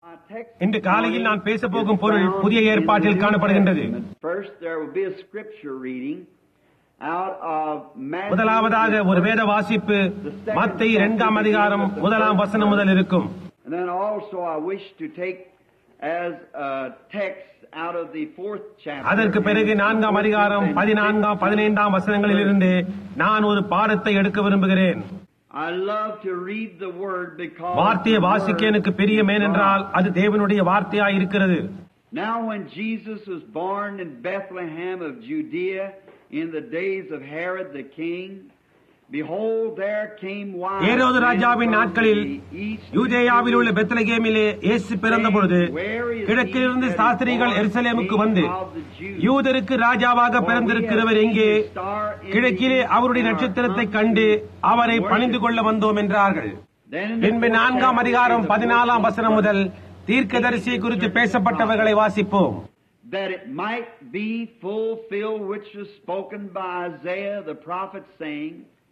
இன்று காலையில் நான் பேசப் போகும் பொருள் புதிய ஏற்பாட்டில் காணப்படுகின்றது First, there will be a scripture reading out of Matthew. முதலாவதாக ஒரு வேத வாசிப்பு மத்தை இரண்டாம் அதிகாரம் முதலாம் வசனம் முதல் இருக்கும் And then also I wish to take as a text out of the fourth chapter. அதற்கு பிறகு நான்காம் அதிகாரம் பதினான்காம் பதினைந்தாம் வசனங்களிலிருந்து நான் ஒரு பாடத்தை எடுக்க விரும்புகிறேன் I love to read the word because வார்த்தையை the வாசிக்க word எனக்கு பிரியம் is ஏனென்றால் God. அது தேவனுடைய வார்த்தையாய் இருக்கிறது Now when Jesus was born in Bethlehem of Judea in the days of Herod the king, behold there came wise Herod men ராஜாவின் from நாட்களில் the east யூதேயாவில் உள்ள பெத்லகேமிலே இயேசு பிறந்த பொழுது கிழக்கிலிருந்து சாஸ்திரிகள் எருசலேமுக்கு வந்து யூதருக்கு ராஜாவாக பிறந்திருக்கிறவர் எங்கே கிழக்கிலே அவருடைய நட்சத்திரத்தை கண்டு அவரை பணிந்து கொள்ள வந்தோம் என்றார்கள் பின்பு நான்காம் அதிகாரம் பதினாலாம் வசனம் முதல் தீர்க்கதரிசி குறித்து பேசப்பட்டவர்களை வாசிப்போம் that it might be fulfilled which was spoken by Isaiah the prophet saying,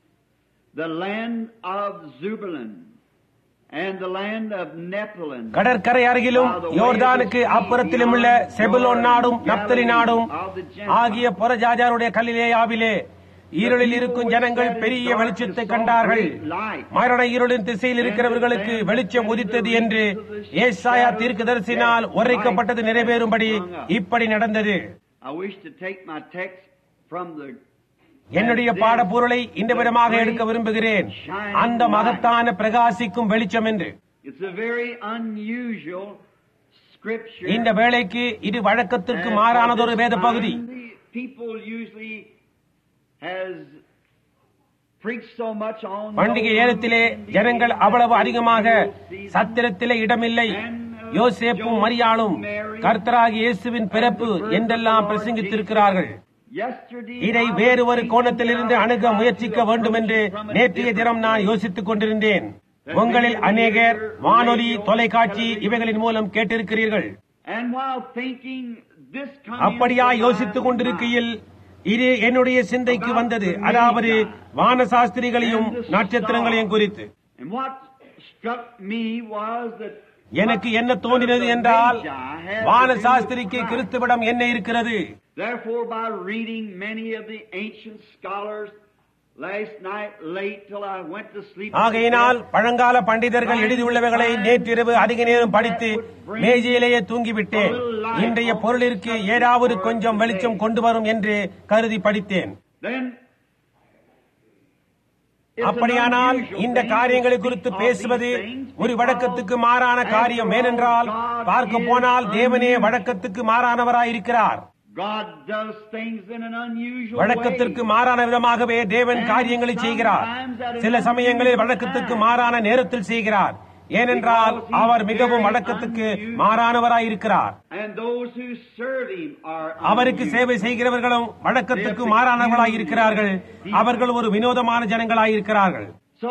the land of Zebulun and the land of Nephilim. கடற்கரை அருகிலும் யோர்தானுக்கு அப்புறத்திலும் உள்ள செபுலோன் நாடும் நப்தலி நாடும் ஆகிய புறஜாஜாருடைய கலிலேயாவிலே இருளில் இருக்கும் ஜனங்கள் பெரிய வெளிச்சத்தை கண்டார்கள் மரண இருளின் திசையில் இருக்கிறவர்களுக்கு வெளிச்சம் உதித்தது என்று ஏசாயா தீர்க்கதரிசினால் உரைக்கப்பட்டது நிறைவேறும்படி இப்படி நடந்தது I wish to take my text from the என்னுடைய பாடப்பொருளை இந்த விதமாக எடுக்க விரும்புகிறேன் அந்த மகத்தான பிரகாசிக்கும் வெளிச்சம் என்று It's a very unusual scripture. இந்த வேளைக்கு இது வழக்கத்திற்கு மாறானதொரு வேத பகுதி People usually has preached so much on பண்டிகை நேரத்திலே ஜனங்கள் அவ்வளவு அதிகமாக சத்திரத்திலே இடமில்லை யோசேப்பும் மரியாளும் கர்த்தராகி இயேசுவின் பிறப்பு என்றெல்லாம் பிரசங்கித்திருக்கிறார்கள் Yesterday, இதை வேறு ஒரு கோணத்திலிருந்து அணுக முயற்சிக்க வேண்டும் என்று நேற்றைய தினம் நான் யோசித்துக் கொண்டிருந்தேன் உங்களில் அநேகர் வானொலி தொலைக்காட்சி இவைகளின் மூலம் கேட்டிருக்கிறீர்கள் And while thinking this coming அப்படியா into யோசித்துக் my கொண்டிருக்கையில் இது என்னுடைய சிந்தைக்கு வந்தது அதாவது வானசாஸ்திரிகளையும் நட்சத்திரங்களையும் குறித்து mind. And what struck me was that எனக்கு என்ன தோன்றினது என்றால் வானசாஸ்திரிக்கு கிறிஸ்துவிடம் என்ன இருக்கிறது Therefore, by reading many of the ancient scholars last night late till I went to sleep. ஆகையினால் பழங்கால பண்டிதர்கள் எழுதியுள்ளவைகளை நேற்றிரவு அதிக நேரம் படித்து மேஜையிலேயே தூங்கிவிட்டேன் இன்றைய பொருளிற்கு ஏதாவது கொஞ்சம் வெளிச்சம் கொண்டு வரும் என்று கருதி படித்தேன் Then it's an அப்படியானால் unusual இந்த thing காரியங்களை to குறித்து speak of பேசுவது these things ஒரு because வழக்கத்துக்கு மாறான காரியம் ஏனென்றால் பார்க்க போனால் தேவனே வழக்கத்துக்கு மாறானவராயிருக்கிறார் God does things in an unusual வழக்கத்திற்கு way. மாறான விதமாகவே தேவன் காரியங்களை செய்கிறார் சில சமயங்களில் வழக்கத்துக்கு மாறான நேரத்தில் செய்கிறார் ஏனென்றால் அவர் மிகவும் வழக்கத்துக்கு மாறானவராயிருக்கிறார் And those who serve Him are அவருக்கு unusual. சேவை செய்கிறவர்களும் வழக்கத்துக்கு மாறானவர்களாயிருக்கிறார்கள் அவர்கள் ஒரு வினோதமான ஜனங்களாயிருக்கிறார்கள் So,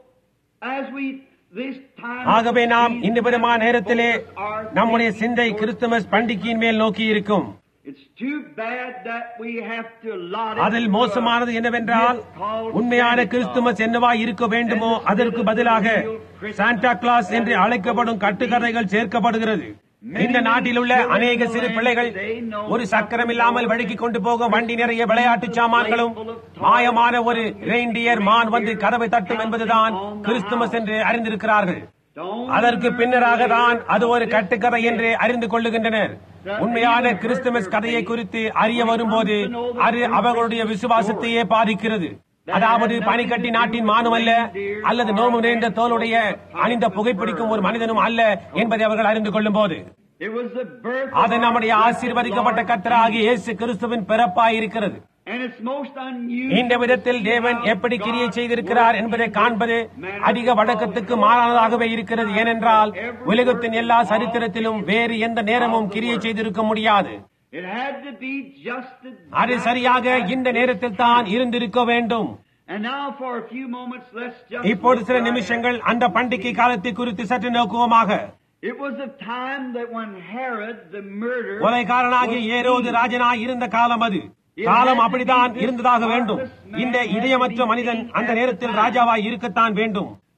as we this time ஆகவே நாம் இந்த விதமான நேரத்திலே நம்முடைய சிந்தை கிறிஸ்துமஸ் பண்டிகையின் மேல் நோக்கி இருக்கும் It's too bad that we have to lot அதில் மோசமானது என்னவென்றால் உண்மையான கிறிஸ்துமஸ் என்னவா இருக்க வேண்டுமோ அதற்கு பதிலாக சாண்டா கிளாஸ் என்று அழைக்கப்படும் கட்டுக்கதைகள் சேர்க்கப்படுகிறது இந்த நாட்டில் உள்ள அநேக சிறு பிள்ளைகள் ஒரு சக்கரம் இல்லாமல் வழுக்கிக் கொண்டு போகும் வண்டி நிறைய விளையாட்டு சாமான்களும் மாயமான ஒரு ரெயின்டியர் மான் வந்து கதவை தட்டும் என்பதுதான் கிறிஸ்துமஸ் என்று அறிந்திருக்கிறார்கள் அதற்கு பின்னராக தான் அது ஒரு கட்டுக்கதை என்று அறிந்து கொள்ளுகின்றனர் உண்மையான கிறிஸ்துமஸ் கதையை குறித்து அறிய வரும்போது அது அவர்களுடைய விசுவாசத்தையே பாதிக்கிறது அதாவது பனிக்கட்டி நாட்டின் மானும் அல்ல அல்லது நோம்பு நிறைந்த தோலுடைய அணிந்த புகைப்பிடிக்கும் ஒரு மனிதனும் அல்ல என்பதை அவர்கள் அறிந்து கொள்ளும் போது It was the birth of அது நம்முடைய our ஆசீர்வதிக்கப்பட்ட Lord கர்த்தராகிய இயேசு கிறிஸ்துவின் பிறப்பாய் இருக்கிறது And it's most unusual இந்த விதத்தில் தேவன் எப்படி கிரியை செய்திருக்கிறார் என்பதை காண்பது அதிக வழக்கத்துக்கு மாறானதாகவே இருக்கிறது ஏனென்றால் உலகத்தின் எல்லா சரித்திரத்திலும் வேறு எந்த நேரமும் கிரியை செய்திருக்க முடியாது It had to be just அது சரியாக இந்த நேரத்தில் தான் இருந்திருக்க வேண்டும் And now for a few moments let's just இப்போது சில look right நிமிஷங்கள் அந்த பண்டிகை காலத்தை குறித்து சற்று நோக்குவோமாக at- It was a time that when Herod the murderer கொலைகாரனாகிய ஏரோது ராஜனாய் இருந்த காலம் அது காலம் அப்படித்தான் இருந்ததாக வேண்டும் இந்த இதயமற்ற மனிதன் அந்த நேரத்தில் ராஜாவாய் இருக்கத்தான் வேண்டும்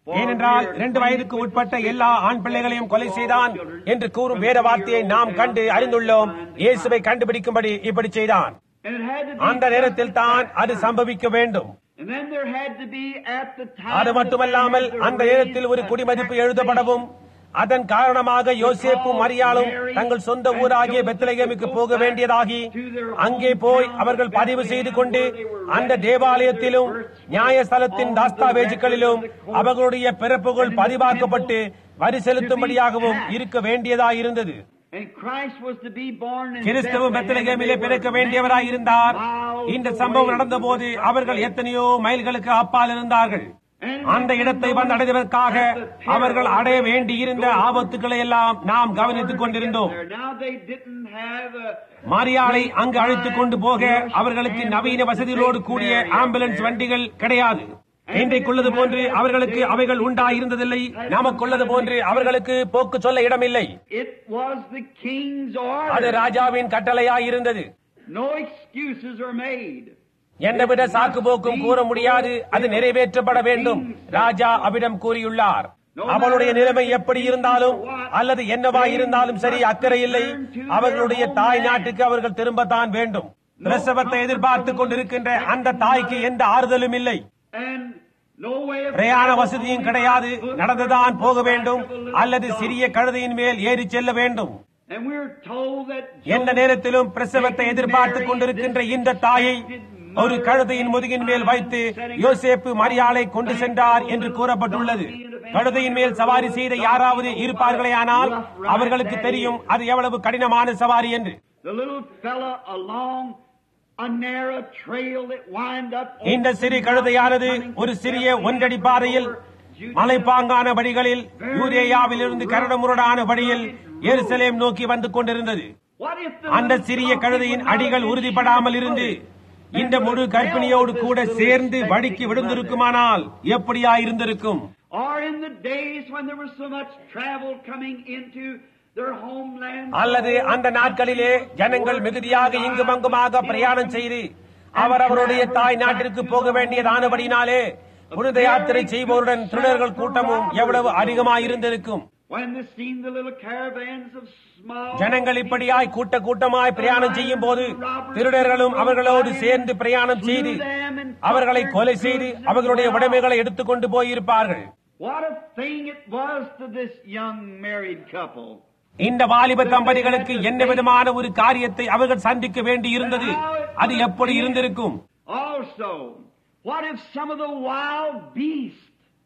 ஏனென்றால் இரண்டு வயதுக்கு உட்பட்ட எல்லா ஆண் பிள்ளைகளையும் கொலை செய்தான் என்று கூறும் வேத வார்த்தையை நாம் கண்டு அறிந்துள்ளோம் இயேசுவை கண்டுபிடிக்கும்படி இப்படி செய்தான் And it had to be அந்த நேரத்தில் தான் அது சம்பவிக்க வேண்டும் And then there had to be at the time அது மட்டுமல்லாமல் அந்த நேரத்தில் ஒரு குடிமதிப்பு எழுதப்படவும் அதன் காரணமாக யோசேப்பும் மரியாளும் தங்கள் சொந்த ஊராகிய பெத்லகேமுக்கு போக வேண்டியதாகி அங்கே போய் அவர்கள் பதிவு செய்து கொண்டு அந்த தேவாலயத்திலும் நியாயஸ்தலத்தின் தாஸ்தாவேஜுகளிலும் அவர்களுடைய பிறப்புகள் பதிவாக்கப்பட்டு வரி செலுத்தும்படியாகவும் இருக்க வேண்டியதாயிருந்தது And Christ was to be born in கிறிஸ்துவ பெத்லகேமிலே பிறக்க வேண்டியவராய் இருந்தார் இந்த சம்பவம் நடந்தபோது அவர்கள் எத்தனையோ மைல்களுக்கு அப்பால் இருந்தார்கள் அந்த இடத்தை வந்து அடைவதற்காக அவர்கள் அடைய வேண்டியிருந்த ஆபத்துக்களை எல்லாம் நாம் கவனித்துக் கொண்டிருந்தோம் there. Now they didn't have a மாரியாளை அங்கு அழைத்துக் கொண்டு போக அவர்களுக்கு நவீன வசதிகளோடு கூடிய ஆம்புலன்ஸ் வண்டிகள் கிடையாது இன்றைக்குள்ளது போன்று அவர்களுக்கு அவைகள் உண்டாயிருந்ததில்லை நமக்குள்ளது போன்று அவர்களுக்கு போக்கு சொல்ல இடமில்லை It was the king's அது order. ராஜாவின் கட்டளையாயிருந்தது No excuses are made. எந்தவித சாக்கு போக்கும் கூற முடியாது அது நிறைவேற்றப்பட வேண்டும் ராஜா அவிடம் கூறியுள்ளார் அவளுடைய நிலைமை எப்படி இருந்தாலும் அல்லது என்னவா இருந்தாலும் சரி அக்கறை இல்லை அவர்களுடைய தாய் நாட்டுக்கு அவர்கள் திரும்பத்தான் வேண்டும் பிரசவத்தை எதிர்பார்த்துக் கொண்டிருக்கின்ற அந்த தாய்க்கு எந்த ஆறுதலும் இல்லை And no way of பிரயாண வசதியும் கிடையாது நடந்துதான் போக வேண்டும் அல்லது சிறிய கழுதையின் மேல் ஏறி செல்ல வேண்டும் And we're told that எந்த நேரத்திலும் பிரசவத்தை எதிர்பார்த்துக் கொண்டிருக்கின்ற இந்த தாயை ஒரு கழுதையின் முதுகின் மேல் வைத்து யோசேப்பு மரியாளை கொண்டு சென்றார் என்று கூறப்பட்டுள்ளது கழுதையின் மேல் சவாரி செய்த யாராவது இருப்பார்களேயானால் அவர்களுக்கு தெரியும் அது எவ்வளவு கடினமான சவாரி என்று the little fella along a narrow trail that wind up இந்த சிறு கழுதையானது ஒரு சிறிய ஒன்றடி பாதையில் மலைப்பாங்கான வழிகளில் யூரேயாவில் இருந்து கரடுமுரடான வழியில் எருசலேம் நோக்கி வந்து கொண்டிருந்தது What if the அந்த சிறிய கழுதையின் அடிகள் உறுதிப்படாமல் இருந்து இந்த முழு கற்பிணியோடு கூட சேர்ந்து வழிக்கு விழுந்திருக்குமானால் எப்படியா இருந்திருக்கும் or in the days when there was so much travel coming into their homeland அல்லது அந்த நாட்களிலே ஜனங்கள் மிகுதியாக இங்கும் அங்குமாக பிரயாணம் செய்து அவர் அவருடைய தாய் நாட்டிற்கு போக வேண்டியதானபடினாலே புனித யாத்திரை செய்வோருடன் திருடர்கள் கூட்டமும் எவ்வளவு அதிகமாயிருந்திருக்கும் when they seen the little caravans of small ஜனங்கள் இப்படியாய் கூட்ட கூட்டமாய் பிரயாணம் செய்யும் போது திருடர்களும் அவர்களோடு சேர்ந்து பிரயாணம் செய்து அவர்களை கொலை செய்து அவர்களுடைய உடைமைகளை எடுத்துக்கொண்டு போயிருப்பார்கள் What a thing it was to this young married couple. இந்த வாலிப தம்பதிகளுக்கு என்ன விதமான ஒரு காரியத்தை அவர்கள் சந்திக்க வேண்டி இருந்தது அது எப்படி இருந்திருக்கும் Also, what if some of the wild beasts,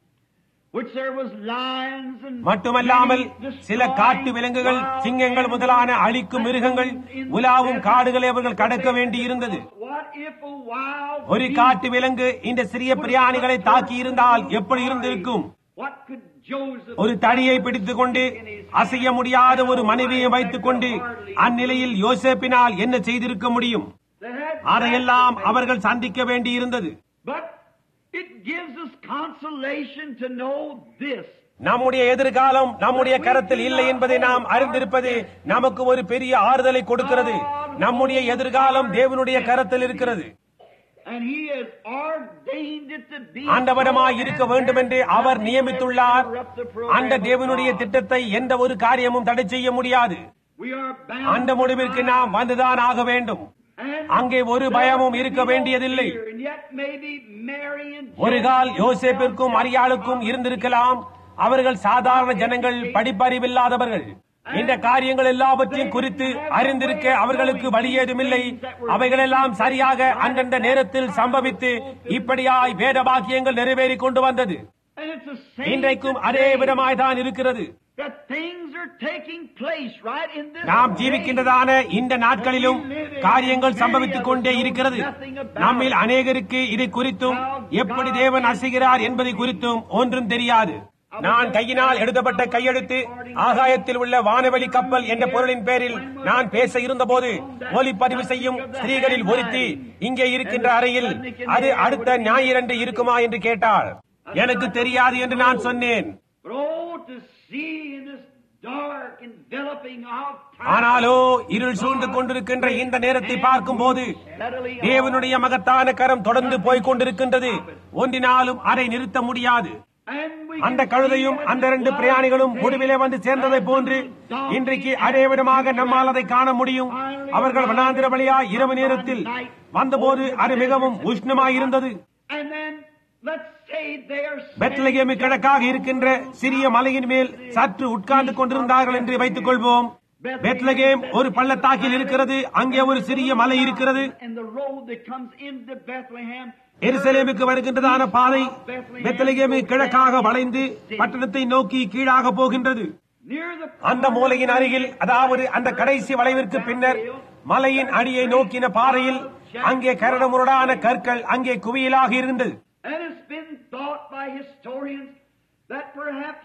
which there was lions and மட்டுமல்லாமல் many சில காட்டு விலங்குகள் wild சிங்கங்கள் முதலான அழிக்கும் மிருகங்கள் உலாவும் காடுகளை அவர்கள் கடக்க வேண்டி இருந்தது What if a wild ஒரு beast- காட்டு விலங்கு இந்த சிறிய பிரயாணிகளை தாக்கி இருந்தால் எப்படி இருந்திருக்கும் What could Joseph ஒரு தடியை பிடித்துக் கொண்டு அசைய முடியாத ஒரு மனைவியை வைத்துக் கொண்டு அந்நிலையில் யோசேப்பினால் என்ன செய்திருக்க முடியும் They had அதையெல்லாம் அவர்கள் சந்திக்க வேண்டி இருந்தது But it gives us consolation to know this. நம்முடைய எதிர்காலம் நம்முடைய கரத்தில் இல்லை என்பதை நாம் அறிந்திருப்பது நமக்கு ஒரு பெரிய ஆறுதலை கொடுக்கிறது நம்முடைய எதிர்காலம் தேவனுடைய கரத்தில் இருக்கிறது And he has ordained it to be. ஆண்டவரமாய் இருக்க வேண்டும் என்று அவர் நியமித்துள்ளார் அந்த தேவனுடைய திட்டத்தை எந்த ஒரு காரியமும் தடை செய்ய முடியாது We are bound அந்த முடிவிற்கு நாம் வந்துதான் ஆக வேண்டும் and அங்கே ஒரு பயமும் இருக்க வேண்டியதில்லை and yet maybe Mary and ஒரு கால் யோசேப்பிற்கும் மரியாளுக்கும் இருந்திருக்கலாம் அவர்கள் சாதாரண ஜனங்கள் படிப்பறிவில்லாதவர்கள் இந்த காரியங்கள் எல்லாவற்றையும் குறித்து அறிந்திருக்க அவர்களுக்கு வழி ஏதுமில்லை அவைகளெல்லாம் சரியாக அந்தந்த நேரத்தில் சம்பவித்து இப்படியாய் வேத வாக்கியங்கள் நிறைவேறிக் கொண்டு வந்தது and it's the same இன்றைக்கும் அதே today, விதமாய் தான் இருக்கிறது that things are taking place right in this நாம் day. ஜீவிக்கின்றதான இந்த நாட்களிலும் காரியங்கள் சம்பவித்துக் கொண்டே இருக்கிறது நம்மில் அநேகருக்கு இதை குறித்தும் எப்படி தேவன் அசைகிறார் என்பதை குறித்தும் ஒன்றும் தெரியாது நான் கையினால் எழுதப்பட்ட கையெழுத்து ஆகாயத்தில் உள்ள வானவெளி கப்பல் என்ற பொருளின் பேரில் நான் பேச இருந்தபோது ஒலிப்பதிவு செய்யும் ஸ்திரீகளில் ஒருத்தி இங்கே இருக்கின்ற அறையில் அது அடுத்த ஞாயிறன்று இருக்குமா என்று கேட்டாள் எனக்கு தெரியாது என்று நான் சொன்னேன் But oh, to see in this dark enveloping of time, ஆனாலோ இருள் சூழ்ந்து கொண்டிருக்கின்ற இந்த நேரத்தை பார்க்கும் போது தேவனுடைய மகத்தான கரம் தொடர்ந்து போய்க் கொண்டிருக்கின்றது ஒன்றினாலும் அதை நிறுத்த முடியாது and we அந்த கழுதையும் அந்த இரண்டு பிரயாணிகளும் முடிவிலே வந்து சேர்ந்ததை போன்று இன்றைக்கு அதே விதமாக நம்மால் அதை காண முடியும் அவர்கள் வனாந்திர வழியா இரவு நேரத்தில் வந்தபோது அது மிகவும் உஷ்ணமாயிருந்தது And then let's say they are பெத்லகேமி கிழக்காக இருக்கின்ற சிறிய மலையின் மேல் சற்று உட்கார்ந்து கொண்டிருந்தார்கள் என்று வைத்துக் கொள்வோம் பெத்லகேம் ஒரு பள்ளத்தாக்கில் இருக்கிறது அங்கே ஒரு சிறிய மலை இருக்கிறது and the road that comes into Bethlehem எருசலேமுக்கு வருகின்றதான பாதை பெத்லகேமு கிழக்காக வளைந்து பட்டணத்தை நோக்கி கீழாக போகின்றது near the அந்த மூலையின் அருகில் அதாவது அந்த கடைசி வளைவிற்கு பின்னர் மலையின் அடியை நோக்கின பாறையில் அங்கே கரடுமுரடான கற்கள் அங்கே குவியலாக இருந்தது and it's been thought by historians that perhaps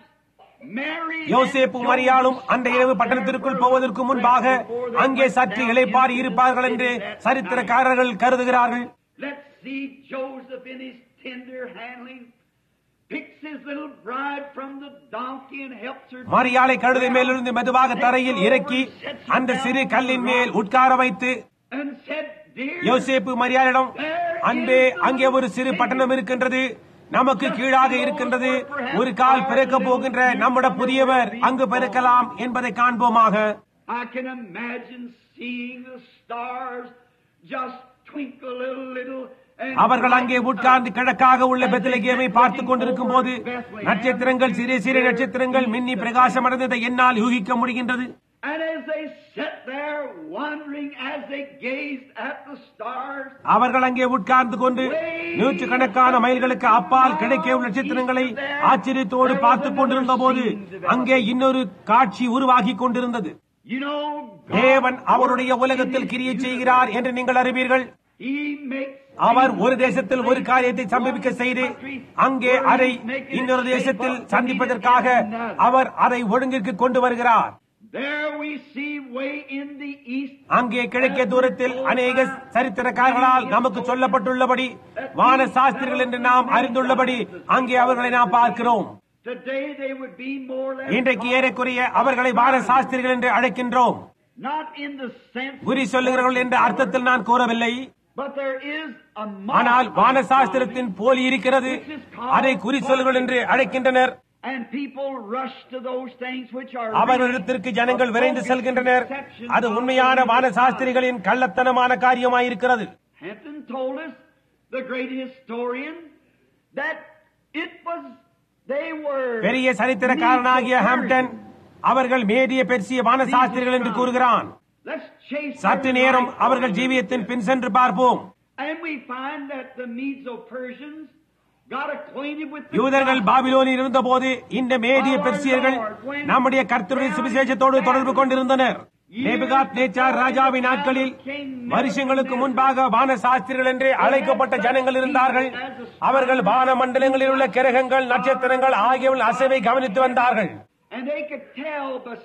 Mary and யோசேப்பு மரியாளும் அந்த இரவு பட்டணத்திற்குள் போவதற்கு முன்பாக அங்கே சற்று இளைப்பாறி இருப்பார்கள் என்று சரித்திரக்காரர்கள் கருதுகிறார்கள் Let's see Joseph in his tender handling picks his little bride from the donkey and helps her மரியாளை கழுதை மேலிருந்து மெதுவாக தரையில் இறக்கி அந்த சிறு கல்லின் மேல் உட்கார வைத்து and said, Dear, யோசேப்பு மரியாளிடம் அன்பே அங்கே ஒரு சிறு பட்டணம் இருக்கின்றது நமக்கு கீழாக இருக்கின்றது ஒரு கால் பிறக்க போகின்ற நம்முடைய புதியவர் அங்கு பிறக்கலாம் என்பதை காண்போமாக I can imagine seeing the stars just twinkle a little and அவர்கள் அங்கே உட்கார்ந்து கிழக்காக உள்ள பெத்லகேமை பார்த்துக் கொண்டிருக்கும் போது நட்சத்திரங்கள் சிறிய சிறிய நட்சத்திரங்கள் மின்னி பிரகாசம் அடைந்ததை என்னால் யூகிக்க முடிகின்றது And as they sat there wondering as they gazed at the stars, அவர்கள் அங்கே உட்கார்ந்து கொண்டு நூற்று கணக்கான மைல்களுக்கு அப்பால் கிடைக்க உள்ள நட்சத்திரங்களை ஆச்சரியத்தோடு பார்த்துக் கொண்டிருந்த போது அங்கே இன்னொரு காட்சி உருவாகி கொண்டிருந்தது you know, தேவன் அவருடைய உலகத்தில் கிரியை செய்கிறார் என்று நீங்கள் அறிவீர்கள் He makes அவர் ஒரு தேசத்தில் ஒரு காரியத்தை சம்பவிக்க செய்து அங்கே அதை இன்னொரு தேசத்தில் சந்திப்பதற்காக அவர் அதை ஒழுங்கிற்கு கொண்டு வருகிறார் There we see way in the east அங்கே கிழக்கே தூரத்தில் அநேக சரித்திரக்காரர்களால் நமக்கு சொல்லப்பட்டுள்ளபடி வான சாஸ்திரிகள் என்று நாம் அறிந்துள்ளபடி அங்கே அவர்களை நாம் பார்க்கிறோம் Today they would be more or less இன்றைக்கு ஏறக்குறைய அவர்களை வான சாஸ்திரிகள் என்று அழைக்கின்றோம் not in the sense, குறி சொல்லுகிறவர்கள் என்ற அர்த்தத்தில் நான் கூறவில்லை but there is a ஆனால் mark வான சாஸ்திரத்தின் போலி இருக்கிறது அதை குறி சொல்லுகள் என்று அழைக்கின்றனர் and people rush to those things which are அவர்களிடத்திற்கு ஜனங்கள் விரைந்து செல்கின்றனர் அது உண்மையான வான சாஸ்திரிகளின் கள்ளத்தனமான காரியமாயிருக்கிறது Hampton told us, the great historian, that it was they were பெரிய சரித்திரக்காரனாகிய ஹாம்டன் அவர்கள் மேடிய பெர்சிய வான சாஸ்திரிகள் என்று கூறுகிறான் Let's chase சற்று their நேரம் life அவர்கள் over. ஜீவியத்தின் பின் சென்று பார்ப்போம் And we find that the Medo-Persians got acquainted with the யூதர்கள் gospel. பாபிலோனில் இருந்தபோது இந்த மேடிய பெர்சியர்கள் நம்முடைய கர்த்தருடைய சுவிசேஷத்தோடு தொடர்பு கொண்டிருந்தனர் நேபுகாத் நேச்சார் ராஜாவின் நாட்களில் வருஷங்களுக்கு முன்பாக வான சாஸ்திரிகள் என்று அழைக்கப்பட்ட ஜனங்கள் இருந்தார்கள் அவர்கள் வான மண்டலங்களில் உள்ள கிரகங்கள் நட்சத்திரங்கள் ஆகியவற்றின் அசைவை கவனித்து வந்தார்கள் And they could tell the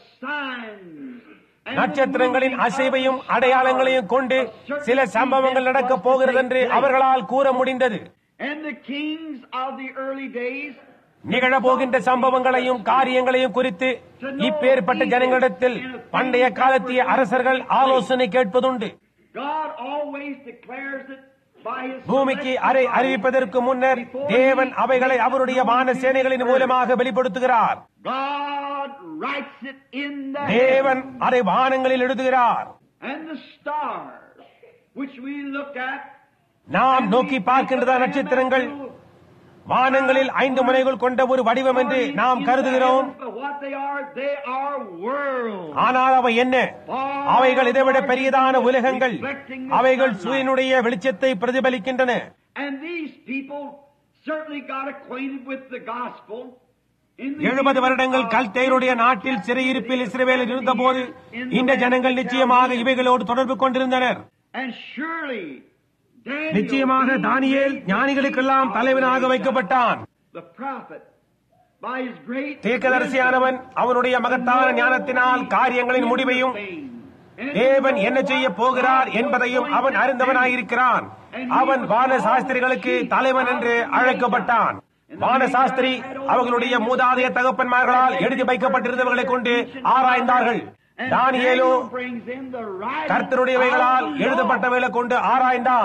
signs and நட்சத்திரங்களின் the moving அசைவையும் of the அடையாளங்களையும் stars கொண்டு of certain சில சம்பவங்கள் events நடக்கப் was to போகிறது என்று take place. அவர்களால் கூற முடிந்தது And the kings of the early days நிகழப்போகின்ற சம்பவங்களையும் காரியங்களையும் குறித்து இப்பேற்பட்ட ஜனங்களிடத்தில் பண்டைய காலத்திய அரசர்கள் ஆலோசனை கேட்பதுண்டு God always declares it by his பூமிக்கு அதை அறிவிப்பதற்கு முன்னர் தேவன் அவைகளை அவருடைய வான சேனைகளின் மூலமாக வெளிப்படுத்துகிறார் God writes it in the தேவன் heavens. அதை வானங்களில் எழுதுகிறார் and the stars which we look at நாம் நோக்கி பார்க்கின்ற நட்சத்திரங்கள் வானங்களில் ஐந்து முனைகள் கொண்ட ஒரு வடிவம் என்று நாம் கருதுகிறோம் But what they are, they are worlds. ஆனால் அவை என்ன அவைகள் இதைவிட பெரியதான உலகங்கள் அவைகள் சூரியனுடைய வெளிச்சத்தை பிரதிபலிக்கின்றன And these people certainly got acquainted with the gospel. in the எழுபது years வருடங்கள் of- கல்தேருடைய நாட்டில் சிறையிருப்பில் இஸ்ரவேலில் இருந்தபோது இந்த ஜனங்கள் நிச்சயமாக இவைகளோடு தொடர்பு கொண்டிருந்தனர் And surely Daniel, நிச்சயமாக being தானியேல் made ஞானிகளுக்கெல்லாம் தலைவனாக வைக்கப்பட்டான் the prophet by his great தீர்க்கதரிசியானவன் அவனுடைய மகத்தான ஞானத்தினால் காரியங்களின் முடிவையும் தேவன் என்ன செய்ய போகிறார் என்பதையும் அவன் அறிந்தவனாயிருக்கிறான் அவன் வான சாஸ்திரிகளுக்கு தலைவன் என்று அழைக்கப்பட்டான் வான சாஸ்திரி அவர்களுடைய மூதாதைய தகப்பன்மார்களால் எழுதி வைக்கப்பட்டிருந்தவர்களை கொண்டு ஆராய்ந்தார்கள் தானியேலோ brings in the writing கர்த்தருடையவைகளால் of the Lord. எழுதப்பட்டவைகளை கொண்டு ஆராய்ந்தான்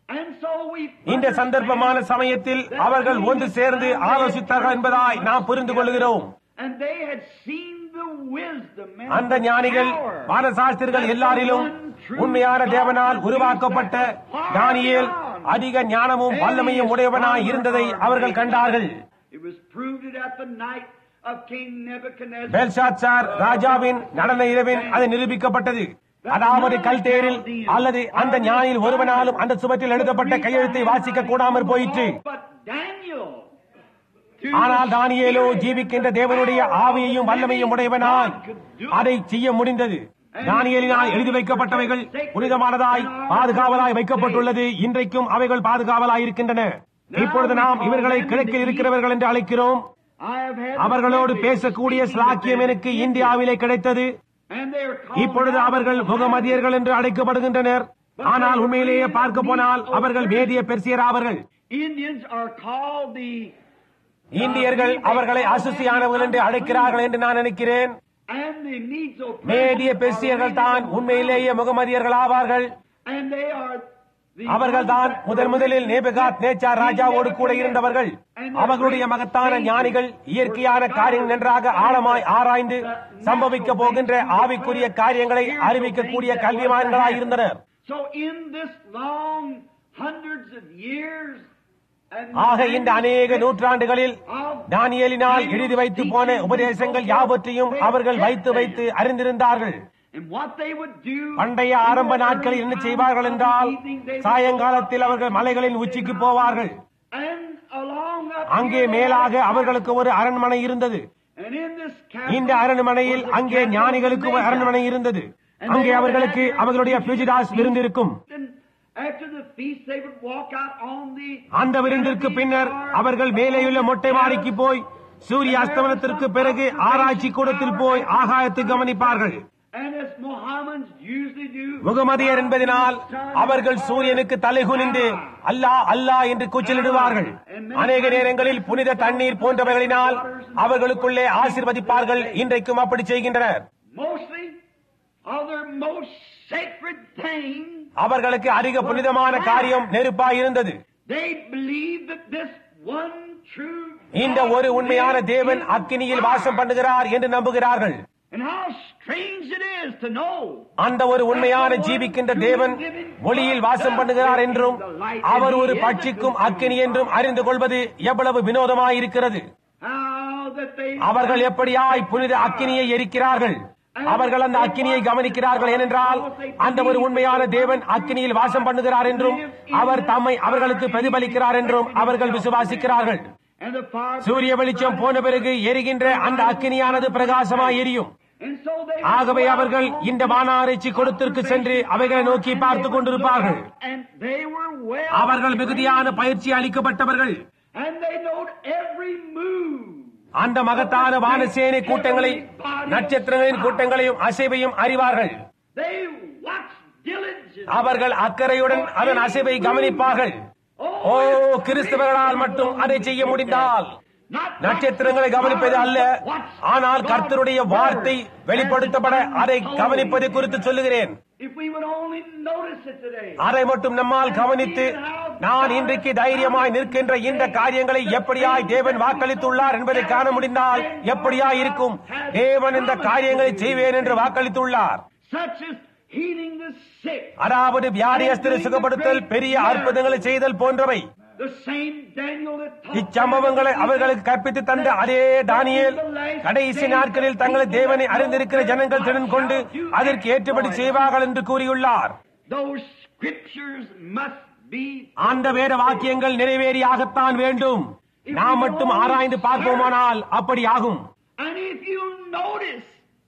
And so we இந்த சந்தர்ப்பமான சமயத்தில் அவர்கள் ஒன்று சேர்ந்து ஆலோசித்தார்கள் என்பதாய் நாம் புரிந்து கொள்கிறோம் And they had seen the wisdom and அந்த ஞானிகள் power வானசாஸ்திரிகள் எல்லாரிலும் உண்மையான தேவனால் உருவாக்கப்பட்ட தானியேல் அதிக ஞானமும் வல்லமையும் உடையவனாய் இருந்ததை அவர்கள் கண்டார்கள் It was proved at the night of King Nebuchadnezzar. Belshazzar ராஜாவின் நடன இரவின் அது நிரூபிக்கப்பட்டது அதாவது கல்தேரில் அல்லது அந்த ஞானியில் ஒருவனாலும் அந்த சுவற்றில் எழுதப்பட்ட கையெழுத்தை வாசிக்க கூடாமற் போயிற்று But Daniel, through ஆனால் the தானியேலோ Spirit ஜீவிக்கின்ற தேவனுடைய ஆவியையும் வல்லமையும் உடையவனால் அதை செய்ய முடிந்தது தானியேலினால் எழுதி வைக்கப்பட்டவைகள் புனிதமானதாய் பாதுகாவலாய் வைக்கப்பட்டுள்ளது இன்றைக்கும் அவைகள் பாதுகாவலாய் இருக்கின்றன இப்பொழுது நாம் இவர்களை கிழக்கில் இருக்கிறவர்கள் என்று அழைக்கிறோம் I have had அவர்களோடு பேசக்கூடிய ஸ்லாக்கியம் எனக்கு இந்தியாவிலே கிடைத்தது and they are called இப்பொழுது அவர்கள் முகமதியர்கள் என்று அழைக்கப்படுகின்றனர் ஆனால் உண்மையிலேயே பார்க்க போனால் அவர்கள் மேதிய பெர்சியர் ஆவர்கள் Indians are called the இந்தியர்கள் அவர்களை அசுசியானவர்கள் என்று அழைக்கிறார்கள் என்று நான் நினைக்கிறேன் and the Medo மேதிய பெர்சியர்கள் தான் உண்மையிலேயே முகமதியர்கள் ஆவார்கள் and they are the அவர்கள் தான் முதன் முதலில் நேபகாத் நேச்சார் ராஜாவோடு கூட இருந்தவர்கள் அவர்களுடைய மகத்தான ஞானிகள் இயற்கையான காரியம் நன்றாக ஆழமாய் ஆராய்ந்து சம்பவிக்க போகின்ற ஆவிக்குரிய காரியங்களை அறிவிக்கக்கூடிய கல்விமான்களாய் இருந்தனர் So in this long hundreds of years and ஆக இந்த அநேக நூற்றாண்டுகளில் of தானியேலினால் எழுதி வைத்து போன உபதேசங்கள் யாவற்றையும் அவர்கள் வைத்து வைத்து அறிந்திருந்தார்கள் and what they would do பண்டைய ஆரம்ப நாட்களில் என்ன செய்வார்கள் என்றால் சாயங்காலத்தில் அவர்கள் மலைகளின் உச்சிக்கு போவார்கள் and along up அங்கே here, மேலாக அவர்களுக்கு ஒரு அரண்மனை இருந்தது and in this இந்த castle அரண்மனையில் அங்கே ஞானிகளுக்கு ஒரு அரண்மனை இருந்தது அங்கே அவர்களுக்கு அவர்களுடைய பியூஜிடாஸ் விருந்திருக்கும் and after the feast they would walk out on the அந்த விருந்திற்கு பின்னர் அவர்கள் மேலேயுள்ள மொட்டை மாடிக்கு போய் சூரிய அஸ்தமனத்திற்கு பிறகு ஆராய்ச்சி கூடத்தில் போய் ஆகாயத்தை கவனிப்பார்கள் and as Mohammedans usually do முகமதியர் என்பதனால் அவர்கள் சூரியனுக்கு தலைகுனிந்து அல்லாஹ் அல்லாஹ் என்று கூச்சலிடுவார்கள் அநேக நேரங்களில் புனித தண்ணீர் போன்றவைகளினால் அவர்களுக்குள்ளே ஆசிர்வதிப்பார்கள் இன்றைக்கும் அப்படி செய்கின்றனர் mostly of their most sacred thing அவர்களுக்கு அதிக புனிதமான காரியம் நெருப்பாய் இருந்தது they believe that this one true இந்த ஒரு உண்மையான தேவன் அக்கினியில் வாசம் பண்ணுகிறார் என்று நம்புகிறார்கள் and how strange it is to know அந்த ஒரு உண்மையான ஜீவிக்கின்ற தேவன் ஒளியில் வாசம் பண்ணுகிறார் என்றும் அவர் ஒரு பட்சிக்கும் அக்கினி என்றும் அறிந்து கொள்வது எவ்வளவு வினோதமாயிருக்கிறது how that they அவர்கள் எப்படியாய் புனித அக்கினியை எரிக்கிறார்கள் அவர்கள் அந்த அக்கினியை கவனிக்கிறார்கள் ஏனென்றால் அந்த ஒரு உண்மையான தேவன் அக்கினியில் வாசம் பண்ணுகிறார் என்றும் அவர் தம்மை அவர்களுக்கு பிரதிபலிக்கிறார் என்றும் அவர்கள் விசுவாசிக்கிறார்கள் and the fire சூரிய வெளிச்சம் போன பிறகு எரிகின்ற அந்த அக்கினியானது பிரகாசமாய் எரியும் and so they ஆகவே அவர்கள் இந்த வானாராய்ச்சி கொடுத்திற்கு சென்று அவைகளை நோக்கி பார்த்துக் கொண்டிருப்பார்கள் and they were well அவர்கள் மிகுதியான பயிற்சி அளிக்கப்பட்டவர்கள் and they knowed every move அந்த மகத்தான வானசேனை கூட்டங்களை நட்சத்திரங்களின் கூட்டங்களையும் அசைவையும் அறிவார்கள் they watched diligently அவர்கள் அக்கறையுடன் அதன் அசைவை கவனிப்பார்கள் ஓ கிறிஸ்தவர்களால் மட்டும் அதை செய்ய முடிந்தால் not நட்சத்திரங்களை கவனிப்பது அல்ல ஆனால் கர்த்தருடைய வார்த்தை வெளிப்படுத்தப்பட அதை கவனிப்பதை குறித்து சொல்லுகிறேன் if we would only notice it today அதை மட்டும் நம்மால் கவனித்து நான் இன்றைக்கு தைரியமாய் நிற்கின்ற இந்த காரியங்களை எப்படியாய் தேவன் வாக்களித்துள்ளார் என்பதை காண முடிந்தால் எப்படியாய் இருக்கும் தேவன் இந்த காரியங்களை செய்வேன் என்று வாக்களித்துள்ளார் such as healing the sick அதாவது வியாதியஸ்தரை சுகப்படுத்தல் பெரிய அற்புதங்களை செய்தல் போன்றவை the same Daniel that taught இச்சம்பவங்களை அவர்களுக்கு கற்பித்து தந்த அதே தானியேல் கடைசி நாட்களில் தங்களை தேவனை அறிந்திருக்கிற ஜனங்கள் திறன் கொண்டு அதற்கு ஏற்றபடி செய்வார்கள் என்று கூறியுள்ளார் those scriptures must be அந்த வேத வாக்கியங்கள் நிறைவேறியாகத்தான் வேண்டும் நாம் மட்டும் ஆராய்ந்து பார்ப்போமானால் அப்படி ஆகும் and if you notice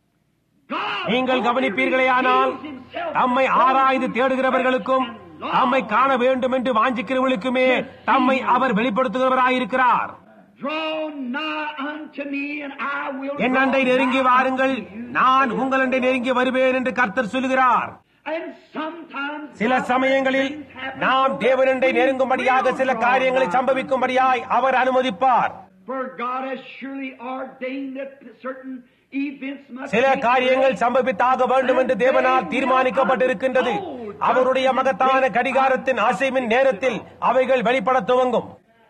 God நீங்கள் கவனிப்பீர்களேயானால் தம்மை ஆராய்ந்து தேடுகிறவர்களுக்கும் தம்மை காண வேண்டும் என்று வாஞ்சிக்கிறவர்களுக்குமே தம்மை அவர் வெளிப்படுத்துகிறவராயிருக்கிறார் draw nigh unto me and I will என் அண்டை draw நெருங்கி nigh வாருங்கள் unto you. நான் உங்கள் அண்டை நெருங்கி வருவேன் என்று கர்த்தர் சொல்லுகிறார் And sometimes சில சமயங்களில் நாம் தேவனண்டை நெருங்கும்படியாக சில காரியங்களை சம்பவிக்கும்படியாய் அவர் அனுமதிப்பார் For God has surely ordained that certain events must சில take காரியங்கள் place. சம்பவித்தாக வேண்டும் என்று தேவனால் தீர்மானிக்கப்பட்டிருக்கின்றது அவருடைய மகத்தான கடிகாரத்தின் அசைவின் நேரத்தில் அவைகள் வெளிப்பட துவங்கும்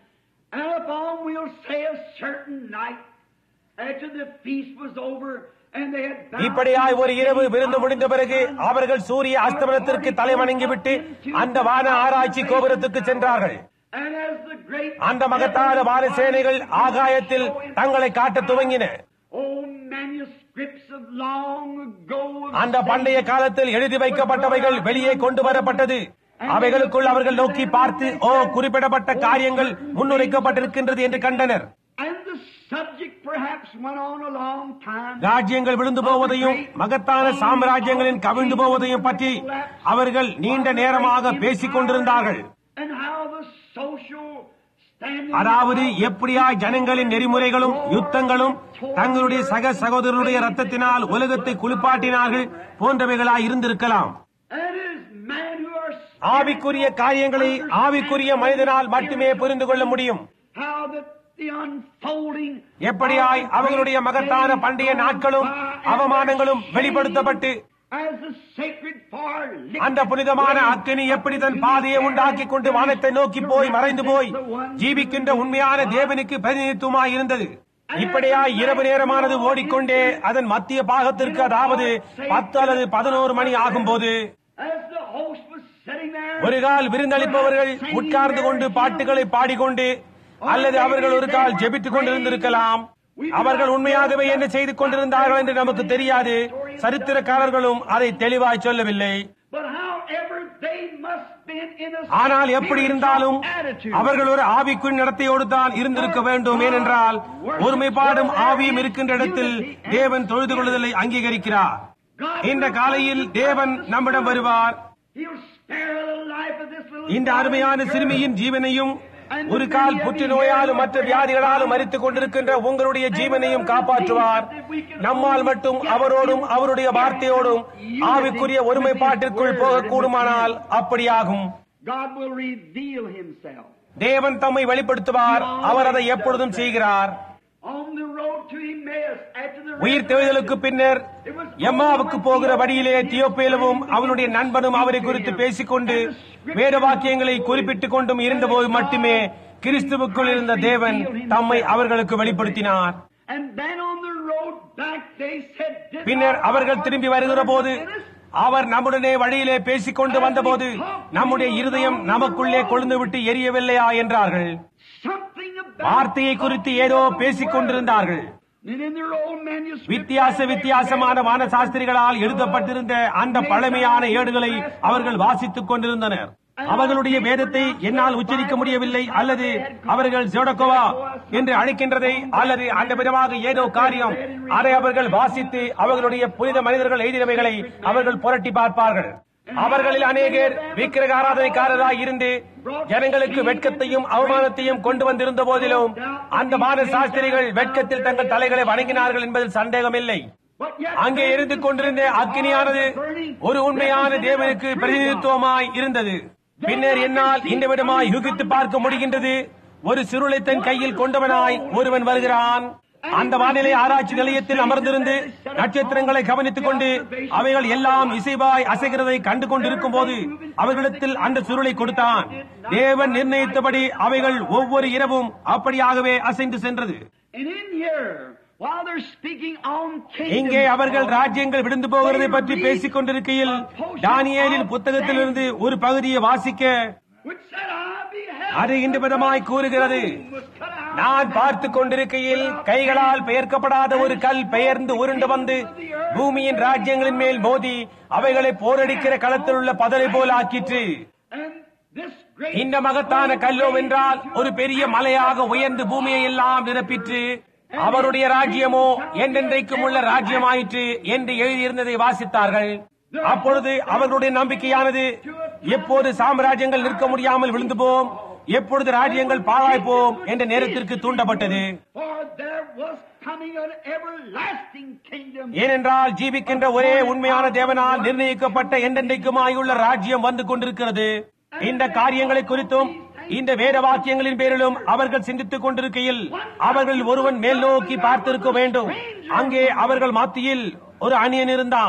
And upon we'll say a certain night, after the feast was over, and they had bowed இப்படியாய் ஒரு இரவு to the விருந்து முடிந்த பிறகு அவர்கள் சூரிய அஸ்தமனத்திற்கு தலை வணங்கிவிட்டு அந்த வான ஆராய்ச்சி கோபுரத்துக்கு சென்றார்கள் And as the great அந்த மகத்தான வான சேனைகள் ஆகாயத்தில் தங்களை காட்டத் துவங்கின old manuscripts of long ago of அந்த பண்டைய காலத்தில் எழுதி வைக்கப்பட்டவைகள் வெளியே கொண்டு வரப்பட்டது அவைகளுக்குள் அவர்கள் நோக்கி பார்த்து ஓ குறிப்பிடப்பட்ட காரியங்கள் முன்னுரைக்கப்பட்டிருக்கின்றது என்று கண்டனர் And the subject perhaps went on a long time. ராஜ்யங்கள் விழுந்து போவதையும் மகத்தான சாம்ராஜ்யங்களின் கவிழ்ந்து போவதையும் பற்றி அவர்கள் நீண்ட நேரமாக பேசிக் கொண்டிருந்தார்கள் And how the social standing அதாவது எப்படியா ஜனங்களின் நெறிமுறைகளும் யுத்தங்களும் தங்களுடைய சக சகோதரருடைய ரத்தத்தினால் உலகத்தை குளிப்பாட்டினார்கள் போன்றவைகளாய் இருந்திருக்கலாம் and is man who are ஆவிக்குரிய காரியங்களை ஆவிக்குரிய மனிதனால் மட்டுமே புரிந்து கொள்ள முடியும் how that the unfolding எப்படியாய் அவர்களுடைய மகத்தான பண்டைய நாட்களும் அவமானங்களும் வெளிப்படுத்தப்பட்டு as the sacred fire lit அந்த புனிதமான அக்கினி எப்படி தன் பாதையை உண்டாக்கி கொண்டு வானத்தை நோக்கி போய் மறைந்து போய் ஜீவிக்கின்ற உண்மையான தேவனுக்கு பிரதிநிதித்துவமாய் இருந்தது இப்படியாய் இரவு நேரமானது ஓடிக்கொண்டே அதன் மத்திய பாகத்திற்கு அதாவது பத்து அல்லது பதினோரு மணி ஆகும்போது as the host was sitting there ஒரு கால் விருந்தளிப்பவர்கள் உட்கார்ந்து கொண்டு பாட்டுகளை பாடிக்கொண்டு அல்லது அவர்கள் ஒரு கால் ஜெபித்துக் கொண்டிருந்திருக்கலாம் அவர்கள் உண்மையாகவே என்ன செய்து கொண்டிருந்தார்கள் என்று நமக்கு தெரியாது சரித்திரக்காரர்களும் அதை தெளிவாய் சொல்லவில்லை but however they must been in a ஆனால் எப்படி இருந்தாலும் attitude அவர்கள் ஒரு ஆவிக்குள் நடத்தையோடு தான் இருந்திருக்க வேண்டும் ஏனென்றால் ஒருமைப்பாடும் ஆவியும் இருக்கின்ற இடத்தில் தேவன் தொழுது கொள்ளுதலை அங்கீகரிக்கிறார் இந்த காலையில் தேவன் நம்மிடம் வருவார் He'll spare the life of this little இந்த அருமையான சிறுமியின் ஜீவனையும் ஒரு கால் புற்றுநோயாலும் மற்ற வியாதிகளாலும் மறித்துக் கொண்டிருக்கின்ற உங்களுடைய ஜீவனையும் காப்பாற்றுவார் நம்மால் மட்டும் அவரோடும் அவருடைய வார்த்தையோடும் ஆவிக்குரிய ஒருமைப்பாட்டிற்குள் போகக்கூடுமானால் அப்படியாகும் God will reveal himself தேவன் தம்மை வெளிப்படுத்துவார் அவர் அதை எப்பொழுதும் செய்கிறார் on the road to Emmaus after the உயிர் தெழுதலுக்கு பின்னர் எம்மாவுக்கு போகிற வழியிலே தியோப்பேலுவும் அவனுடைய நண்பனும் அவரை குறித்து பேசிக்கொண்டு வேத வாக்கியங்களை குறிப்பிட்டுக் கொண்டும் இருந்தபோது மட்டுமே கிறிஸ்துவுக்குள் இருந்த தேவன் தம்மை அவர்களுக்கு வெளிப்படுத்தினார் And then on the road back they said, "Did பின்னர் not அவர்கள் our திரும்பி வருகிற போது அவர் நம்முடனே வழியிலே பேசிக் கொண்டு வந்தபோது நம்முடைய இருதயம் நமக்குள்ளே கொழுந்து விட்டு எரியவில்லையா என்றார்கள் something about வார்த்தையை குறித்து ஏதோ பேசிக் கொண்டிருந்தார்கள் And in their old manuscript, வித்தியாச வித்தியாசமான வான சாஸ்திரிகளால் எழுதப்பட்டிருந்த அந்த பழமையான ஏடுகளை அவர்கள் வாசித்துக் கொண்டிருந்தனர் அவர்களுடைய வேதத்தை என்னால் உச்சரிக்க முடியவில்லை அல்லது அவர்கள் ஜோடகோவா என்று அழைக்கின்றதை அல்லது அந்த விதமாக ஏதோ காரியம் அதை அவர்கள் வாசித்து அவர்களுடைய புனித மனிதர்கள் எழுதினவைகளை அவர்கள் புரட்டி பார்ப்பார்கள் அவர்களில் அநேகர் விக்கிரக ஆராதனைக்காரராய் இருந்து ஜனங்களுக்கு வெட்கத்தையும் அவமானத்தையும் கொண்டு வந்திருந்த போதிலும் அந்த வான சாஸ்திரிகள் வெட்கத்தில் தங்கள் தலைகளை வணங்கினார்கள் என்பதில் சந்தேகமில்லை but yet அங்கே இருந்து கொண்டிருந்த அக்கினியானது ஒரு உண்மையான தேவனுக்கு பிரதிநிதித்துவமாய் இருந்தது பின்னர் என்னால் இந்த விதமாய் யூகித்து பார்க்க முடிகின்றது ஒரு சுருளை தன் கையில் கொண்டவனாய் ஒருவன் வருகிறான் அந்த வானிலை ஆராய்ச்சி நிலையத்தில் அமர்ந்திருந்து நட்சத்திரங்களை கவனித்துக் கொண்டு அவைகள் எல்லாம் இசைவாய் அசைகிறதை கண்டு கொண்டிருக்கும் போது அவர்களிடத்தில் அந்த சுருளை கொடுத்தான் தேவன் நிர்ணயித்தபடி அவைகள் ஒவ்வொரு இரவும் அப்படியாகவே அசைந்து சென்றது And in here, while they're speaking on இங்கே kingdoms, அவர்கள் ராஜ்யங்கள் விழுந்து போகிறதை பற்றி பேசிக் கொண்டிருக்கையில் தானியேலின் புத்தகத்திலிருந்து ஒரு பகுதியை வாசிக்க which said, I beheld அது இந்த விதமாய் கூறுகிறது was cut out. நான் பார்த்து கொண்டிருக்கையில் கைகளால் பெயர்க்கப்படாத ஒரு கல் பெயர்ந்து உருண்டு வந்து பூமியின் ராஜ்யங்களின் மேல் மோதி அவைகளை போரடிக்கிற களத்தில் உள்ள பதலை போல் ஆக்கிற்று And this great இந்த மகத்தான கல்லோ வென்றால் ஒரு பெரிய மலையாக உயர்ந்து பூமியை எல்லாம் நிரப்பிற்று அவருடைய ராஜ்யமோ என்றென்றைக்கும் உள்ள ராஜ்யமாயிற்று என்று எழுதியிருந்ததை வாசித்தார்கள் அப்பொழுது அவர்களுடைய நம்பிக்கையானது எப்போது சாம்ராஜ்யங்கள் நிற்க முடியாமல் விழுந்து போம் எப்பொழுது ராஜ்யங்கள் பாழாய்ப்போம் என்ற நேரத்திற்கு தூண்டப்பட்டது For there was coming an everlasting kingdom. ஏனென்றால் ஜீவிக்கின்ற ஒரே உண்மையான தேவனால் நிர்ணயிக்கப்பட்ட என்றென்றைக்குமாயுள்ள ராஜ்யம் வந்து கொண்டிருக்கிறது இந்த காரியங்களை குறித்தும் இந்த வேத வாக்கியங்களின் பேரிலும் அவர்கள் சிந்தித்துக் கொண்டிருக்கையில் அவர்கள் ஒருவன் மேல் நோக்கி பார்த்திருக்க வேண்டும் அங்கே அவர்கள் மத்தியில் ஒரு அணியன் இருந்தான்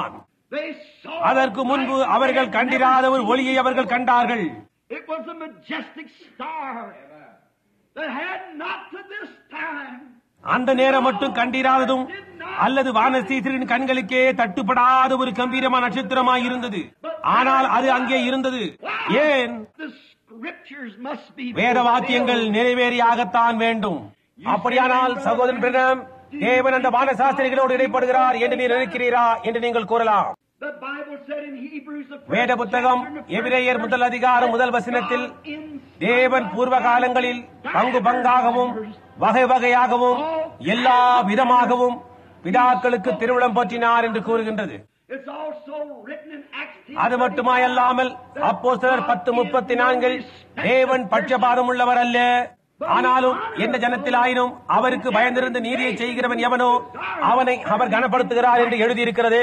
They saw அதற்கு முன்பு light அவர்கள் they had கண்டிராத never ஒரு seen ஒளியை அவர்கள் கண்டார்கள் It was a majestic star that had not to this time அந்த நேரம் மட்டும் கண்டிராததும் அல்லது வானசீசரின் கண்களுக்கே தட்டுப்படாத ஒரு கம்பீரமான நட்சத்திரமாய் இருந்தது ஆனால் அது அங்கே இருந்தது ஏன் the scriptures must be வேத வாக்கியங்கள் fulfilled. நிறைவேறியாகத்தான் வேண்டும் அப்படியானால் சகோதரன் பிரணம் தேவன் அந்த வானசாஸ்திரிகளோடு இடைப்படுகிறார் என்று நீர் நினைக்கிறீரா என்று நீங்கள் கூறலாம் The Bible said in Hebrews the first வேத புத்தகம் chapter and the first எபிரேயர் verse, முதல் அதிகாரம் முதல் வசனத்தில் God in தேவன் பூர்வ காலங்களில் பங்கு பங்காகவும் வகை வகையாகவும் எல்லா விதமாகவும் பிதாக்களுக்கு திருவிழம் பற்றினார் என்று கூறுகின்றது It's also written in Acts அது மட்டுமாயல்லாமல் அப்போஸ்தலர் பத்து முப்பத்தி நான்கில் தேவன் பட்சபாதம் உள்ளவர் அல்ல ஆனாலும் எந்த ஜனத்திலாயினும் அவருக்கு பயந்திருந்து நீதியை செய்கிறவன் எவனோ அவனை அவர் கனப்படுத்துகிறார் என்று எழுதியிருக்கிறது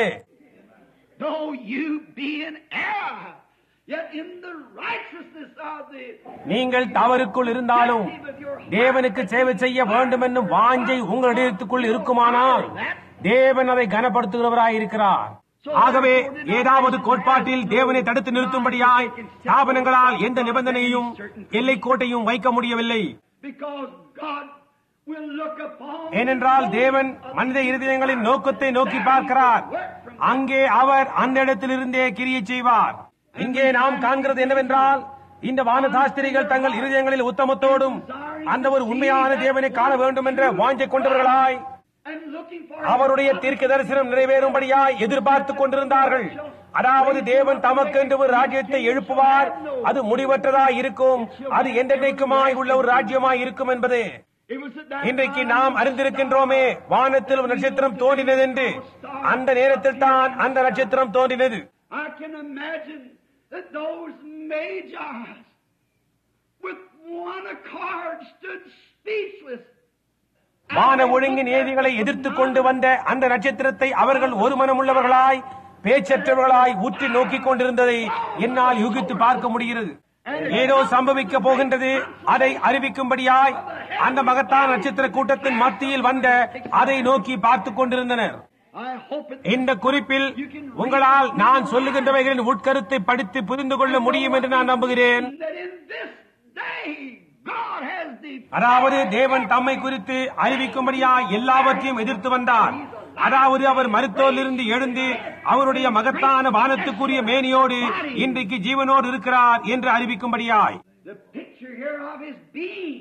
Though you be in error, yet in the righteousness of the நீங்கள் தவறுக்குள் இருந்தாலும் தேவனுக்கு சேவை செய்ய வேண்டும் என்னும் வாஞ்சை உங்களிடத்துக்குள் இருக்குமானால் தேவன் அதை கனப்படுத்துகிறவராயிருக்கிறார் ஆகவே ஏதாவது கோட்பாட்டில் தேவனை தடுத்து நிறுத்தும்படியாய் ஸ்தாபனங்களால் எந்த நிபந்தனையும் எல்லை கோட்டையும் வைக்க முடியவில்லை because God will look upon ஏனென்றால் தேவன் மனித இருதயங்களின் நோக்கத்தை நோக்கி பார்க்கிறார் அங்கே அவர் அந்த இடத்திலிருந்தே கிரியை செய்வார் இங்கே நாம் காண்கிறது என்னவென்றால் இந்த வானதாஸ்திரிகள் தங்கள் இருதயங்களில் உத்தமத்தோடும் அந்த ஒரு உண்மையான தேவனை காண வேண்டும் என்ற வாஞ்சை கொண்டவர்களாய் and looking for அவருடைய தீர்க்க தரிசனம் நிறைவேறும்படியாய் எதிர்பார்த்துக் கொண்டிருந்தார்கள் அதாவது தேவன் தமக்கென்று ஒரு ராஜ்யத்தை எழுப்புவார் அது முடிவற்றதாய் இருக்கும் அது என்றென்றைக்குமாய் உள்ள ஒரு ராஜ்யமாய் இருக்கும் என்பது It was at that இன்றைக்கு time நாம் அறிந்திருக்கின்றோமே வானத்தில் ஒரு நட்சத்திரம் தோன்றினது என்று அந்த நேரத்தில் தான் அந்த நட்சத்திரம் தோன்றினது I can imagine that those magi with one accord stood speechless. வான ஒழுங்கு நீதிகளை எதிர்த்துக் கொண்டு வந்த அந்த நட்சத்திரத்தை அவர்கள் ஒரு மனமுள்ளவர்களாய் பேச்சற்றவர்களாய் உற்று நோக்கிக் கொண்டிருந்ததை என்னால் யூகித்து பார்க்க முடிகிறது ஏதோ சம்பவிக்க போகின்றது அதை அறிவிக்கும்படியாய் அந்த மகத்தான நட்சத்திர கூட்டத்தின் மத்தியில் வந்த அதை நோக்கி பார்த்துக் கொண்டிருந்தனர் I hope it இந்த குறிப்பில் உங்களால் நான் சொல்லுகின்றவைகளின் உட்கருத்தை படித்து புரிந்து கொள்ள முடியும் என்று நான் நம்புகிறேன் that in this day God has the அதாவது தேவன் தம்மை குறித்து அறிவிக்கும்படியா எல்லாவற்றையும் எதிர்த்து வந்தார் அதாவது அவர் மருத்துவரிலிருந்து எழுந்து அவருடைய மகத்தான வானத்துக்குரிய மேனியோடு இன்றைக்கு ஜீவனோடு இருக்கிறார் என்று அறிவிக்கும்படியாய் the picture here of his being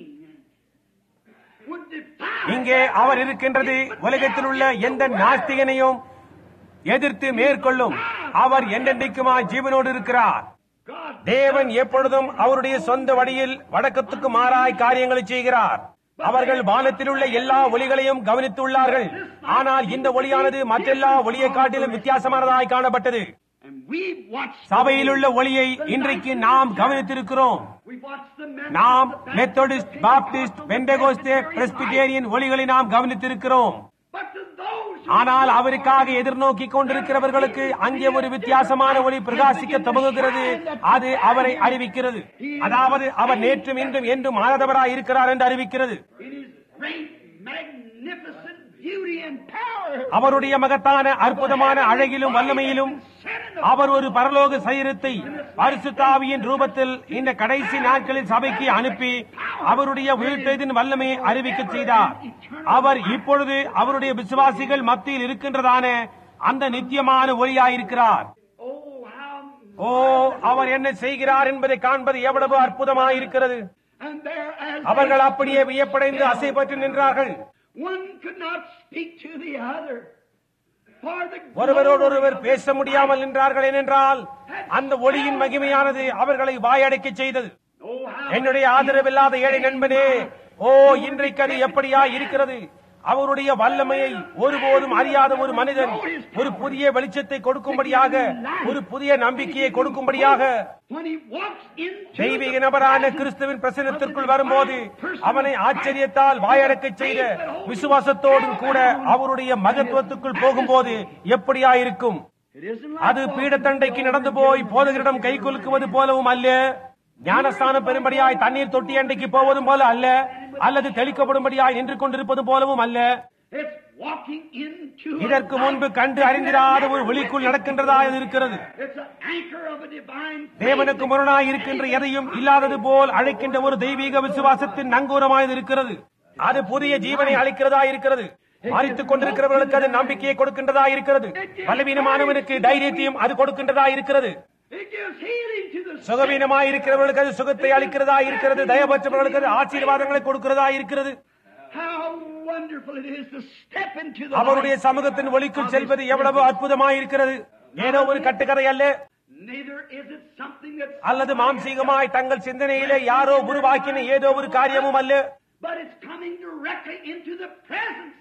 would defy இங்கே அவர் இருக்கின்றது உலகத்தில் உள்ள எந்த நாஸ்திகனையும் எதிர்த்து மேற்கொள்ளும் அவர் என்றென்றைக்குமாய் ஜீவனோடு இருக்கிறார் God தேவன் எப்பொழுதும் அவருடைய சொந்த வழியில் வடக்கத்துக்கு மாறாய் காரியங்களை செய்கிறார் அவர்கள் வானத்தில் உள்ள எல்லா ஒளிகளையும் கவனித்துள்ளார்கள் ஆனால் இந்த ஒளியானது மற்றெல்லா ஒளியை காட்டிலும் வித்தியாசமானதாய் காணப்பட்டது and we watched சபையில் உள்ள ஒளியை இன்றைக்கு நாம் கவனித்திருக்கிறோம் we watched the நாம் Methodists, the Methodist Baptists, Baptist the Pentecost Presbyterian, Presbyterian ஒளிகளை நாம் கவனித்திருக்கிறோம் But to those who ஆனால் அவருக்காக எதிர்நோக்கி கொண்டிருக்கிறவர்களுக்கு அங்கே ஒரு வித்தியாசமான ஒளி பிரகாசிக்க துவங்குகிறது அது அவரை அறிவிக்கிறது அதாவது அவர் நேற்றும் இன்றும் என்றும் மாறாதவராய் இருக்கிறார் என்று அறிவிக்கிறது in his great, magnificent beauty and power, அவருடைய மகத்தான அற்புதமான அழகிலும் வல்லமையிலும் அவர் ஒரு பரலோக சரீரத்தை பரிசுத்தாவியின் ரூபத்தில் இந்த கடைசி நாட்களில் சபைக்கு அனுப்பி அவருடைய உயிர்த்தெழுதின் வல்லமையை அறிவிக்க செய்தார் அவர் இப்பொழுது அவருடைய விசுவாசிகள் மத்தியில் இருக்கின்றதான அந்த நித்தியமான ஒளியாயிருக்கிறார் oh, how ஓ அவர் என்ன செய்கிறார் என்பதை காண்பது எவ்வளவு அற்புதமாயிருக்கிறது and there as அவர்கள் அப்படியே வியப்படைந்து அசைப்பட்டு நின்றார்கள் one could not speak to the other. For the ஒருவரோடு ஒருவர் glory of பேச முடியாமல் நின்றார்கள் ஏனென்றால் அந்த ஒளியின் மகிமையானது அவர்களை வாயடைக்கச் செய்தது Oh, how என்னுடைய ஆதரவில்லாத ஏழை நண்பனே ஓ இன்றைக்கு அது எப்படியா இருக்கிறது அவருடைய வல்லமையை ஒருபோதும் அறியாத ஒரு மனிதன் ஒரு புதிய வெளிச்சத்தை கொடுக்கும்படியாக ஒரு புதிய நம்பிக்கையை கொடுக்கும்படியாக when he walks into தெய்வீக the நபரான கிறிஸ்துவின் பிரசனத்திற்குள் வரும்போது அவனை ஆச்சரியத்தால் வாயடக்கச் செய்த விசுவாசத்தோடும் கூட அவருடைய மகத்துவத்துக்குள் போகும்போது எப்படியா இருக்கும் It isn't அது பீடத்தண்டைக்கு நடந்து போய் போதகரிடம் கை குலுக்குவது போலவும் அல்ல ஞானஸ்தானம் பெறும்படியாய் தண்ணீர் தொட்டி அண்டைக்கு போவதும் போல அல்ல அல்லது தெளிக்கப்படும்படியாய் நின்று கொண்டிருப்பது போலவும் அல்ல It's walking into a இதற்கு முன்பு கண்டு அறிந்திராத ஒரு ஒளிக்குள் நடக்கின்றதா இது இருக்கிறது It's an anchor of a divine faith. தேவனுக்கு முரணாய் இருக்கின்ற எதையும் இல்லாதது போல் அழைக்கின்ற ஒரு தெய்வீக விசுவாசத்தின் நங்கூரமாய் இருக்கிறது அது புதிய ஜீவனை அளிக்கிறதா இருக்கிறது மறித்துக் கொண்டிருக்கிறவர்களுக்கு அது நம்பிக்கையை கொடுக்கின்றதா இருக்கிறது பலவீனமானவனுக்கு தைரியத்தையும் அது கொடுக்கின்றதா இருக்கிறது It gives healing to the sick. சுகவீனமாய் இருக்கிறவர்களுக்கு அது சுகத்தை அளிக்கிறதா இருக்கிறது தயபற்றவர்களுக்கு அது ஆசீர்வாதங்களை கொடுக்கிறதா இருக்கிறது How wonderful it is to step into the அவருடைய light சமூகத்தின் ஒளிக்குள் of செல்வது His எவ்வளவு அற்புதமாய் இருக்கிறது ஏதோ ஒரு கட்டுக்கதை அல்ல Neither is it something that அல்லது மாம்சீகமாய் தங்கள் சிந்தனையிலே யாரோ உருவாக்கின ஏதோ ஒரு காரியமும் அல்ல but it's coming directly into the presence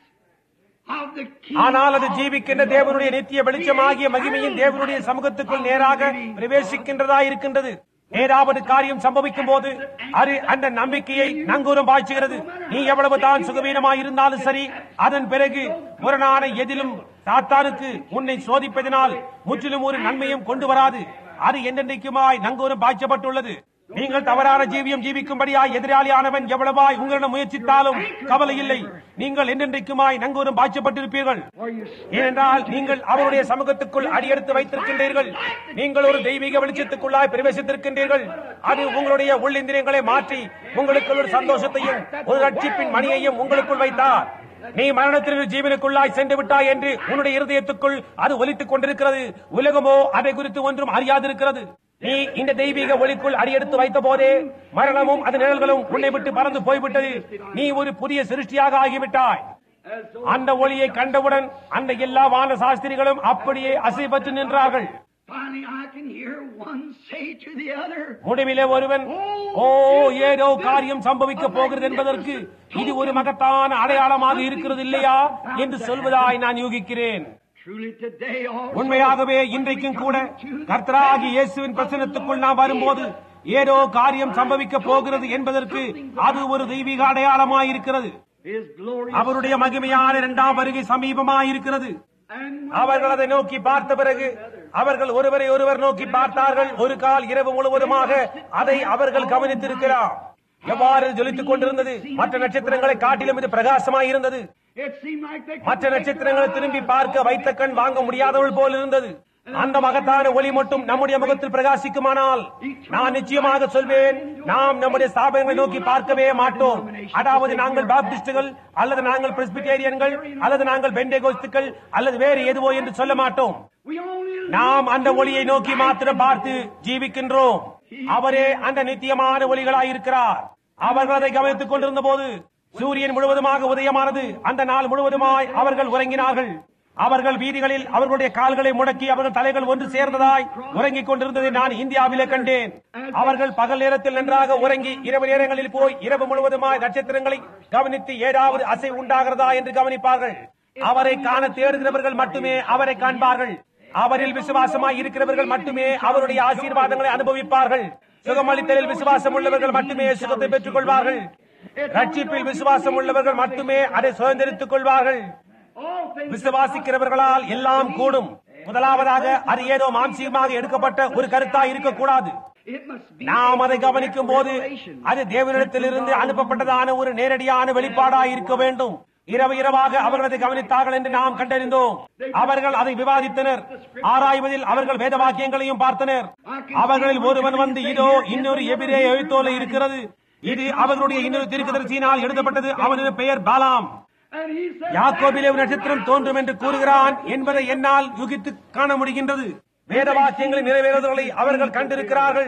of the King. ஆனால் அது of ஜீவிக்கின்ற தேவனுடைய நித்திய வெளிச்சமாகிய மகிமையின் தேவனுடைய சமூகத்துக்குள் நேராக பிரவேசிக்கின்றதா இருக்கின்றது ஏதாவது காரியம் சம்பவிக்கும் போது அது அந்த நம்பிக்கையை நங்கூரம் பாய்ச்சுகிறது நீ எவ்வளவு தான் சுகவீனமாய் இருந்தாலும் சரி அதன் பிறகு முரணான எதிலும் சாத்தானுக்கு உன்னை சோதிப்பதனால் முற்றிலும் ஒரு நன்மையும் கொண்டு வராது அது என்றென்றைக்குமாய் நங்கூரம் பாய்ச்சப்பட்டுள்ளது நீங்கள் தவறான ஜீவியம் ஜீவிக்கும்படியாய் எதிராளியானவன் எவ்வளவாய் உங்களிடம் முயற்சித்தாலும் கவலை இல்லை நீங்கள் என்றென்றைக்குமாய் நங்கூரம் பாய்ச்சப்பட்டிருப்பீர்கள் For you ஏனென்றால் நீங்கள் அவருடைய சமூகத்துக்குள் அடியெடுத்து வைத்திருக்கின்றீர்கள் நீங்கள் ஒரு தெய்வீக வெளிச்சத்துக்குள்ளாய் பிரவேசித்திருக்கின்றீர்கள் அது உங்களுடைய உள்ளிந்திரியங்களை மாற்றி உங்களுக்கு ஒரு சந்தோஷத்தையும் ஒரு ரட்சிப்பின் மணியையும் உங்களுக்குள் வைத்தார் நீ மரணத்திற்கு ஜீவனுக்குள்ளாய் சென்று விட்டாய் என்று உன்னுடைய இருதயத்துக்குள் அது ஒலித்துக் கொண்டிருக்கிறது உலகமோ அதை குறித்து ஒன்றும் அறியாதிருக்கிறது நீ இந்த தெய்வீக ஒளிக்குள் அடியெடுத்து வைத்த போதே மரணமும் அது நிழல்களும் உன்னை விட்டு பறந்து போய்விட்டது நீ ஒரு புதிய சிருஷ்டியாக ஆகிவிட்டாய் as though அந்த ஒளியை கண்டவுடன் அந்த எல்லா வான சாஸ்திரிகளும் அப்படியே அசைபற்று நின்றார்கள் finally I can hear one say to the other, முடிவிலே ஒருவன் ஓ ஏதோ காரியம் சம்பவிக்க போகிறது என்பதற்கு இது ஒரு மகத்தான அடையாளமாக இருக்கிறது இல்லையா என்று சொல்வதாய் நான் யூகிக்கிறேன் Truly today also உண்மையாகவே இன்றைக்கும் கூட கர்த்தராகி இயேசுவின் பிரசனத்துக்குள் நாம் வரும்போது ஏதோ காரியம் சம்பவிக்க போகிறது என்பதற்கு அது ஒரு தெய்வீக அடையாளமாய் இருக்கிறது His glory அவருடைய மகிமையான இரண்டாம் வருகை சமீபமாய் இருக்கிறது and அவர்கள் அதை நோக்கி பார்த்த பிறகு அவர்கள் ஒருவரை ஒருவர் நோக்கி பார்த்தார்கள் ஒரு கால் இரவு முழுவதுமாக அதை அவர்கள் கவனித்திருக்கிறார் எவ்வாறு ஜொலித்துக் கொண்டிருந்தது மற்ற நட்சத்திரங்களை காட்டிலும் இது பிரகாசமாய் இருந்தது it seemed like they மற்ற நட்சத்திரங்களை திரும்பி பார்க்க வைத்த கண் வாங்க முடியாதவள் போல் இருந்தது அந்த மகத்தான ஒளி மட்டும் நம்முடைய முகத்தில் பிரகாசிக்குமானால் நான் நிச்சயமாக சொல்வேன் நாம் நம்முடைய ஸ்தாபனங்களை நோக்கி பார்க்கவே மாட்டோம் அதாவது நாங்கள் பாப்டிஸ்டுகள் அல்லது நாங்கள் பிரெஸ்பிட்டேரியன்கள் அல்லது நாங்கள் பெண்டேகோஸ்துக்கள் அல்லது வேறு எதுவோ என்று சொல்ல மாட்டோம் we only நாம் அந்த ஒளியை நோக்கி மாத்திரம் பார்த்து ஜீவிக்கின்றோம் அவரே அந்த நித்தியமான ஒளிகளாய் இருக்கிறார் அவர்கள் அதை கவனித்துக் கொண்டிருந்த போது சூரியன் முழுவதுமாக உதயமானது அந்த நாள் முழுவதுமாய் அவர்கள் உறங்கினார்கள் அவர்கள் வீதிகளில் அவர்களுடைய கால்களை முடக்கி அவர்கள் தலைகள் ஒன்று சேர்ந்ததாய் உறங்கிக் கொண்டிருந்ததை நான் இந்தியாவிலே கண்டேன் அவர்கள் பகல் நேரத்தில் நன்றாக உறங்கி இரவு நேரங்களில் போய் இரவு முழுவதுமாய் நட்சத்திரங்களை கவனித்து ஏதாவது அசை உண்டாகிறதா என்று கவனிப்பார்கள் அவரை காண தேடுகிறவர்கள் மட்டுமே அவரை காண்பார்கள் அவரில் விசுவாசமாய் இருக்கிறவர்கள் மட்டுமே அவருடைய ஆசீர்வாதங்களை அனுபவிப்பார்கள் சுகமளித்தலில் விசுவாசம் உள்ளவர்கள் மட்டுமே சுகத்தை பெற்றுக் கொள்வார்கள் ரட்சிப்பில் விசுவாசம் உள்ளவர்கள் மட்டுமே அதை சுதந்திரித்துக் கொள்வார்கள் all things விசுவாசிக்கிறவர்களால் எல்லாம் கூடும் முதலாவதாக அது ஏதோ மாம்சீகமாக எடுக்கப்பட்ட ஒரு கருத்தா இருக்கக்கூடாது it must be நாம் அதை கவனிக்கும் போது அது தேவனிடத்திலிருந்து அனுப்பப்பட்டதான ஒரு நேரடியான வெளிப்பாடாய் இருக்க வேண்டும் இரவு இரவாக அவர்கள் அதை கவனித்தார்கள் என்று நாம் கண்டறிந்தோம் அவர்கள் அதை விவாதித்தனர் ஆராய்வதில் அவர்கள் வேத வாக்கியங்களையும் பார்த்தனர் அவர்களில் ஒருவன் வந்து இதோ இன்னொரு எபிரே எழுத்தோல இருக்கிறது இது அவர்களுடைய இன்னொரு தீர்க்கதரிசியினால் எழுதப்பட்டது அவனது பெயர் பாலாம் and he said யாக்கோபிலே ஒரு நட்சத்திரம் தோன்றும் என்று கூறுகிறான் என்பதை என்னால் யுகித்து காண முடிகின்றது வேத வாக்கியங்களின் நிறைவேறுதல்களை அவர்கள் கண்டிருக்கிறார்கள்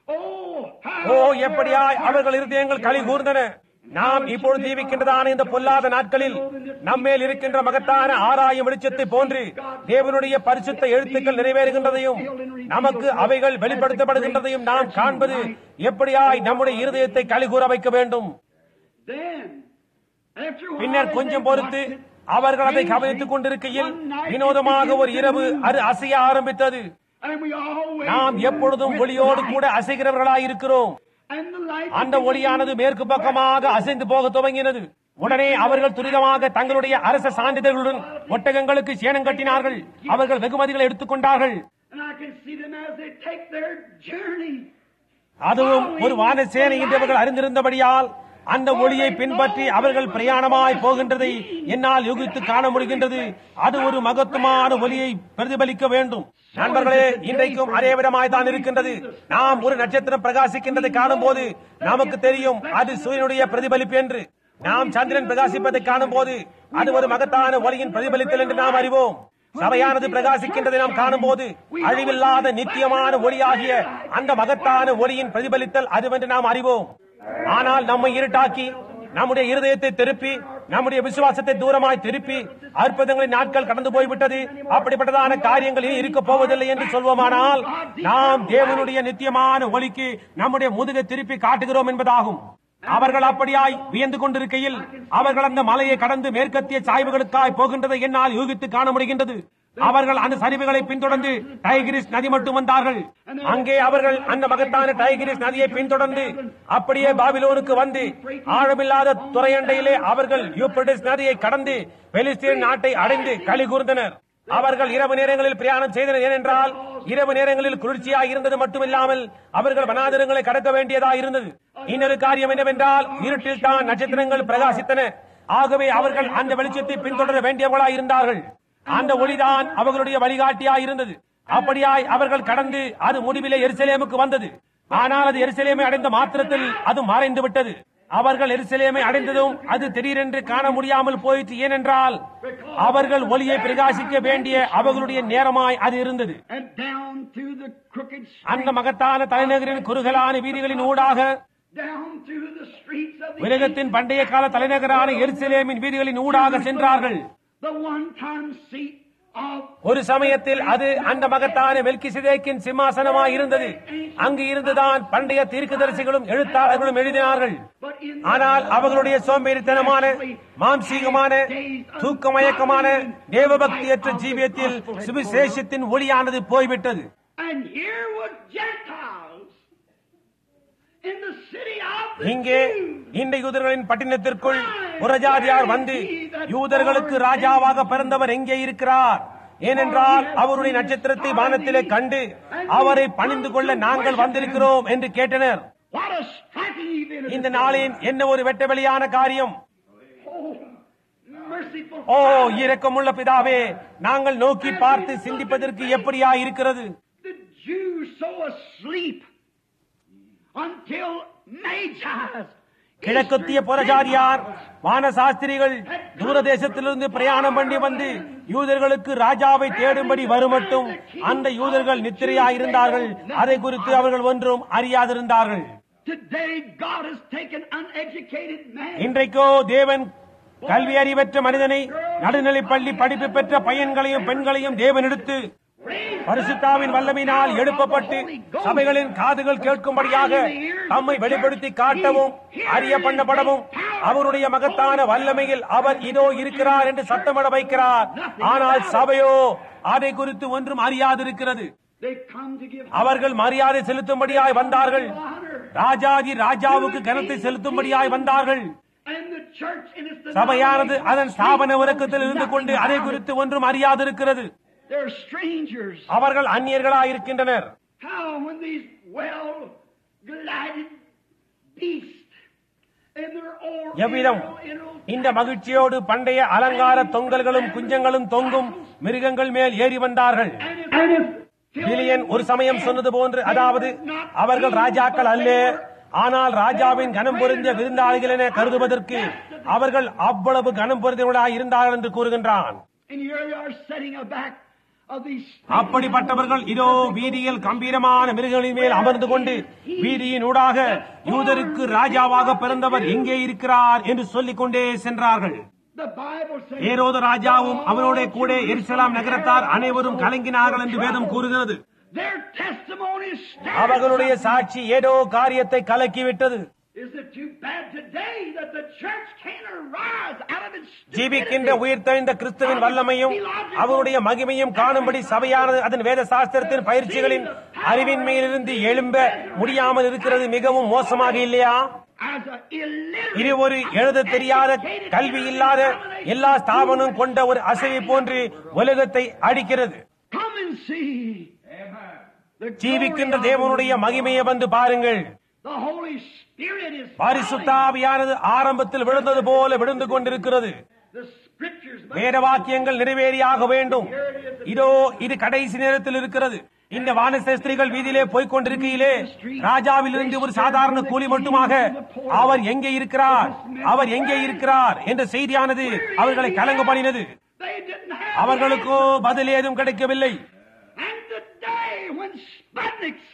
oh ஓ how எப்படியாய் அவர்கள் இருதயங்கள் களி கூர்ந்தன நாம் இப்பொழுது ஜீவிக்கின்றதான இந்த பொல்லாத நாட்களில் நம்மேல் இருக்கின்ற மகத்தான ஆராயும் வெளிச்சத்தை போன்று தேவனுடைய பரிசுத்த எழுத்துக்கள் நிறைவேறுகின்றதையும் நமக்கு அவைகள் வெளிப்படுத்தப்படுகின்றதையும் நாம் காண்பது எப்படியாய் நம்முடைய இருதயத்தை களி கூற வைக்க வேண்டும் then after a while பின்னர் they கொஞ்சம் watched பொறுத்து it, அவர்கள் அதை கவனித்துக் கொண்டிருக்கையில் வினோதமாக ஒரு இரவு அது அசைய ஆரம்பித்தது and we always நாம் எப்பொழுதும் ஒளியோடு கூட அசைகிறவர்களாய் இருக்கிறோம் and the light அந்த ஒளியானது மேற்கு பக்கமாக அசைந்து போக துவங்கினது உடனே அவர்கள் துரிதமாக தங்களுடைய அரச சான்றிதழ்களுடன் ஒட்டகங்களுக்கு சேனம் கட்டினார்கள் அவர்கள் வெகுமதிகளை எடுத்துக்கொண்டார்கள் and I can see them as they take their journey அதுவும் ஒரு வான சேனை என்று அவர்கள் அறிந்திருந்தபடியால் அந்த ஒளியை பின்பற்றி அவர்கள் பிரயாணமாய் போகின்றதை என்னால் யூகித்து காண முடிகின்றது அது ஒரு மகத்துவமான ஒளியை பிரதிபலிக்க வேண்டும் நண்பர்களே இன்றைக்கும் அதே விதமாய் தான் இருக்கின்றது நாம் ஒரு நட்சத்திரம் பிரகாசிக்கின்றதை காணும் போது நமக்கு தெரியும் அது சூரியனுடைய பிரதிபலிப்பு என்று நாம் சந்திரன் பிரகாசிப்பதை காணும் போது அது ஒரு மகத்தான ஒளியின் பிரதிபலித்தல் என்று நாம் அறிவோம் சபையானது பிரகாசிக்கின்றதை நாம் காணும் போது அழிவில்லாத நித்தியமான ஒளியாகிய அந்த மகத்தான ஒளியின் பிரதிபலித்தல் அதுவென்று நாம் அறிவோம் ஆனால் நம்மை இருட்டாக்கி நம்முடைய இருதயத்தை திருப்பி நம்முடைய விசுவாசத்தை தூரமாய் திருப்பி அற்புதங்களின் நாட்கள் கடந்து போய்விட்டது அப்படிப்பட்டதான காரியங்கள் இனி இருக்க போவதில்லை என்று சொல்வோமானால் நாம் தேவனுடைய நித்தியமான ஒளிக்கு நம்முடைய முதுகை திருப்பி காட்டுகிறோம் என்பதாகும் அவர்கள் அப்படியாய் வியந்து கொண்டிருக்கையில் அவர்கள் அந்த மலையை கடந்து மேற்கத்திய சாய்வுகளுக்காய் போகின்றதை என்னால் யூகித்து காண முடிகின்றது அவர்கள் அந்த சரிவுகளை பின்தொடர்ந்து டைகிரிஸ் நதி மட்டும் வந்தார்கள் அங்கே அவர்கள் அந்த மகத்தான டைகிரிஸ் நதியை பின்தொடர்ந்து அப்படியே பாபிலோனுக்கு வந்து ஆழமில்லாத துறையண்டையிலே அவர்கள் யூப்ரடிஸ் நதியை கடந்து பெலிஸ்தீன் நாட்டை அடைந்து களி கூர்ந்தனர் அவர்கள் இரவு நேரங்களில் பிரயாணம் செய்தனர் ஏனென்றால் இரவு நேரங்களில் குளிர்ச்சியாக இருந்தது மட்டுமில்லாமல் அவர்கள் வனாதரங்களை கடக்க வேண்டியதா இருந்தது இன்னொரு காரியம் என்னவென்றால் இருட்டில் தான் நட்சத்திரங்கள் பிரகாசித்தன ஆகவே அவர்கள் அந்த வெளிச்சத்தை பின்தொடர வேண்டியவர்களா இருந்தார்கள் அந்த ஒளிதான் அவர்களுடைய வழிகாட்டியா இருந்தது அப்படியாய் அவர்கள் கடந்து அது முடிவிலே எருசலேமுக்கு வந்தது ஆனால் அது எருசலேமை அடைந்த மாத்திரத்தில் அது மறைந்து விட்டது அவர்கள் எருசலேமை அடைந்ததும் அது திடீரென்று காண முடியாமல் போயிற்று ஏனென்றால் அவர்கள் ஒளியை பிரகாசிக்க வேண்டிய அவர்களுடைய நேரமாய் அது இருந்தது And down through the crooked அந்த streets, மகத்தான தலைநகரின் குறுகலான வீதிகளின் ஊடாக down through the streets of the உலகத்தின் பண்டைய கால தலைநகரான எருசலேமின் வீதிகளின் ஊடாக சென்றார்கள் the one-time seat of ஒரு சமயத்தில் அது அந்த மகத்தான மெல்கிசிதேக்கின் சிம்மாசனமாய் இருந்தது அங்கு இருந்துதான் பண்டைய தீர்க்கதரிசிகளும் எழுத்தாளர்களும் எழுதினார்கள் but in ஆனால் அவர்களுடைய சோம்பேறித்தனமான மாம்சீகமான தூக்கமயக்கமான தேவபக்தியற்ற ஜீவியத்தில் சுவிசேஷத்தின் ஒளியானது போய்விட்டது and here was Gentiles in the city of the இங்கே Jews. இந்த யூதர்களின் பட்டினத்திற்குள் புறஜாதியார் வந்து யூதர்களுக்கு ராஜாவாக பிறந்தவர் எங்கே இருக்கிறார் ஏனென்றால் அவருடைய நட்சத்திரத்தை வானத்திலே கண்டு அவரை பணிந்து கொள்ள நாங்கள் வந்திருக்கிறோம் என்று கேட்டனர் What a striking event! இந்த நாளின் என்ன ஒரு வெட்டவெளியான காரியம் Oh, merciful ஓ Father. இரக்கமுள்ள பிதாவே நாங்கள் நோக்கி பார்த்து சிந்திப்பதற்கு எப்படியா இருக்கிறது The Jews so asleep until Magi's கிழக்கத்திய புறஜாதியார் வானசாஸ்திரிகள் தூரதேசத்திலிருந்து பிரயாணம் பண்ணி வந்து யூதர்களுக்கு ராஜாவை தேடும்படி வருமட்டும் அந்த யூதர்கள் நித்திரையாயிருந்தார்கள் அதை குறித்து அவர்கள் ஒன்றும் அறியாதிருந்தார்கள் Today, God has taken uneducated man. இன்றைக்கோ தேவன் கல்வி அறிவற்ற மனிதனை நடுநிலை பள்ளி படிப்பு பெற்ற பையன்களையும் பெண்களையும் தேவன் எடுத்து பரிசுத்தாவின் வல்லமையினால் எழுப்பப்பட்டு சபைகளின் காதுகள் கேட்கும்படியாக தம்மை வெளிப்படுத்தி காட்டவும் அறிய பண்ணப்படவும் அவருடைய மகத்தான வல்லமையில் அவர் இதோ இருக்கிறார் என்று சத்தமிட வைக்கிறார் ஆனால் சபையோ அதை குறித்து ஒன்றும் அறியாதிருக்கிறது They come to give அவர்கள் மரியாதை செலுத்தும்படியாய் வந்தார்கள் ராஜாதி ராஜாவுக்கு கனத்தை செலுத்தும்படியாய் வந்தார்கள் and the church in its சபையானது அதன் ஸ்தாபன உறக்கத்தில் இருந்து கொண்டு அதை குறித்து ஒன்றும் அறியாதிருக்கிறது They're strangers. அவர்கள் அந்நியர்களாய் இருக்கின்றனர் How when these well glided beasts and their old எவ்விதம் இந்த மகிழ்ச்சியோடு பண்டைய அலங்கார தொங்கல்களும் குஞ்சங்களும் தொங்கும் மிருகங்கள் மேல் ஏறி வந்தார்கள் பிலியன் ஒரு சமயம் சொன்னது போன்று அதாவது அவர்கள் ராஜாக்கள் அல்ல ஆனால் ராஜாவின் கனம் பொருந்திய விருந்தாளிகள் என கருதுவதற்கு அவர்கள் அவ்வளவு கனம் பொருந்தியவர்களாய் இருந்தார்கள் என்று கூறுகின்றான் And here they are setting aback of these அப்படிப்பட்டவர்கள் இதோ வீதியில் கம்பீரமான மிருகங்களின் மேல் அமர்ந்து கொண்டு வீதியின் ஊடாக யூதருக்கு ராஜாவாக பிறந்தவர் எங்கே இருக்கிறார் என்று சொல்லிக் கொண்டே சென்றார்கள் The Bible says ஏரோது ராஜாவும் அவனோட கூட எருசலாம் நகரத்தார் அனைவரும் கலங்கினார்கள் என்று வேதம் கூறுகிறது their testimony stands. அவர்களுடைய சாட்சி ஏதோ காரியத்தை கலக்கிவிட்டது Is it too bad today that the church can't arise out of its ஜீவிக்கின்ற stupidity? உயிர்த்தெழுந்த கிறிஸ்துவின் வல்லமையும் அவருடைய மகிமையும் காணும்படி சபையானது அதன் வேத சாஸ்திரத்தின் பயிற்சிகளின் அறிவின்மையிலிருந்து எழும்ப முடியாமல் இருக்கிறது மிகவும் மோசமாக இல்லையா As a illiterate, இது ஒரு எழுத தெரியாத கல்வி இல்லாத எல்லா ஸ்தாபனம் கொண்ட ஒரு அசைவை போன்று உலகத்தை அடிக்கிறது come and see. The ஜீவிக்கின்ற glory of தேவனுடைய மகிமையை வந்து பாருங்கள் The Holy Spirit is falling. பரிசுத்தாவியானது ஆரம்பத்தில் விழுந்தது போல விழுந்து கொண்டிருக்கிறது The Scriptures must வேத வாக்கியங்கள் நிறைவேறியாக வேண்டும் இதோ இது கடைசி நேரத்தில் இருக்கிறது இந்த வானசேஸ்திரிகள் வீதியிலே போய்க் கொண்டிருக்கையிலே ராஜாவிலிருந்து ஒரு சாதாரண கூலி மட்டுமாக அவர் எங்கே இருக்கிறார் அவர் எங்கே இருக்கிறார் என்ற செய்தியானது அவர்களை கலங்க பண்ணினது They didn't have அவர்களுக்கோ பதில் ஏதும் கிடைக்கவில்லை And today, when Sputniks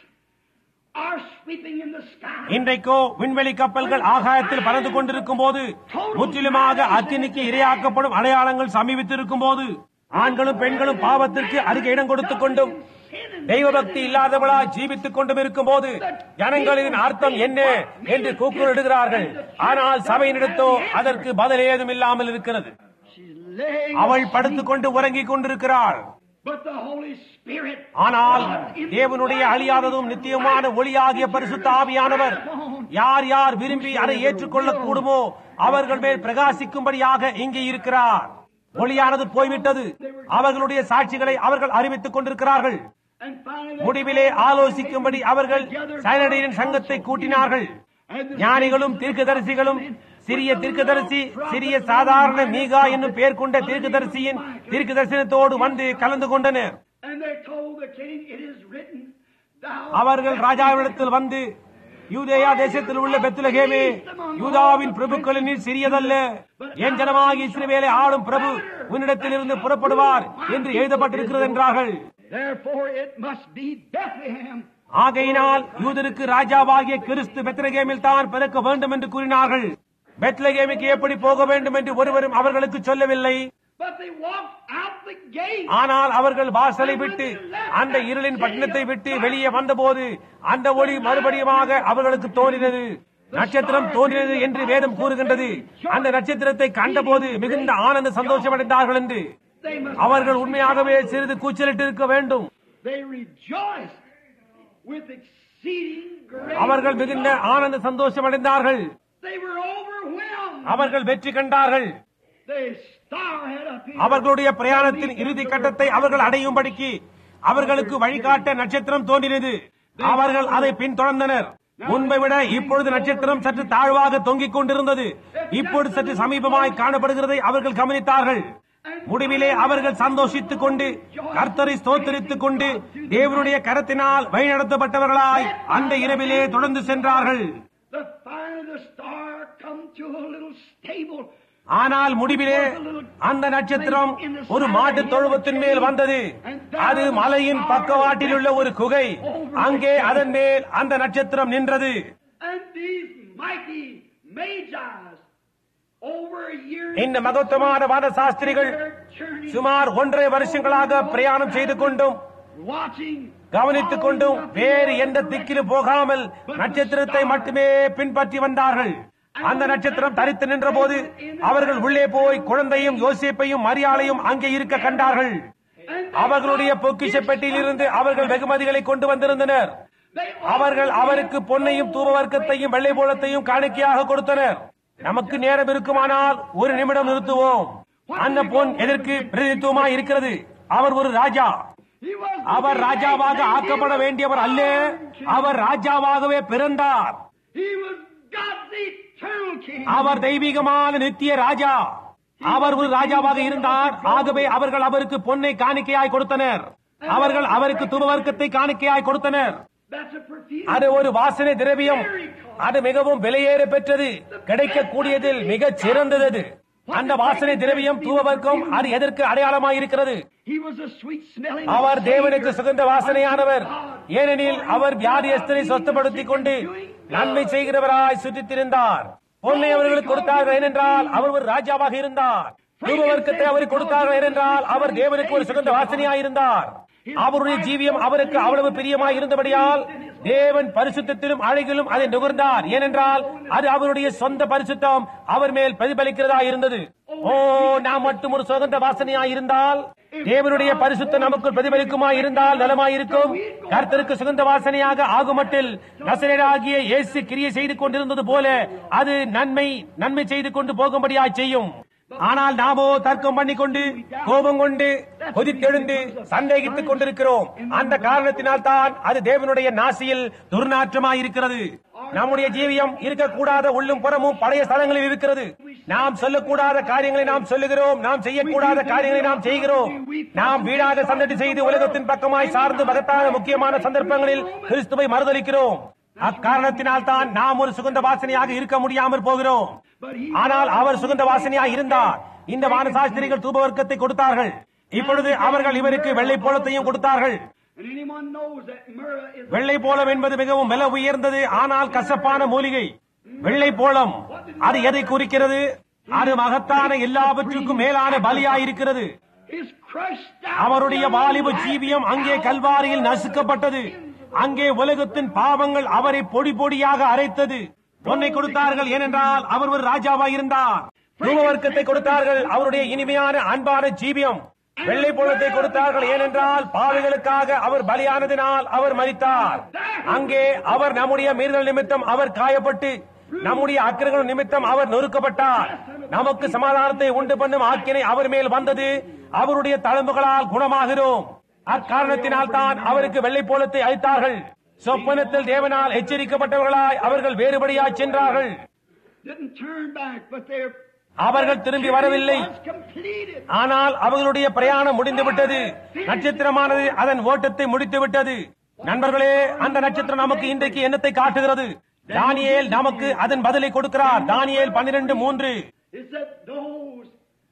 are sweeping in the sky, இன்றைக்கோ விண்வெளி கப்பல்கள் ஆகாயத்தில் பறந்து கொண்டிருக்கும் போது முற்றிலுமாக அக்கினிக்கு இரையாக்கப்படும் அடையாளங்கள் சமீபித்திருக்கும் போது ஆண்களும் பெண்களும் பாவத்திற்கு அதிக இடம் கொடுத்துக் கொண்டும் தெய்வ பக்தி இல்லாதவளா ஜீவித்துக் கொண்டும் இருக்கும் போது ஜனங்களின் அர்த்தம் என்ன என்று கூக்குரலிடுகிறார்கள் ஆனால் சபையினிடத்தோ அதற்கு பதில் ஏதும் இல்லாமல் இருக்கிறது she's laying அவள் படுத்துக் கொண்டு உறங்கிக் கொண்டிருக்கிறாள் But the Holy Spirit, ஆனால் தேவனுடைய அழியாததும் நித்தியமான ஒளியாகிய பரிசுத்த ஆவியானவர் யார் யார் விரும்பி அதை ஏற்றுக்கொள்ளக் கூடுமோ அவர்கள் மேல் பிரகாசிக்கும்படியாக இங்கே இருக்கிறார் ஒளியானது போய்விட்டது அவர்களுடைய சாட்சிகளை அவர்கள் அறிவித்துக் கொண்டிருக்கிறார்கள் and finally they முடிவிலே ஆலோசிக்கும்படி அவர்கள் சைனடியின் சங்கத்தை கூட்டினார்கள் ஞானிகளும் தீர்க்கதரிசிகளும் சிறிய தீர்க்கதரிசி சிறிய சாதாரண மீகா என்னும் பெயர் கொண்ட தீர்க்கதரிசியின் தீர்க்க தரிசனத்தோடு வந்து கலந்து கொண்டனர் and they told the king, It is written, Thou அவர்கள் ராஜாவிடத்தில் வந்து யூதேயா தேசத்தில் உள்ள பெத்லகேமே யூதாவின் பிரபுக்களின் நீர் சிறியதல்ல என் ஜனமாகி இஸ்ரவேலை ஆளும் பிரபு உன்னிடத்தில் இருந்து புறப்படுவார் என்று எழுதப்பட்டிருக்கிறது என்றார்கள் Therefore it must be Bethlehem. ஆகையினால் யூதருக்கு ராஜாவாகிய கிறிஸ்து பெத்லகேமில் தான் பிறக்க வேண்டும் என்று கூறினார்கள் பெத்லகேமுக்கு எப்படி போக வேண்டும் என்று ஒருவரும் அவர்களுக்கு சொல்லவில்லை But they walked out the gate. ஆனால் அவர்கள் வாசலை விட்டு அந்த இருளின் பட்டணத்தை விட்டு வெளியே வந்தபோது அந்த ஒளி மறுபடியுமாக அவர்களுக்கு தோன்றினது நட்சத்திரம் தோன்றினது என்று வேதம் கூறுகின்றது அந்த நட்சத்திரத்தை கண்டபோது மிகுந்த ஆனந்த சந்தோஷமடைந்தார்கள் என்று They must அவர்கள் உண்மையாகவே சிறிது கூச்சலிட்டு இருக்க வேண்டும் they rejoiced with exceeding great அவர்கள் மிகுந்த ஆனந்த சந்தோஷமடைந்தார்கள் They were overwhelmed. அவர்கள் வெற்றி கண்டார்கள் The star had appeared. அவர்களுடைய பிரயாணத்தின் இறுதி கட்டத்தை அவர்கள் அடையும்படிக்கு அவர்களுக்கு வழிகாட்ட நட்சத்திரம் தோன்றினது அவர்கள் அதை பின்தொடர்ந்தனர் முன்பை விட இப்பொழுது நட்சத்திரம் சற்று தாழ்வாக தொங்கிக் கொண்டிருந்தது இப்பொழுது சற்று சமீபமாய் காணப்படுகிறதை அவர்கள் கவனித்தார்கள் முடிவிலே அவர்கள் சந்தோஷித்துக் கொண்டு கர்த்தரை ஸ்தோத்தரித்துக் கொண்டு தேவனுடைய கரத்தினால் வழிநடத்தப்பட்டவர்களாய் அந்த இரவிலே தொடர்ந்து சென்றார்கள் The fire of the star come to a little stable. ஆனால் முடிவிலே அந்த நட்சத்திரம் ஒரு மாட்டுத் தொழுவத்தின் மேல் வந்தது அது மலையின் பக்கவாட்டில் உள்ள ஒரு குகை அங்கே அதன் மேல் அந்த நட்சத்திரம் நின்றது And these mighty magi's over a year இந்த மகத்துவமான வாத சாஸ்திரிகள் they're journeying, சுமார் ஒன்றரை வருஷங்களாக பிரயாணம் செய்து கொண்டும் watching, கவனித்துக் கொண்டும் வேறு எந்த திக்கிலும் போகாமல் நட்சத்திரத்தை மட்டுமே பின்பற்றி வந்தார்கள் அந்த நட்சத்திரம் தரித்து நின்ற போது அவர்கள் உள்ளே போய் குழந்தையும் யோசிப்பையும் மரியாளையும் அங்கே இருக்க கண்டார்கள் அவர்களுடைய பொக்கிஷ பெட்டியிலிருந்து அவர்கள் வெகுமதிகளை கொண்டு வந்திருந்தனர் they அவர்கள் அவருக்கு பொன்னையும் தூபவர்க்கத்தையும் வெள்ளை போலத்தையும் காணிக்கையாக கொடுத்தனர் நமக்கு நேரம் இருக்குமானால் ஒரு நிமிடம் நிறுத்துவோம் அந்த பொன் எதற்கு பிரதித்துவமாய் இருக்கிறது அவர் ஒரு ராஜா he was அவர் ராஜாவாக ஆக்கப்பட வேண்டியவர் அல்ல அவர் ராஜாவாகவே பிறந்தார் he was God's eternal king. அவர் தெய்வீகமான நித்திய ராஜா அவர் ஒரு ராஜாவாக இருந்தார் ஆகவே அவர்கள் அவருக்கு பொன்னை காணிக்கையாய் கொடுத்தனர் அவர்கள் அவருக்கு துபவர்க்கத்தை காணிக்கையாய் கொடுத்தனர் That's a perfume. அது ஒரு வாசனை திரவியம் அது மிகவும் விலையேற பெற்றது கிடைக்கக்கூடியதில் மிகச் சிறந்தது அது. அந்த வாசனை திரவியம் தூவவர்க்கம் அது எதற்கு அடையாளமாய் இருக்கிறது He was a sweet smelling. அவர் தேவனுக்கு சுகந்த வாசனையானவர் ஏனெனில் அவர் வியாதியஸ்தரை சொஸ்தப்படுத்திக் கொண்டு நன்மை செய்கிறவராய் சுற்றித் திரிந்தார் பொன்னை அவர்களுக்கு கொடுத்தார்கள் ஏனென்றால் அவர் ஒரு ராஜாவாக இருந்தார் தூபவர்க்கத்தை அவருக்கு கொடுத்தார்கள் ஏனென்றால் அவர் தேவனுக்கு ஒரு சுகந்த வாசனையாய் இருந்தார் அவருடைய ஜீவியம் அவருக்கு அவ்வளவு பிரியமாய் இருந்தபடியால் தேவன் பரிசுத்தத்திலும் அழகிலும் அதை நுகர்ந்தார் ஏனென்றால் அது அவருடைய சொந்த பரிசுத்தம் அவர் மேல் பிரதிபலிக்கிறதா இருந்தது ஓ நாம் மட்டும் ஒரு சுகந்த வாசனையாய் இருந்தால் தேவனுடைய பரிசுத்தம் நமக்குள் பிரதிபலிக்குமாய் இருந்தால் நலமாயிருக்கும் கர்த்தருக்கு சுகந்த வாசனையாக ஆகுமட்டில் நசரேராகிய இயேசு கிரியை செய்து கொண்டிருந்தது போல அது நன்மை நன்மை செய்து கொண்டு போகும்படியாய் செய்யும் ஆனால் நாமோ தர்க்கம் பண்ணிக்கொண்டு கோபம் கொண்டு கொதித்தெழுந்து சந்தேகித்துக் கொண்டிருக்கிறோம் அந்த காரணத்தினால் தான் அது தேவனுடைய நாசியில் துர்நாற்றமாயிருக்கிறது Our நம்முடைய ஜீவியம் இருக்கக்கூடாத உள்ளும் புறமும் பழைய ஸ்தலங்களில் இருக்கிறது நாம் சொல்லக்கூடாத காரியங்களை நாம் சொல்லுகிறோம் நாம் செய்யக்கூடாத காரியங்களை நாம் செய்கிறோம் நாம் வீடாக சந்தடி செய்து உலகத்தின் பக்கமாய் சார்ந்து மகத்தான முக்கியமான சந்தர்ப்பங்களில் கிறிஸ்துவை மறுதளிக்கிறோம் அக்காரணத்தினால் தான் நாம் ஒரு சுகந்த வாசனையாக இருக்க முடியாமல் போகிறோம் ஆனால் அவர் சுகந்த வாசனையாக இருந்தார் இந்த வானசாஸ்திரிகள் தூபவர்க்கத்தை கொடுத்தார்கள் இப்பொழுது அவர்கள் இவருக்கு வெள்ளை போலத்தையும் கொடுத்தார்கள் And anyone knows that myrrh is வெள்ளை போலம் என்பது மிகவும் விலை உயர்ந்தது ஆனால் கசப்பான மூலிகை வெள்ளை போலம் அது எதை குறிக்கிறது அது மகத்தான எல்லாவற்றுக்கும் மேலான பலியாயிருக்கிறது is crushed out. அவருடைய வாலிப ஜீவியம் அங்கே கல்வாரியில் நசுக்கப்பட்டது அங்கே உலகத்தின் பாவங்கள் அவரை பொடி பொடியாக அரைத்தது பொன்னை கொடுத்தார்கள் ஏனென்றால் அவர் ஒரு ராஜாவாய் இருந்தார் தூமவர்க்கத்தை கொடுத்தார்கள் அவருடைய இனிமையான அன்பான ஜீவியம் வெள்ளை போலத்தை கொடுத்தார்கள் ஏனென்றால் பாவிகளுக்காக அவர் பலியானதினால் அவர் மரித்தார் அங்கே அவர் நம்முடைய மீறுதல் நிமித்தம் அவர் காயப்பட்டு நம்முடைய அக்கிரங்கள் நிமித்தம் அவர் நொறுக்கப்பட்டார் நமக்கு சமாதானத்தை உண்டு பண்ணும் ஆக்கினை அவர் மேல் வந்தது அவருடைய தழும்புகளால் குணமாகிறோம் அக்காரணத்தினால் தான் அவருக்கு வெள்ளை போலத்தை அளித்தார்கள் சொப்பனத்தில் தேவனால் எச்சரிக்கப்பட்டவர்களாய் அவர்கள் வேறுபடியாய் சென்றார்கள் Didn't turn back, but their அவர்கள் திரும்பி வரவில்லை was completed. ஆனால் அவர்களுடைய பிரயாணம் முடிந்துவிட்டது நட்சத்திரமானது அதன் ஓட்டத்தை முடித்து விட்டது நண்பர்களே அந்த நட்சத்திரம் நமக்கு இன்றைக்கு என்னத்தை காட்டுகிறது தானியேல் நமக்கு அதன் பதிலை கொடுக்கிறார் தானியேல் பன்னிரண்டு மூன்று Is that those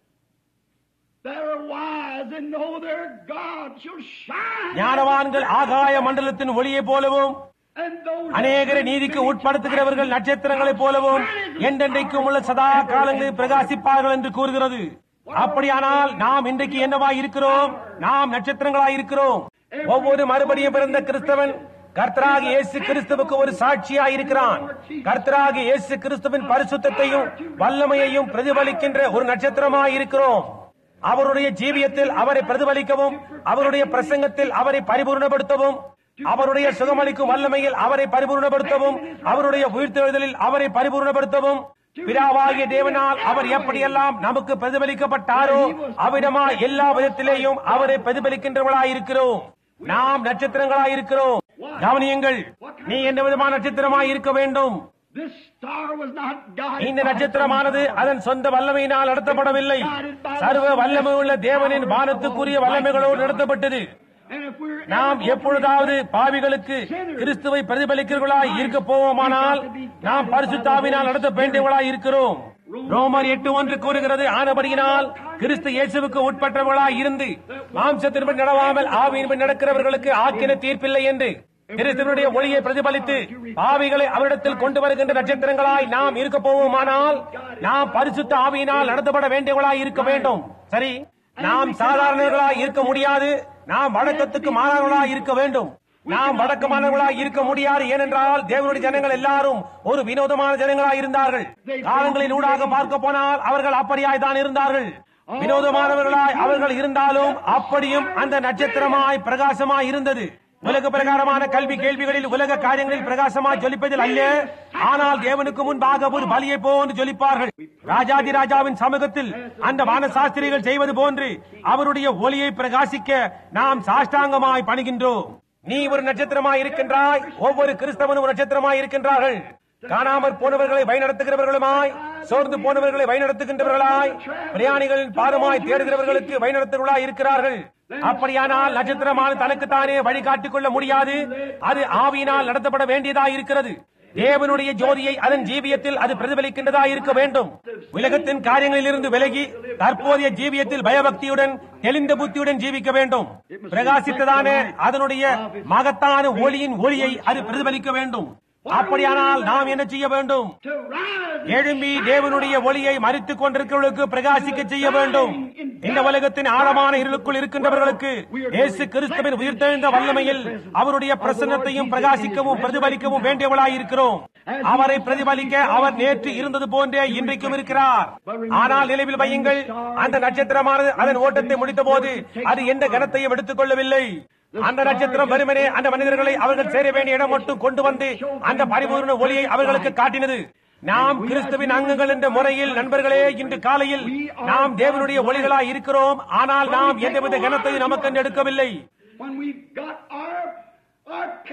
that are wise and know their God shall shine. ஞானவான்கள் ஆகாய மண்டலத்தின் ஒளியை போலவும் And those அநேகரை நீதிக்கு உட்படுத்துகிறவர்கள் நட்சத்திரங்களைப் போலவும் என்றென்றைக்கும் உள்ள சதா காலங்களில் பிரகாசிப்பார்கள் என்று கூறுகிறது அப்படியானால் நாம் இன்றைக்கு என்னவாய் இருக்கிறோம் நாம் நட்சத்திரங்களாய் இருக்கிறோம் ஒவ்வொரு மறுபடியும் பிறந்த கிறிஸ்தவன் கர்த்தராக இயேசு கிறிஸ்துவுக்கு ஒரு சாட்சியாய் இருக்கிறான் கர்த்தராக இயேசு கிறிஸ்துவின் பரிசுத்தத்தையும் வல்லமையையும் பிரதிபலிக்கின்ற ஒரு நட்சத்திரமாய் இருக்கிறோம் அவருடைய ஜீவியத்தில் அவரை பிரதிபலிக்கவும் அவருடைய பிரசங்கத்தில் அவரை பரிபூர்ணப்படுத்தவும் அவருடைய சுகமளிக்கும் வல்லமையில் அவரை பரிபூர்ணப்படுத்தவும் அவருடைய உயிர்த்தெழுதலில் அவரை பரிபூர்ணப்படுத்தவும் பிதாவாகிய தேவனால் அவர் எப்படியெல்லாம் நமக்கு பிரதிபலிக்கப்பட்டாரோ அவ்விடமா எல்லா விதத்திலேயும் அவரை பிரதிபலிக்கின்றவர்களாயிருக்கிறோம் நாம் நட்சத்திரங்களாயிருக்கிறோம் கவனியுங்கள் நீ எந்த விதமான நட்சத்திரமாய் இருக்க வேண்டும் This star was not guided இந்த by நட்சத்திரமானது அதன் சொந்த வல்லமையினால் நடத்தப்படவில்லை சர்வ வல்லமை உள்ள தேவனின் வானத்துக்குரிய வல்லமைகளோடு நடத்தப்பட்டது And if we're நாம் எப்பொழுதாவது பாவிகளுக்கு கிறிஸ்துவை பிரதிபலிக்கிறவர்களாய் இருக்க போவோமானால் நாம் பரிசுத்தாவினால் நடத்த வேண்டியவர்களாய் இருக்கிறோம் ரோமர் எட்டு ஒன்று கூறுகிறது ஆனபடியினால் கிறிஸ்து இயேசுவுக்கு உட்பட்டவர்களாய் இருந்து மாம்சத்தின்படி நடவாமல் ஆவியின்படி நடக்கிறவர்களுக்கு ஆக்கின தீர்ப்பில்லை என்று கிறிஸ்துவனுடைய ஒளியை பிரதிபலித்து பாவிகளை அவரிடத்தில் கொண்டு வருகின்ற நட்சத்திரங்களாய் நாம் இருக்க போவோமானால் நாம் பரிசுத்த ஆவியினால் நடத்தப்பட வேண்டியவர்களாய் இருக்க வேண்டும் சரி நாம் சாதாரணர்களாய் இருக்க முடியாது நாம் வழக்கத்துக்கு மாணவர்களாய் இருக்க வேண்டும் நாம் வழக்கமானவர்களாய் இருக்க முடியாது ஏனென்றால் தேவனுடைய ஜனங்கள் எல்லாரும் ஒரு வினோதமான ஜனங்களாய் இருந்தார்கள் காலங்களின் ஊடாக பார்க்க போனால் அவர்கள் அப்படியாய் தான் இருந்தார்கள் வினோதமானவர்களாய் அவர்கள் இருந்தாலும் அப்படியும் அந்த நட்சத்திரமாய் பிரகாசமாய் இருந்தது உலக பிரகாரமான கல்வி கேள்விகளில் உலக காரியங்களில் பிரகாசமாய் ஜொலிப்பதில் அல்ல ஆனால் தேவனுக்கு முன்பாக ஒரு பலியை போன்று ஜொலிப்பார்கள் ராஜாதி ராஜாவின் சமூகத்தில் அந்த வானசாஸ்திரிகள் செய்வது போன்று அவருடைய ஒளியை பிரகாசிக்க நாம் சாஷ்டாங்கமாய் பணிகின்றோம் நீ ஒரு நட்சத்திரமாய் இருக்கின்றாய் ஒவ்வொரு கிறிஸ்தவனும் ஒரு நட்சத்திரமாய் இருக்கின்றார்கள் காணாமற் போனவர்களை வழிநடத்துகிறவர்களுமாய் சோர்ந்து போனவர்களை வழிநடத்துகின்றவர்களாய் பிரயாணிகளின் பாதமாய் தேடுகிறவர்களுக்கு வழிநடத்துகிறவர்களாய் இருக்கிறார்கள் அப்படியானால் நட்சத்திரமான தனக்குத்தானே வழிகாட்டிக் கொள்ள முடியாது அது ஆவியினால் நடத்தப்பட வேண்டியதாய் இருக்கிறது தேவனுடைய ஜோதியை அதன் ஜீவியத்தில் அது பிரதிபலிக்கின்றதா இருக்க வேண்டும் உலகத்தின் காரியங்களில் இருந்து விலகி தற்போதைய ஜீவியத்தில் பயபக்தியுடன் தெளிந்த புத்தியுடன் ஜீவிக்க வேண்டும் பிரகாசித்ததான அதனுடைய மகத்தான ஒளியின் ஒளியை அது பிரதிபலிக்க வேண்டும் அப்படியானால் நாம் என்ன செய்ய வேண்டும் to rise எழும்பி தேவனுடைய ஒளியை மறித்துக் கொண்டிருக்கிறவர்களுக்கு பிரகாசிக்க செய்ய வேண்டும் இந்த உலகத்தின் ஆழமான இருளுக்குள் இருக்கின்றவர்களுக்கு இயேசு கிறிஸ்துவின் உயிர்த்தெழுந்த வல்லமையில் அவருடைய பிரசன்னத்தையும் பிரகாசிக்கவும் பிரதிபலிக்கவும் வேண்டியவளாய் இருக்கிறோம் அவரை பிரதிபலிக்க அவர் நேற்று இருந்தது போன்றே இன்றைக்கும் இருக்கிறார் ஆனால் நினைவில் வையுங்கள் அந்த நட்சத்திரமானது அதன் ஓட்டத்தை முடித்த போது அது எந்த கனத்தையும் எடுத்துக் கொள்ளவில்லை அந்த நட்சத்திரம் வெறுமனே அந்த மனிதர்களை அவர்கள் சேர வேண்டிய இடம் மட்டும் கொண்டு வந்து அந்த பரிபூர்ண ஒளியை அவர்களுக்கு காட்டினது நாம் கிறிஸ்துவின் அங்கங்கள் என்ற முறையில் நண்பர்களே இன்று காலையில் நாம் தேவனுடைய ஒளிகளாய் இருக்கிறோம் ஆனால் நாம் எந்தவித கனத்தையும் நமக்கு எடுக்கவில்லை when we've got our our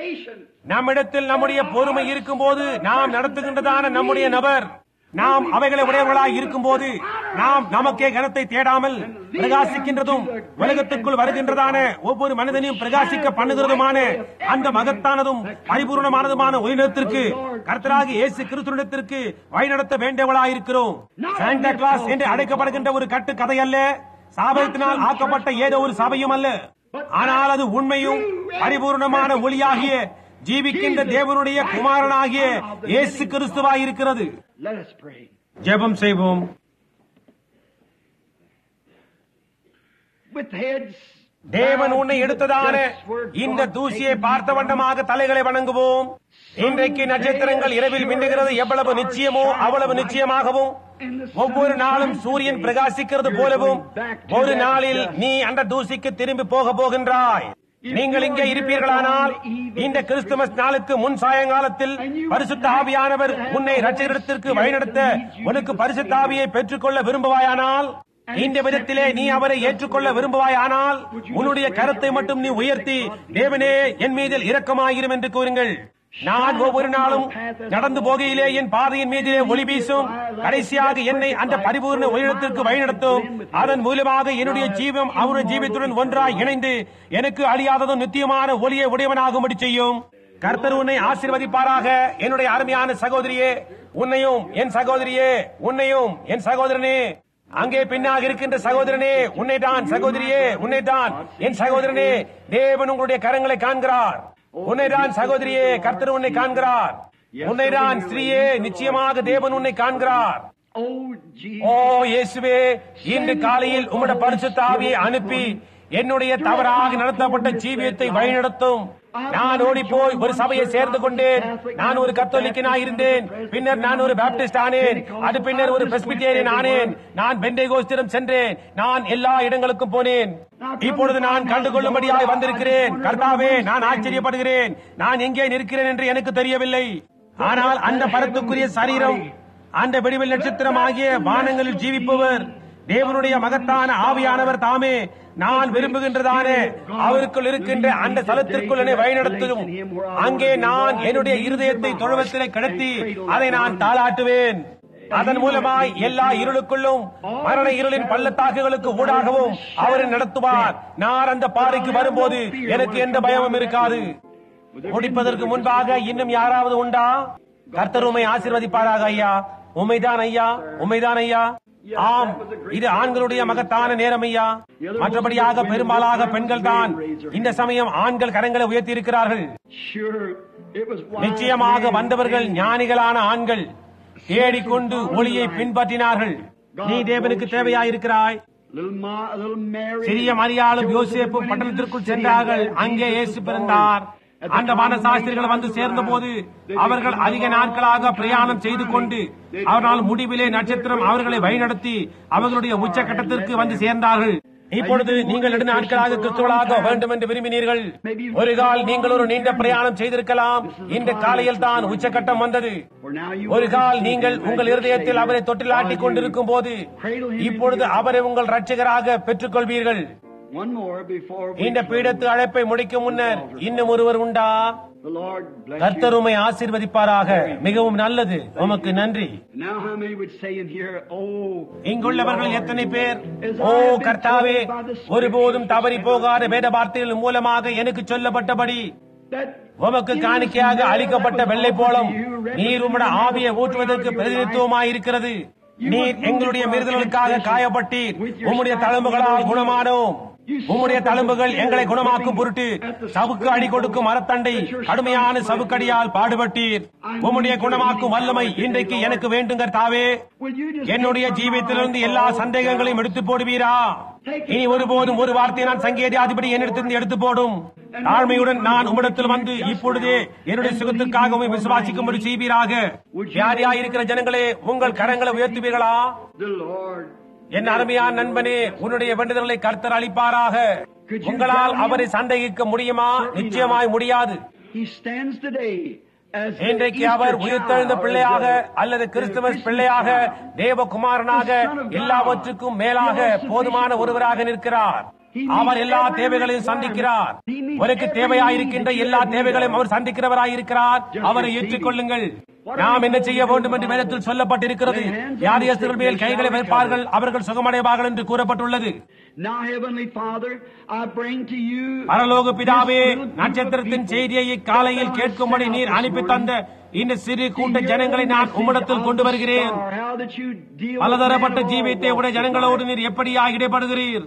patient. நம்மிடத்தில் நம்முடைய பொறுமை இருக்கும்போது நாம் நடத்துகின்றதான நம்முடைய நபர் நாம் அவைகளை உடையவர்களாய் இருக்கும்போது நாம் நமக்கே கனத்தை தேடாமல் பிரகாசிக்கின்றதும் உலகத்துக்குள் வருகின்றதான ஒவ்வொரு மனிதனையும் பிரகாசிக்க பண்ணுகிறதுமான அந்த மகத்தானதும் பரிபூர்ணமானதுமான உயிரினத்திற்கு கர்த்தராகி இயேசு கிறிஸ்துவிடத்திற்கு வழிநடத்த வேண்டியவளாயிருக்கிறோம் சாண்டா கிளாஸ் என்று அழைக்கப்படுகின்ற ஒரு கட்டு கதை அல்ல சாபத்தினால் ஆக்கப்பட்ட ஏதோ ஒரு சபையும் அல்ல ஆனால் அது உண்மையும் பரிபூர்ணமான ஒளியாகிய ஜீவிக்கின்ற தேவனுடைய குமாரனாகிய இயேசு கிறிஸ்துவாய் இருக்கிறது Let us pray. ஜெபம் செய்வோம் With heads. தேவன் உன்னை எடுத்ததான இந்த தூசியை பார்த்த வண்ணமாக தலைகளை வணங்குவோம் இன்றைக்கு நட்சத்திரங்கள் இரவில் மின்னுகிறது எவ்வளவு நிச்சயமோ அவ்வளவு நிச்சயமாகவும் ஒவ்வொரு நாளும் சூரியன் பிரகாசிக்கிறது போலவும் ஒரு நாளில் நீ அந்த தூசிக்கு திரும்பி போக போகின்றாய் நீங்கள் இங்கே இருப்பீர்களானால் இந்த கிறிஸ்துமஸ் நாளுக்கு முன் சாயங்காலத்தில் பரிசுத்த ஆவியானவர் உன்னை ரட்சகரிடத்திற்கு வழிநடத்த உனக்கு பரிசுத்த ஆவியை பெற்றுக்கொள்ள விரும்புவாயானால் இந்த விதத்திலே நீ அவரை ஏற்றுக்கொள்ள விரும்புவாயானால் உன்னுடைய கரத்தை மட்டும் நீ உயர்த்தி தேவனே என் மீதில் இரக்கமாயிரும் என்று கூறுங்கள் நான் ஒவ்வொரு நாளும் நடந்து போகையிலே என் பாதையின் மீதிலே ஒளி வீசும் கடைசியாக என்னை அந்த பரிபூர்ண உயிரினத்திற்கு வழிநடத்தும் அதன் மூலமாக என்னுடைய ஜீவம் அவருடைய ஜீவத்துடன் ஒன்றாய் இணைந்து எனக்கு அழியாததும் நித்தியமான ஒளியை உடையவனாகும்படி செய்யும் கர்த்தர் உன்னை ஆசீர்வதிப்பாராக என்னுடைய அருமையான சகோதரியே உன்னையும் என் சகோதரியே உன்னையும் என் சகோதரனே அங்கே பின்னாக இருக்கின்ற சகோதரனே உன்னை தான் சகோதரியே உன்னை தான் என் சகோதரனே தேவன் உங்களுடைய கரங்களை காண்கிறார் உன்னை தான் சகோதரியே கர்த்தர் உன்னை காண்கிறார் உன்னை தான் ஸ்திரீயே நிச்சயமாக தேவன் உன்னை காண்கிறார் Oh, Jesus. ஓ இயேசுவே இன்று காலையில் உம்முடைய பரிசுத்த ஆவியை அனுப்பி என்னுடைய தவறாக நடத்தப்பட்ட ஜீவியத்தை வழிநடத்தும் நான் ஓடி போய் ஒரு சபையை சேர்ந்து கொண்டேன் நான் ஒரு கத்தோலிக்கனாய் இருந்தேன் பின்னர் நான் ஒரு பாப்டிஸ்ட் ஆனேன் அது பின்னர் ஒரு பிரஸ்பிட்டேரியன் ஆனேன் நான் பெண்டேகோஸ்திரம் சென்றேன் நான் எல்லா இடங்களுக்கும் போனேன் இப்பொழுது நான் கண்டுகொள்ளும்படியாய் வந்திருக்கிறேன் கர்த்தாவே நான் ஆச்சரியப்படுகிறேன் நான் எங்கே நிற்கிறேன் என்று எனக்கு தெரியவில்லை ஆனால் அந்த பரத்துக்குரிய சரீரம் அந்த விடிவில் நட்சத்திரம் ஆகிய வானங்களில் ஜீவிப்பவர் தேவனுடைய மகத்தான ஆவியானவர் தாமே நான் விரும்புகின்றதான அவருக்குள் இருக்கின்ற அந்த ஸ்தலத்திற்குள் என்னை வழிநடத்தும் அங்கே நான் என்னுடைய இருதயத்தை தொழுவத்திலே கிடத்தி அதை நான் தாளாட்டுவேன் அதன் மூலமாய் எல்லா இருளுக்குள்ளும் மரண இருளின் பள்ளத்தாக்குகளுக்கு ஊடாகவும் அவரை நடத்துவார் நான் அந்த பாறைக்கு வரும்போது எனக்கு எந்த பயமும் இருக்காது முடிப்பதற்கு முன்பாக இன்னும் யாராவது உண்டா கர்த்தர் உண்மை ஆசீர்வதிப்பாராக ஐயா உண்மைதான் ஐயா உண்மைதான் ஐயா ஆம் இது ஆண்களுடைய மகத்தான நேரம் ஐயா மற்றபடியாக பெரும்பாலாக பெண்கள் தான் இந்த சமயம் ஆண்கள் கரங்களை உயர்த்தி இருக்கிறார்கள் Sure, it was wise நிச்சயமாக men. வந்தவர்கள் ஞானிகளான ஆண்கள் தேடிக்கொண்டு ஒளியை பின்பற்றினார்கள் நீ தேவனுக்கு தேவையாயிருக்கிறாய் Little, Ma, little Mary. சிறிய மரியாளும் யோசேப்பும் பட்டணத்திற்குள் சென்றார்கள் அங்கே இயேசு பிறந்தார் அந்த மனசாஸ்திரிகள் வந்து சேர்ந்த போது அவர்கள் அதிக நாட்களாக பிரயாணம் செய்து கொண்டு அவரால் முடிவிலே நட்சத்திரம் அவர்களை வழிநடத்தி அவர்களுடைய உச்சக்கட்டத்திற்கு வந்து சேர்ந்தார்கள் இப்பொழுது நீங்கள் நெடு நாட்களாக கிறிஸ்துவளாக வேண்டும் என்று விரும்பினீர்கள் ஒரு கால் நீங்கள் ஒரு நீண்ட பிரயாணம் செய்திருக்கலாம் இந்த காலையில் தான் உச்சக்கட்டம் வந்தது For now you ஒரு கால் நீங்கள் உங்கள் இருதயத்தில் அவரை தொட்டிலாட்டிக் கொண்டிருக்கும் போது இப்பொழுது அவரை உங்கள் ரட்சகராக பெற்றுக்கொள்வீர்கள் One more before we இந்த பீடத்து அழைப்பை முடிக்கும் முன்னர் இன்னும் ஒருவர் உண்டா the Lord bless கர்த்தர் you. உம்மை ஆசீர்வதிப்பாராக மிகவும் நல்லது உமக்கு நன்றி Now how many would say in here, oh, இங்குள்ளவர்கள் எத்தனை பேர் ஓ கர்த்தாவே ஒருபோதும் தவறி போகாத வேத வார்த்தைகள் மூலமாக எனக்கு சொல்லப்பட்டபடி that உமக்கு காணிக்கையாக அளிக்கப்பட்ட வெள்ளை போலம் நீர் உம்முடைய ஆவியை ஊற்றுவதற்கு பிரதிநிதித்துவமாயிருக்கிறது நீர் எங்களுடைய மீறுதலுக்காக காயப்பட்டீர் உம்முடைய தழும்புகளால் குணமானோம் உம்முடைய தழும்புகள் எங்களை குணமாக்கும் பொருட்டு சவுக்கு அடி கொடுக்கும் மரத்தண்டை கடுமையான சவுக்கடியால் பாடுபட்டீர் உம்முடைய குணமாக்கும் வல்லமை இன்றைக்கு எனக்கு வேண்டுங்க தாவே will you just என்னுடைய ஜீவியத்திலிருந்து எல்லா சந்தேகங்களையும் எடுத்து போடுவீரா இனி ஒருபோதும் ஒரு வார்த்தையை நான் சங்கேதியாதிபடி என்னிடத்திலிருந்து எடுத்து போடும் தாழ்மையுடன் நான் உம்மிடத்தில் வந்து இப்பொழுதே என்னுடைய சுகத்திற்காக உம்மை விசுவாசிக்கும்படி செய்வீராக யார் யார் இருக்கிற ஜனங்களே உங்கள் கரங்களை உயர்த்துவீர்களா the Lord என் அருமையான நண்பனே உன்னுடைய வேண்டுதல்களை கர்த்தர் அளிப்பாராக உங்களால் அவரை சந்தேகிக்க முடியுமா நிச்சயமாய் முடியாது He stands today as the இன்றைக்கு Easter அவர் child உயிர்த்தெழுந்த or பிள்ளையாக the- அல்லது the கிறிஸ்துமஸ் Christmas பிள்ளையாக child. தேவகுமாரனாக The Son of God. எல்லாவற்றுக்கும் மேலாக The all-sufficient போதுமான one. ஒருவராக நிற்கிறார் அவர் எல்லா தேவைகளையும் சந்திக்கிறார் உனக்கு தேவையாயிருக்கின்ற எல்லா தேவைகளையும் அவர் சந்திக்கிறவராயிருக்கிறார் அவரை ஏற்றுக்கொள்ளுங்கள் நாம் என்ன செய்ய வேண்டும் என்று வேதத்தில் சொல்லப்பட்டிருக்கிறது வியாதியஸ்தர்கள் மேல் கைகளை வைப்பார்கள் அவர்கள் சுகமடைவார்கள் என்று கூறப்பட்டுள்ளது Now, Heavenly Father, I bring to you பரலோக பிதாவே நட்சத்திரத்தின் செய்தியை இக்காலையில் கேட்கும்படி நீர் அனுப்பி தந்த இந்த சிறு கூட்ட ஜனங்களை நான் உம்மிடத்தில் கொண்டு வருகிறேன் How that you deal பலதரப்பட்ட with ஜீவியத்தை உடைய ஜனங்களோடு நீர் எப்படியாக இடைப்படுகிறீர்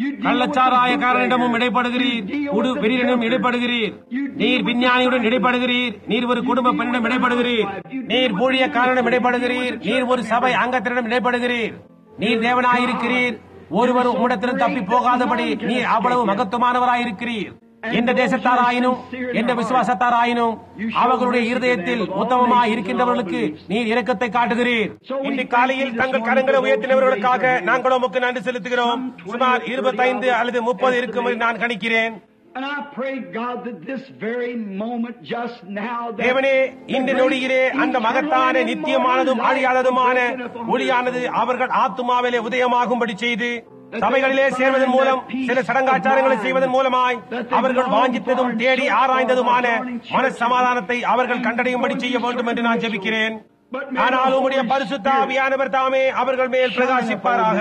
கள்ளச்சாராயக்காரனிடமும் இடைப்படுகிறீர் குடு வெறியிடம் இடைப்படுகிறீர் நீர் விஞ்ஞானியுடன் இடைப்படுகிறீர் நீர் ஒரு குடும்ப பெண்ணிடம் இடைப்படுகிறீர் நீர் ஊழியக்காரனிடம் இடைப்படுகிறீர் நீர் ஒரு சபை அங்கத்தினிடம் இடைப்படுகிறீர் நீர் தேவனாயிருக்கிறீர் ஒருவர் உம்மிடத்திலும் தப்பி போகாதபடி நீர் அவ்வளவு மகத்துவமானவராயிருக்கிறீர் எந்த தேசத்தாராயினும் எந்த விசுவாசத்தாராயினும் அவர்களுடைய இருதயத்தில் உத்தமமாய் இருக்கின்றவர்களுக்கு நீர் இரக்கத்தை காட்டுகிறீர் இன்று காலையில் தங்கள் கரங்களை உயர்த்தினவர்களுக்காக நாங்கள் உமக்கு நன்றி செலுத்துகிறோம் சுமார் இருபத்தைந்து அல்லது முப்பது இருக்கும் என்று நான் கணிக்கிறேன் And I pray, God, that this very moment, just now, that தேவனே இந்த நொடியிலே அந்த மகத்தான நித்தியமானதும் அழியாததுமான ஒளியானது அவர்கள் ஆத்துமாவிலே உதயமாகும்படி செய்து சபைகளிலே சேர்வதன் மூலம் சில சடங்காச்சாரங்களை செய்வதன் மூலமாய் அவர்கள் வாஞ்சித்ததும் தேடி ஆராய்ந்ததுமான மன சமாதானத்தை அவர்கள் கண்டடையும்படி செய்ய வேண்டும் என்று நான் ஜெபிக்கிறேன் ஆனால் உம்முடைய பரிசுத்த ஆவியானவர் தாமே அவர்கள் மேல் பிரகாசிப்பாராக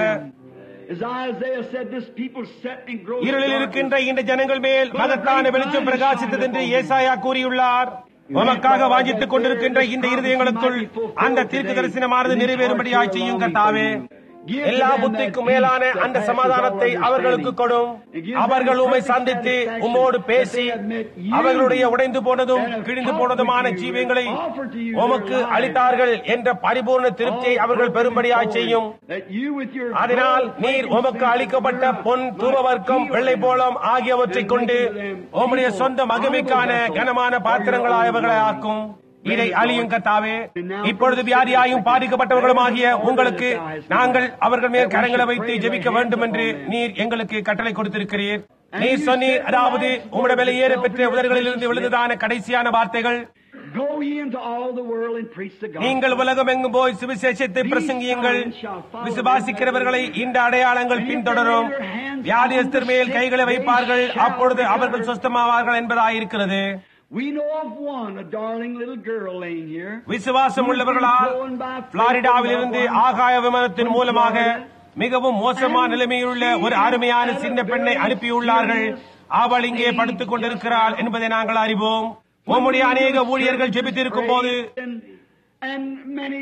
As Isaiah said, this people set in gross இருளில் இருக்கின்ற இந்த ஜனங்கள் மேல் மகத்தான வெளிச்சம் பிரகாசித்தது என்று ஏசாயா கூறியுள்ளார் உமக்காக வாஞ்சித்துக் கொண்டிருக்கின்ற இந்த இருதயங்களுக்குள் அந்த தீர்க்க தரிசனமானது நிறைவேறும்படியாய் செய்யும் கர்த்தாவே எல்லா புத்திக்கும் மேலான அந்த சமாதானத்தை அவர்களுக்கு கொடும் அவர்கள் உம்மை சந்தித்து உம்மோடு பேசி அவர்களுடைய உடைந்து போனதும் கிழிந்து போனதுமான ஜீவியங்களை உமக்கு அளித்தார்கள் என்ற பரிபூர்ண திருப்தியை அவர்கள் பெறும்படியாய் செய்யும் that you with your அதனால் நீர் உமக்கு அளிக்கப்பட்ட பொன் தூபவர்க்கம் வெள்ளை போலம் ஆகியவற்றைக் கொண்டு உம்முடைய சொந்த மகிமைக்கான கனமான பாத்திரங்களாய் அவர்களை ஆக்கும் இதை அழியும் கத்தாவே இப்பொழுது வியாதியாயும் பாதிக்கப்பட்டவர்களுமாகிய உங்களுக்கு நாங்கள் அவர்கள் மேல் கரங்களை வைத்து ஜெபிக்க வேண்டும் என்று நீர் எங்களுக்கு கட்டளை கொடுத்திருக்கிறீர் நீர் சொன்னீர் அதாவது உம்முடைய விலையேற பெற்ற உதடுகளிலிருந்து விழுந்ததான கடைசியான வார்த்தைகள் Go ye into all the world and preach the gospel. நீங்கள் உலகம் எங்கும் போய் சுவிசேஷத்தை பிரசங்கியுங்கள் விசுவாசிக்கிறவர்களை இந்த அடையாளங்கள் பின்தொடரும் வியாதியஸ்தர் மேல் கைகளை வைப்பார்கள் அப்பொழுது அவர்கள் சொஸ்தமாவார்கள் என்பதாயிருக்கிறது We know of one, a darling little girl laying here. விசுவாசம் உள்ளவர்களால் புளாரிடாவிலிருந்து ஆகாய விமானத்தின் மூலமாக மிகவும் மோசமான நிலைமையுள்ள ஒரு அருமையான சின்ன பெண்ணை அனுப்பியுள்ளார்கள் அவள் இங்கே படுத்துக் கொண்டிருக்கிறாள் என்பதை நாங்கள் அறிவோம் உம்முடைய அநேக ஊழியர்கள் ஜெபித்திருக்கும் போது And, and many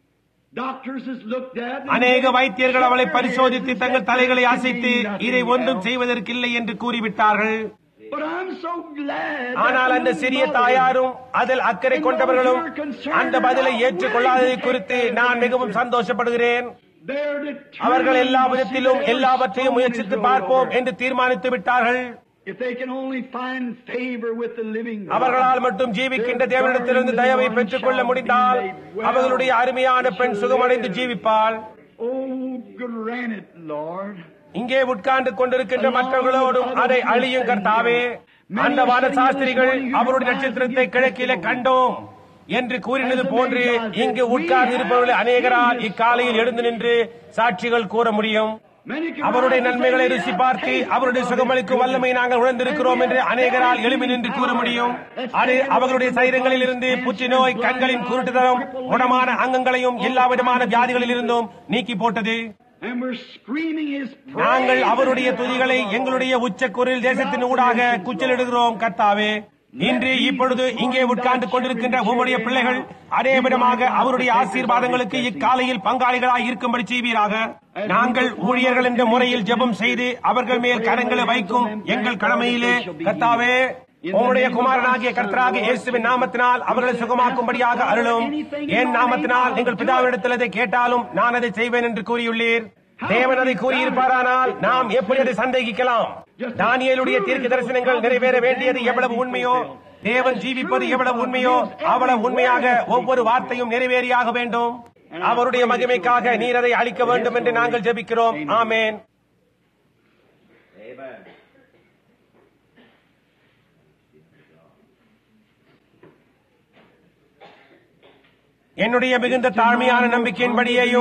doctors has looked at. and அநேக they- வைத்தியர்கள் அவளை பரிசோதித்து தங்கள் தலைகளை அசைத்து இதை ஒன்றும் செய்வதற்கில்லை என்று கூறிவிட்டார்கள் But I'm so glad. that ஆனால் அந்த the சிறிய mother- தாயாரும் அதில் அக்கறை கொண்டவர்களும் அந்த பதிலை ஏற்றுக்கொள்ளாததை குறித்து நான் மிகவும் சந்தோஷப்படுகிறேன் They're determined அவர்கள் எல்லா to see விதத்திலும் that எல்லாவற்றையும் every stone முயற்சித்து is பார்ப்போம் over. என்று தீர்மானித்து விட்டார்கள் If they can only find favor with the living God. அவர்களால் மட்டும் ஜீவிக்கின்ற தேவனிடத்திலிருந்து தயவை பெற்றுக் கொள்ள முடிந்தால் அவர்களுடைய அருமையான பெண் சுகமடைந்து ஜீவிப்பாள் Oh, grant it, Lord. இங்கே உட்கார்ந்து கொண்டிருக்கின்ற மற்றவர்களோடும் அதை அழியும் கர்த்தாவே அந்த வான சாஸ்திரிகள் அவருடைய நட்சத்திரத்தை கிழக்கிலே கண்டோம் என்று கூறினது போன்று இங்கு உட்கார்ந்து இருப்பவர்கள் அநேகரால் இக்காலையில் எழுந்து நின்று சாட்சிகள் கூற முடியும் Many can அவருடைய rise and நன்மைகளை say, ருசி பார்த்து அவருடைய சுகமளிக்கும் வல்லமை நாங்கள் உணர்ந்திருக்கிறோம் என்று அநேகரால் எழுமி நின்று கூற முடியும் அது அவர்களுடைய சரீரங்களில் இருந்து புற்றுநோய் கண்களின் குருட்டுதலும் குணமான அங்கங்களையும் எல்லா விதமான வியாதிகளில் இருந்தும் நீக்கி போட்டது And we're screaming His praise. நாங்கள் அவருடைய துதிகளை எங்களுடைய உச்சக்குரில் தேசத்தின் ஊடாக குச்சலிடுகிறோம் கர்த்தாவே இன்று இப்பொழுது இங்கே உட்கார்ந்து கொண்டிருக்கின்ற உம்முடைய பிள்ளைகள் அதே விதமாக அவருடைய ஆசீர்வாதங்களுக்கு இக்காலையில் பங்காளிகளாய் இருக்கும்படி செய்வீராக நாங்கள் ஊழியர்கள் என்ற முறையில் ஜெபம் செய்து அவர்கள் மேல் கரங்களை வைக்கும் எங்கள் கடமையிலே கர்த்தாவே உம்முடைய குமாரனாகிய கர்த்தராக இயேசுவின் நாமத்தினால் அவர்களை சுகமாக்கும்படியாக அருளும் என் நாமத்தினால் நீங்கள் பிதாவிடத்தில் அதை கேட்டாலும் நான் அதை செய்வேன் என்று கூறியுள்ளீர் தேவன் அதை கூறியிருப்பாரானால் நாம் எப்படி அதை சந்தேகிக்கலாம் தானியேலுடைய தீர்க்க தரிசனங்கள் நிறைவேற வேண்டியது எவ்வளவு உண்மையோ தேவன் ஜீவிப்பது எவ்வளவு உண்மையோ அவ்வளவு உண்மையாக ஒவ்வொரு வார்த்தையும் நிறைவேறியாக வேண்டும் அவருடைய மகிமைக்காக நீர் அதை அளிக்க வேண்டும் என்று நாங்கள் ஜெபிக்கிறோம் ஆமேன் என்னுடைய மிகுந்த தாழ்மையான நம்பிக்கையின்படியேயும்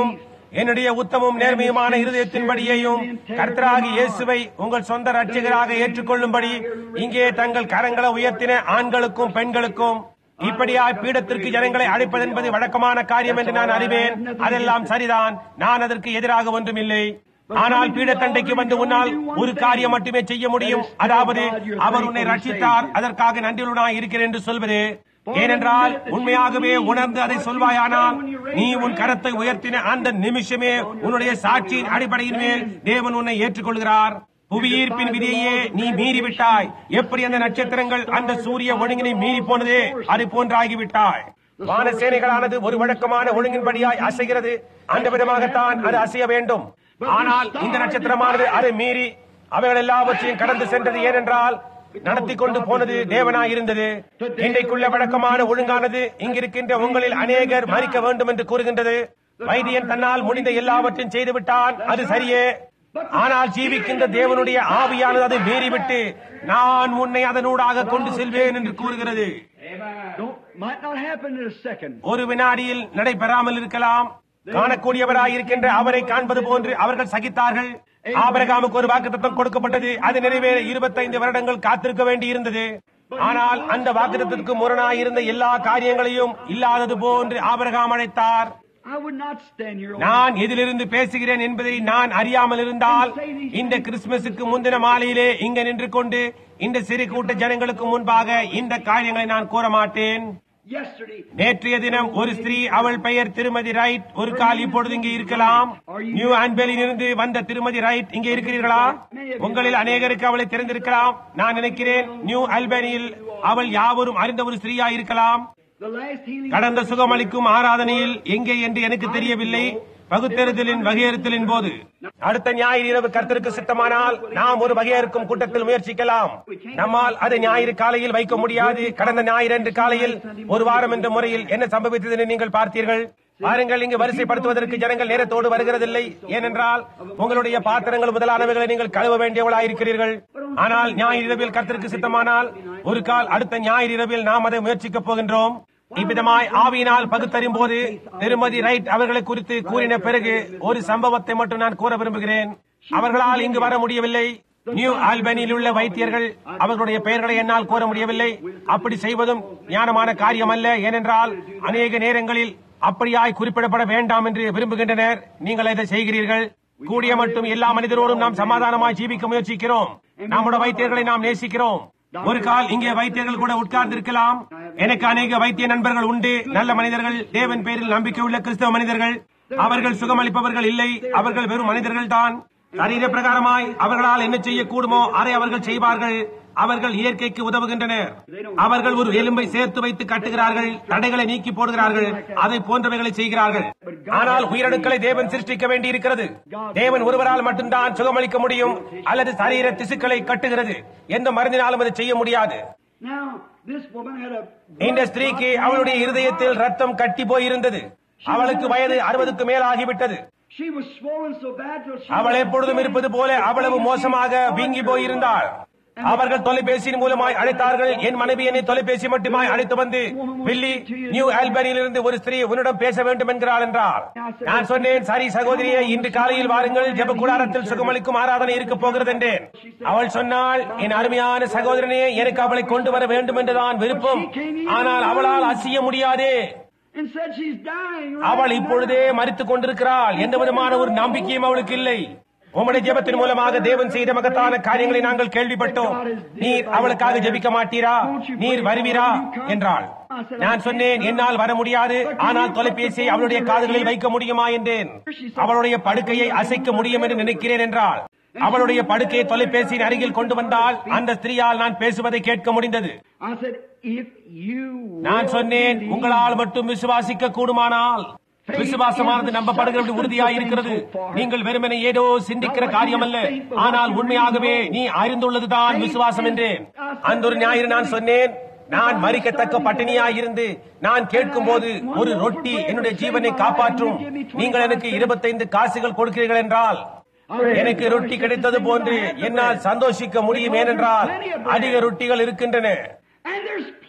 என்னுடைய உத்தமும் நேர்மையுமான இருதயத்தின்படியையும் கர்த்தராகி இயேசுவை உங்கள் சொந்த ரட்சகராக ஏற்றுக்கொள்ளும்படி இங்கே தங்கள் கரங்களை உயர்த்தின ஆண்களுக்கும் பெண்களுக்கும் இப்படியாய் பீடத்திற்கு ஜனங்களை அழைப்பதென்பது வழக்கமான காரியம் என்று நான் அறிவேன் அதெல்லாம் சரிதான் நான் அதற்கு எதிராக ஒன்றுமில்லை ஆனால் பீடத்தண்டைக்கு வந்து உன்னால் ஒரு காரியம் மட்டுமே செய்ய முடியும் அதாவது அவர் உன்னை ரட்சித்தார் அதற்காக நன்றியுடனாய் இருக்கிறேன் என்று சொல்வது ஏனென்றால் உண்மையாகவே உணர்ந்து அதை சொல்வாயானால் நீ உன் கரத்தை உயர்த்தின அந்த நிமிஷமே உன்னுடைய சாட்சியின் அடிப்படையின் மேல் தேவன் உன்னை ஏற்றுக்கொள்கிறார் புவியீர்ப்பின் விதியையே நீ மீறிவிட்டாய் எப்படி அந்த நட்சத்திரங்கள் அந்த சூரிய ஒழுங்கினை மீறி போனதே அது போன்றாகிவிட்டாய் வானசேனைகளானது ஒரு வழக்கமான ஒழுங்கின்படியாய் அசைகிறது அந்த விதமாகத்தான் அது அசைய வேண்டும் ஆனால் இந்த நட்சத்திரமானது அதை மீறி அவைகள் எல்லாவற்றையும் கடந்து சென்றது ஏனென்றால் நடத்தி கொண்டு போனது தேவனாய் இருந்தது இன்றைக்குள்ள வழக்கமான ஒழுங்கானது இங்கிருக்கின்ற உங்களில் அநேகர் மறிக்க வேண்டும் என்று கூறுகின்றது வைத்தியன் தன்னால் முடிந்த எல்லாவற்றையும் செய்து விட்டான் அது சரியே ஆனால் ஜீவிக்கின்ற தேவனுடைய ஆவியானது அதை மீறிவிட்டு நான் உன்னை அதனூடாக கொண்டு செல்வேன் என்று கூறுகிறது Don't, might not happen in a second. ஒரு வினாடியில் நடைபெறாமல் இருக்கலாம் காணக்கூடியவராய் இருக்கின்ற அவரை காண்பது போன்று அவர்கள் சகித்தார்கள் ஆபரகாமுக்கு ஒரு வாக்குத்தத்தம் கொடுக்கப்பட்டது அது நிறைவேற இருபத்தைந்து வருடங்கள் காத்திருக்க வேண்டி இருந்தது ஆனால் அந்த வாக்குத்தத்திற்கு முரணாய் இருந்த எல்லா காரியங்களையும் இல்லாதது போன்று ஆபரகாம் அழைத்தார் I would not stand here. நான் எதிலிருந்து பேசுகிறேன் என்பதை நான் அறியாமல் இருந்தால் இந்த கிறிஸ்துமஸுக்கு முந்தின மாலையிலே இங்க நின்று கொண்டு இந்த சிறு கூட்ட ஜனங்களுக்கு முன்பாக இந்த காரியங்களை நான் கூற மாட்டேன் Yesterday, நேற்றைய தினம் ஒரு ஸ்திரீ அவள் பெயர் திருமதி ரைட் ஒரு கால் இப்பொழுது இங்கே இருக்கலாம் நியூ ஆன்பேலில் இருந்து வந்த திருமதி ரைட் இங்கே இருக்கிறீர்களா உங்களில் அநேகருக்கு அவளை தெரிந்திருக்கலாம் நான் நினைக்கிறேன் நியூ ஆல்பேனியில் அவள் யாவரும் அறிந்த ஒரு ஸ்திரீயா இருக்கலாம் the last healing. கடந்த சுகமளிக்கும் ஆராதனையில் எங்கே என்று எனக்கு தெரியவில்லை பகுத்தெறுதலின் வகையறுத்தலின் போது அடுத்த ஞாயிறு இரவு கர்த்தருக்கு சித்தமானால் நாம் ஒரு வகையறுக்கும் கூட்டத்தில் முயற்சிக்கலாம் நம்மால் அதை ஞாயிறு காலையில் வைக்க முடியாது கடந்த ஞாயிறு அன்று காலையில் ஒரு வாரம் என்ற முறையில் என்ன சம்பவித்தது என்று நீங்கள் பார்த்தீர்கள் பாருங்கள் இங்கு வரிசைப்படுத்துவதற்கு ஜனங்கள் நேரத்தோடு வருகிறதில்லை ஏனென்றால் உங்களுடைய பாத்திரங்கள் முதலானவைகளை நீங்கள் கழுவ வேண்டியவளாயிருக்கிறீர்கள் ஆனால் ஞாயிறு இரவில் கர்த்தருக்கு சித்தமானால் ஒரு கால் அடுத்த ஞாயிறு இரவில் நாம் அதை முயற்சிக்கப் போகின்றோம் இவ்விதமாய் ஆவியினால் பகுத்தறியும் போது திருமதி ரைட் அவர்களை குறித்து கூறின பிறகு ஒரு சம்பவத்தை மட்டும் நான் கூற விரும்புகிறேன் அவர்களால் இங்கு வர முடியவில்லை நியூ ஆல்பனியில் உள்ள வைத்தியர்கள் அவர்களுடைய பெயர்களை என்னால் கூற முடியவில்லை அப்படி செய்வதும் ஞானமான காரியம் அல்ல ஏனென்றால் அநேக நேரங்களில் அப்படியாய் குறிப்பிடப்பட வேண்டாம் என்று விரும்புகின்றனர் நீங்கள் இதை செய்கிறீர்கள் கூடிய மட்டும் எல்லா மனிதரோடும் நாம் சமாதானமாய் ஜீவிக்க முயற்சிக்கிறோம் நம்முடைய வைத்தியர்களை நாம் நேசிக்கிறோம் ஒரு கால் இங்கே வைத்தியர்கள் கூட உட்கார்ந்திருக்கலாம் எனக்கு அநேக வைத்திய நண்பர்கள் உண்டு நல்ல மனிதர்கள் தேவன் பேரில் நம்பிக்கை உள்ள கிறிஸ்தவ மனிதர்கள் அவர்கள் சுகமளிப்பவர்கள் இல்லை அவர்கள் வெறும் மனிதர்கள் தான் சரீர பிரகாரமாய் அவர்களால் என்ன செய்யக்கூடுமோ அதை அவர்கள் செய்வார்கள் அவர்கள் இயற்கைக்கு உதவுகின்றனர் அவர்கள் ஒரு எலும்பை சேர்த்து வைத்து கட்டுகிறார்கள் தடைகளை நீக்கி போடுகிறார்கள் அதை போன்றவைகளை செய்கிறார்கள் ஆனால் உயிரணுக்களை தேவன் சிருஷ்டிக்க வேண்டி இருக்கிறது தேவன் ஒருவரால் மட்டும்தான் சுகமளிக்க முடியும் அல்லது சரீர திசுக்களை கட்டுகிறது எந்த மருந்தினாலும் அதை செய்ய முடியாது Now, this woman had a. இந்த ஸ்திரீக்கு அவளுடைய இருதயத்தில் ரத்தம் கட்டி போயிருந்தது அவளுக்கு வயது அறுபதுக்கு மேல் ஆகிவிட்டது She was swollen so bad till she. அவள் எப்பொழுதும் இருப்பது போல அவ்வளவு மோசமாக வீங்கி போயிருந்தாள் அவர்கள் தொலைபேசியின் மூலமாய் அழைத்தார்கள் என் மனைவி என்னை தொலைபேசி மட்டுமாய் அழைத்து வந்து வில்லி நியூ ஆல்பனியிலிருந்து ஒரு ஸ்திரீ உன்னிடம் பேச வேண்டும் என்கிறாள் என்றார் நான் சொன்னேன் சரி சகோதரியே இன்று காலையில் வாருங்கள் ஜெப கூடாரத்தில் சுகமளிக்கும் ஆராதனை இருக்க போகிறது என்றேன் அவள் சொன்னாள் என் அருமையான சகோதரனே எனக்கு அவளை கொண்டு வர வேண்டும் என்றுதான் விருப்பம் ஆனால் அவளால் அசைய முடியாதே And said she's dying. right அவள் now. இப்பொழுதே மறித்துக் கொண்டிருக்கிறாள் எந்த விதமான ஒரு நம்பிக்கையும் அவளுக்கு இல்லை உம்முடைய ஜெபத்தின் மூலமாக தேவன் செய்த மகத்தான காரியங்களை நாங்கள் கேள்விப்பட்டோம் நீர் அவளுக்காக ஜெபிக்க மாட்டீரா நீர் வருவீரா என்றாள் நான் சொன்னேன் என்னால் வர முடியாது ஆனால் தொலைபேசியை அவளுடைய காதுகளில் வைக்க முடியுமா என்றேன் அவளுடைய படுக்கையை அசைக்க முடியும் என்று நினைக்கிறேன் என்றாள் அவளுடைய படுக்கையை தொலைபேசியின் அருகில் கொண்டு வந்தால் அந்த ஸ்திரீயால் நான் பேசுவதை கேட்க முடிந்தது I said, if you. நான் will சொன்னேன் believe உங்களால் மட்டும் விசுவாசிக்க கூடுமானால் விசுவாசமானது நம்பப்படுகிறது உறுதியாய் இருக்கிறது நீங்கள் வெறுமனே ஏதோ சிந்திக்கிற காரியம் அல்ல ஆனால் உண்மையாகவே நீ அறிந்துள்ளதுதான் விசுவாசம் என்றேன் அந்த ஒரு ஞாயிறு நான் சொன்னேன் நான் மறிக்கத்தக்க பட்டினியாய் இருந்து நான் கேட்கும் போது ஒரு ரொட்டி என்னுடைய ஜீவனை காப்பாற்றும் நீங்கள் எனக்கு இருபத்தைந்து காசுகள் கொடுக்கிறீர்கள் என்றால் எனக்கு ரொட்டி கிடைத்தது போன்று என்னால் சந்தோஷிக்க முடியும் ஏனென்றால் அதிக ரொட்டிகள் இருக்கின்றன And there's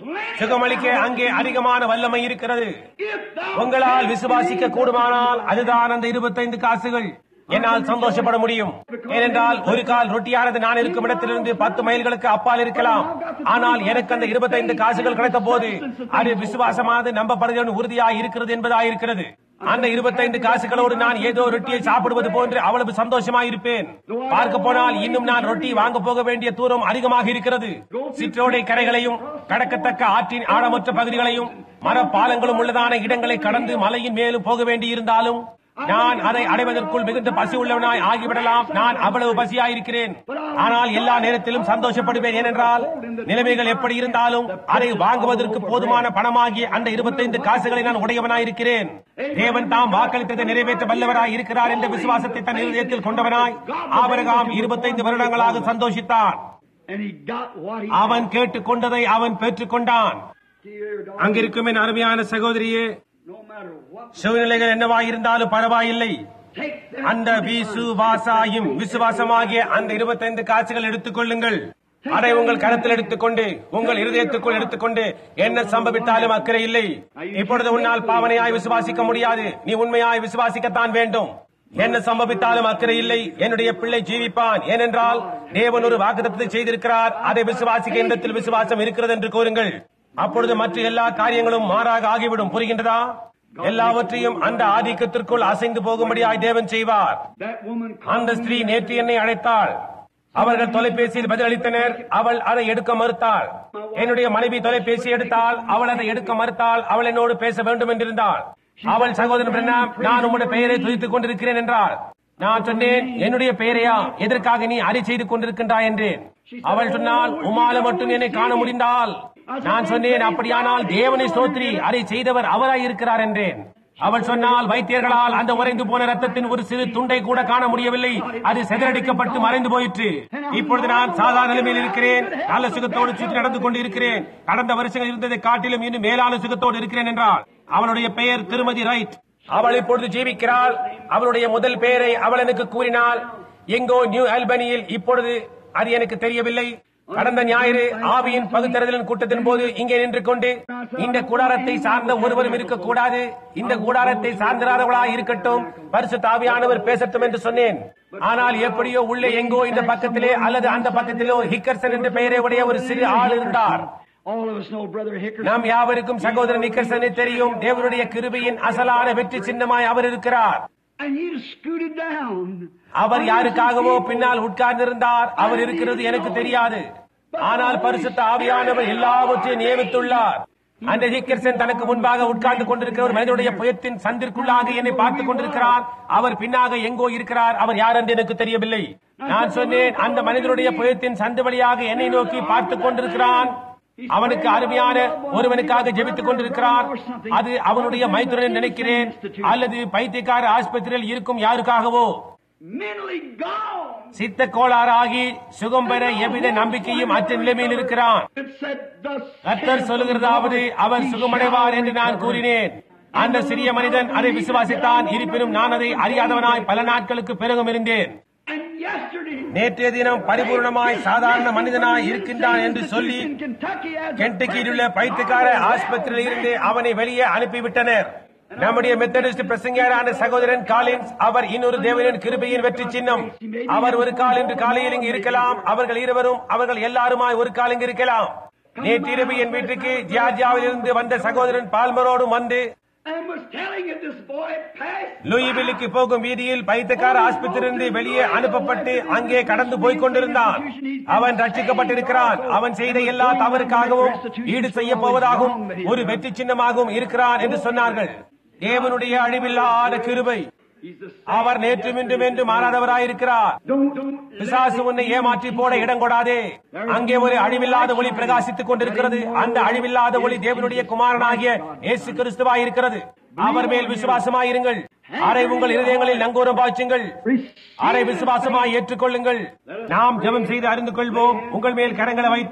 சுகமளிக்க அங்கே அதிகமான வல்லமை இருக்கிறது If thou உங்களால் விசுவாசிக்க கூடுமானால் அதுதான் அந்த இருபத்தைந்து காசுகள் என்னால் சந்தோஷப்பட முடியும் ஏனென்றால் ஒரு கால் ரொட்டியானது நான் இருக்கும் இடத்திலிருந்து பத்து மைல்களுக்கு அப்பால் இருக்கலாம் ஆனால் எனக்கு அந்த இருபத்தைந்து காசுகள் கிடைத்த போது அது விசுவாசமானது நம்பப்படுகிறது உறுதியாய் இருக்கிறது என்பதாய் இருக்கிறது அந்த இருபத்தைந்து காசுகளோடு நான் ஏதோ ரொட்டியை சாப்பிடுவது போன்று அவ்வளவு சந்தோஷமாய் இருப்பேன் பார்க்க போனால் இன்னும் நான் ரொட்டி வாங்க போக வேண்டிய தூரம் அதிகமாக இருக்கிறது சிற்றோடை கரைகளையும் கடக்கத்தக்க ஆற்றின் ஆழமற்ற பகுதிகளையும் மரப்பாலங்களும் உள்ளதான இடங்களை கடந்து மலையின் மேலும் போக வேண்டியிருந்தாலும் நான் அதை அடைவதற்குள் மிகுந்த பசி உள்ளவனாய் ஆகிவிடலாம் நான் அவ்வளவு பசியாயிருக்கிறேன் ஆனால் எல்லா நேரத்திலும் சந்தோஷப்படுவேன் ஏனென்றால் நிலைமைகள் எப்படி இருந்தாலும் அதை வாங்குவதற்கு போதுமான பணமாகிய அந்த இருபத்தைந்து காசுகளை நான் உடையவனாயிருக்கிறேன் தேவன் தாம் வாக்களித்ததை நிறைவேற்ற வல்லவராய் இருக்கிறார் என்ற விசுவாசத்தை தன் இருதயத்தில் கொண்டவனாய் ஆபரகாம் இருபத்தைந்து வருடங்களாக சந்தோஷித்தான் and he got what he அவன் கேட்டுக்கொண்டதை அவன் பெற்றுக்கொண்டான் Dear daughter, அங்கிருக்கும் என் அருமையான சகோதரியே no matter what, சூழ்நிலைகள் என்னவாயிருந்தாலும் பரவாயில்லை take them. அந்த விசுவாசாயும் விசுவாசமாகிய அந்த இருபத்தைந்து காசுகள் எடுத்துக் கொள்ளுங்கள் அதை உங்கள் கரத்தில் எடுத்துக்கொண்டு உங்கள் இருதயத்துக்குள் எடுத்துக்கொண்டு என்ன சம்பவித்தாலும் அக்கறை இல்லை இப்பொழுது உன்னால் பாவனையாய் விசுவாசிக்க முடியாது நீ உண்மையாய் விசுவாசிக்கத்தான் வேண்டும் என்ன சம்பவித்தாலும் அக்கறை இல்லை என்னுடைய பிள்ளை ஜீவிப்பான் ஏனென்றால் தேவன் ஒரு வாக்குத்தத்தை செய்திருக்கிறார் அதை விசுவாசிக்க இடத்தில் விசுவாசம் இருக்கிறது என்று கூறுங்கள் அப்பொழுது மற்ற எல்லா காரியங்களும் மாறாக ஆகிவிடும் புரிகின்றதா எல்லாவற்றையும் அந்த ஆதிக்கத்திற்குள் அசைந்து போகும்படியாய் தேவன் செய்வார் That woman அந்த ஸ்திரீ நேற்று என்னை அழைத்தாள் அவர்கள் தொலைபேசியில் பதிலளித்தனர் அவள் அதை எடுக்க மறுத்தாள் என்னுடைய மனைவி தொலைபேசி எடுத்தால் அவள் அதை எடுக்க மறுத்தாள் அவள் என்னோடு பேச வேண்டும் என்றிருந்தாள் அவள் சகோதரன் பிரண்ணாம் நான் உம்முடைய பெயரை துதித்துக் கொண்டிருக்கிறேன் என்றாள் நான் சொன்னேன் என்னுடைய பெயரையா எதற்காக நீ அறி செய்து கொண்டிருக்கின்றாய் என்றேன் அவள் சொன்னால் உமால மட்டும் என்னை காண முடிந்தால் நான் சொன்னேன் அப்படியானால் தேவனை ஸ்தோத்திரி அதை செய்தவர் அவராய் இருக்கிறார் என்றேன் அவள் சொன்னால் வைத்தியர்களால் அந்த உறைந்து போன ரத்தத்தின் ஒரு சிறு துண்டை கூட காண முடியவில்லை அது சிதறடிக்கப்பட்டு மறைந்து போயிற்று இப்பொழுது நான் சாதாரண நிலைமையில் இருக்கிறேன் நல்ல சுகத்தோடு சுற்றி நடந்து கொண்டு இருக்கிறேன் கடந்த வருஷங்கள் இருந்ததை காட்டிலும் இன்னும் மேலான சுகத்தோடு இருக்கிறேன் என்றால் அவளுடைய பெயர் திருமதி ரைட் அவள் இப்பொழுது ஜீவிக்கிறாள் அவளுடைய முதல் பெயரை அவள் எனக்கு கூறினாள் எங்கோ நியூ ஆல்பனியில் இப்பொழுது அது எனக்கு தெரியவில்லை கடந்த ஞாயிறு ஆவியின் பகுத்தறிதலின் கூட்டத்தின் போது இங்கே நின்று கொண்டு இந்த கூடாரத்தை சார்ந்த ஒருவரும் இருக்கக்கூடாது இந்த கூடாரத்தை சார்ந்திராதவளா இருக்கட்டும் பரிசு தாவியானவர் பேசட்டும் என்று சொன்னேன் ஆனால் எப்படியோ உள்ளே எங்கோ இந்த பக்கத்திலே அல்லது அந்த பக்கத்திலோ ஹிக்கர்சன் என்ற பெயரை உடைய ஒரு சிறு ஆள் இருந்தார் All of us know Brother Hickerson. நாம் யாவருக்கும் சகோதரன் நிக்கர்சனை தெரியும் தேவனுடைய கிருபையின் அசலான வெற்றி சின்னமாய் அவர் இருக்கிறார் And you scooted down. அவர் யாருக்காகவோ பின்னால் உட்கார்ந்திருந்தார் அவர் இருக்கிறது எனக்கு தெரியாது ஆனால் பரிசுத்த ஆவியானவர் எல்லாவற்றையும் நியமித்துள்ளார் அந்த ஹிக்கர்சன் தனக்கு முன்பாக உட்கார்ந்து கொண்டிருக்கிற ஒரு மனிதனுடைய புயத்தின் சந்திற்குள்ளாக என்னை பார்த்துக் கொண்டிருக்கிறார் அவர் பின்னாக எங்கோ இருக்கிறார் அவர் யார் என்று எனக்கு தெரியவில்லை நான் சொன்னேன் அந்த மனிதனுடைய புயத்தின் சந்து வழியாக என்னை நோக்கி பார்த்துக் கொண்டிருக்கிறான் அவனுக்கு அருமையான ஒருவனுக்காக ஜெபித்துக் கொண்டிருக்கிறார் அது அவனுடைய மைத்துரன் நினைக்கிறேன் அல்லது பைத்தியக்கார ஆஸ்பத்திரியில் இருக்கும் யாருக்காகவோ Mentally gone. சித்த கோளாறாகி சுகம் பெற எவ்வித நம்பிக்கையும் அற்ற நிலைமையில் இருக்கிறான் It said, thus கர்த்தர் சொல்லுகிறதாவது அவர் சுகமடைவார் என்று நான் கூறினேன் அந்த சிறிய மனிதன் அதை விசுவாசித்தான் இருப்பினும் நான் அதை அறியாதவனாய் பல நாட்களுக்கு பிறகும் இருந்தேன் And yesterday, நேற்றைய தினம் பரிபூர்ணமாய் சாதாரண மனிதனாய் இருக்கின்றான் என்று சொல்லி in Kentucky, as a கென்டக்கியில் உள்ள பைத்தியக்கார ஆஸ்பத்திரியில் இருந்து அவனை வெளியே அனுப்பிவிட்டனர் நம்முடைய மெத்தடிஸ்ட் பிரசங்கியரான சகோதரன் காலின்ஸ் அவர் இன்னொரு தேவனின் கிருபையின் வெற்றி சின்னம் அவர் ஒரு கால் இன்று காலையில் இங்கு இருக்கலாம் அவர்கள் இருவரும் அவர்கள் எல்லாருமாய் ஒரு கால் இங்கு இருக்கலாம் நேற்றிரவு என் வீட்டுக்கு ஜியார்ஜியாவில் இருந்து வந்த சகோதரன் பால்மரோடும் வந்து and was telling it this boy passed. லூயிவில்லுக்கு போகும் வீதியில் பைத்தியக்கார ஆஸ்பத்திரியிலிருந்து வெளியே அனுப்பப்பட்டு அங்கே கடந்து போய்க் கொண்டிருந்தான் அவன் ரட்சிக்கப்பட்டிருக்கிறான் அவன் செய்த எல்லா தவறுக்காகவும் ஈடு செய்ய போவதாகவும் ஒரு வெற்றி சின்னமாகவும் இருக்கிறான் என்று சொன்னார்கள் தேவனுடைய அழிவில்லாத கிருபை He's the அவர் நேற்றும் இன்றும் என்று மாறாதவராயிருக்கிறார் don't don't பிசாசு உன்னை ஏமாற்றி போட இடம் கொடாதே அங்கே ஒரு அழிவில்லாத ஒளி பிரகாசித்துக் கொண்டிருக்கிறது அந்த அழிவில்லாத ஒளி தேவனுடைய குமாரனாகிய இயேசு கிறிஸ்துவாய் இருக்கிறது அவர் மேல் விசுவாசமாயிருங்கள் அரை உங்கள் இருதயங்களில் நங்கூரம் பாய்ச்சுங்கள் அரை விசுவாசமாய் ஏற்றுக்கொள்ளுங்கள் நாம் ஜெபம் செய்து அறிந்து கொள்வோம் உங்கள் மேல் கரங்களை வைத்து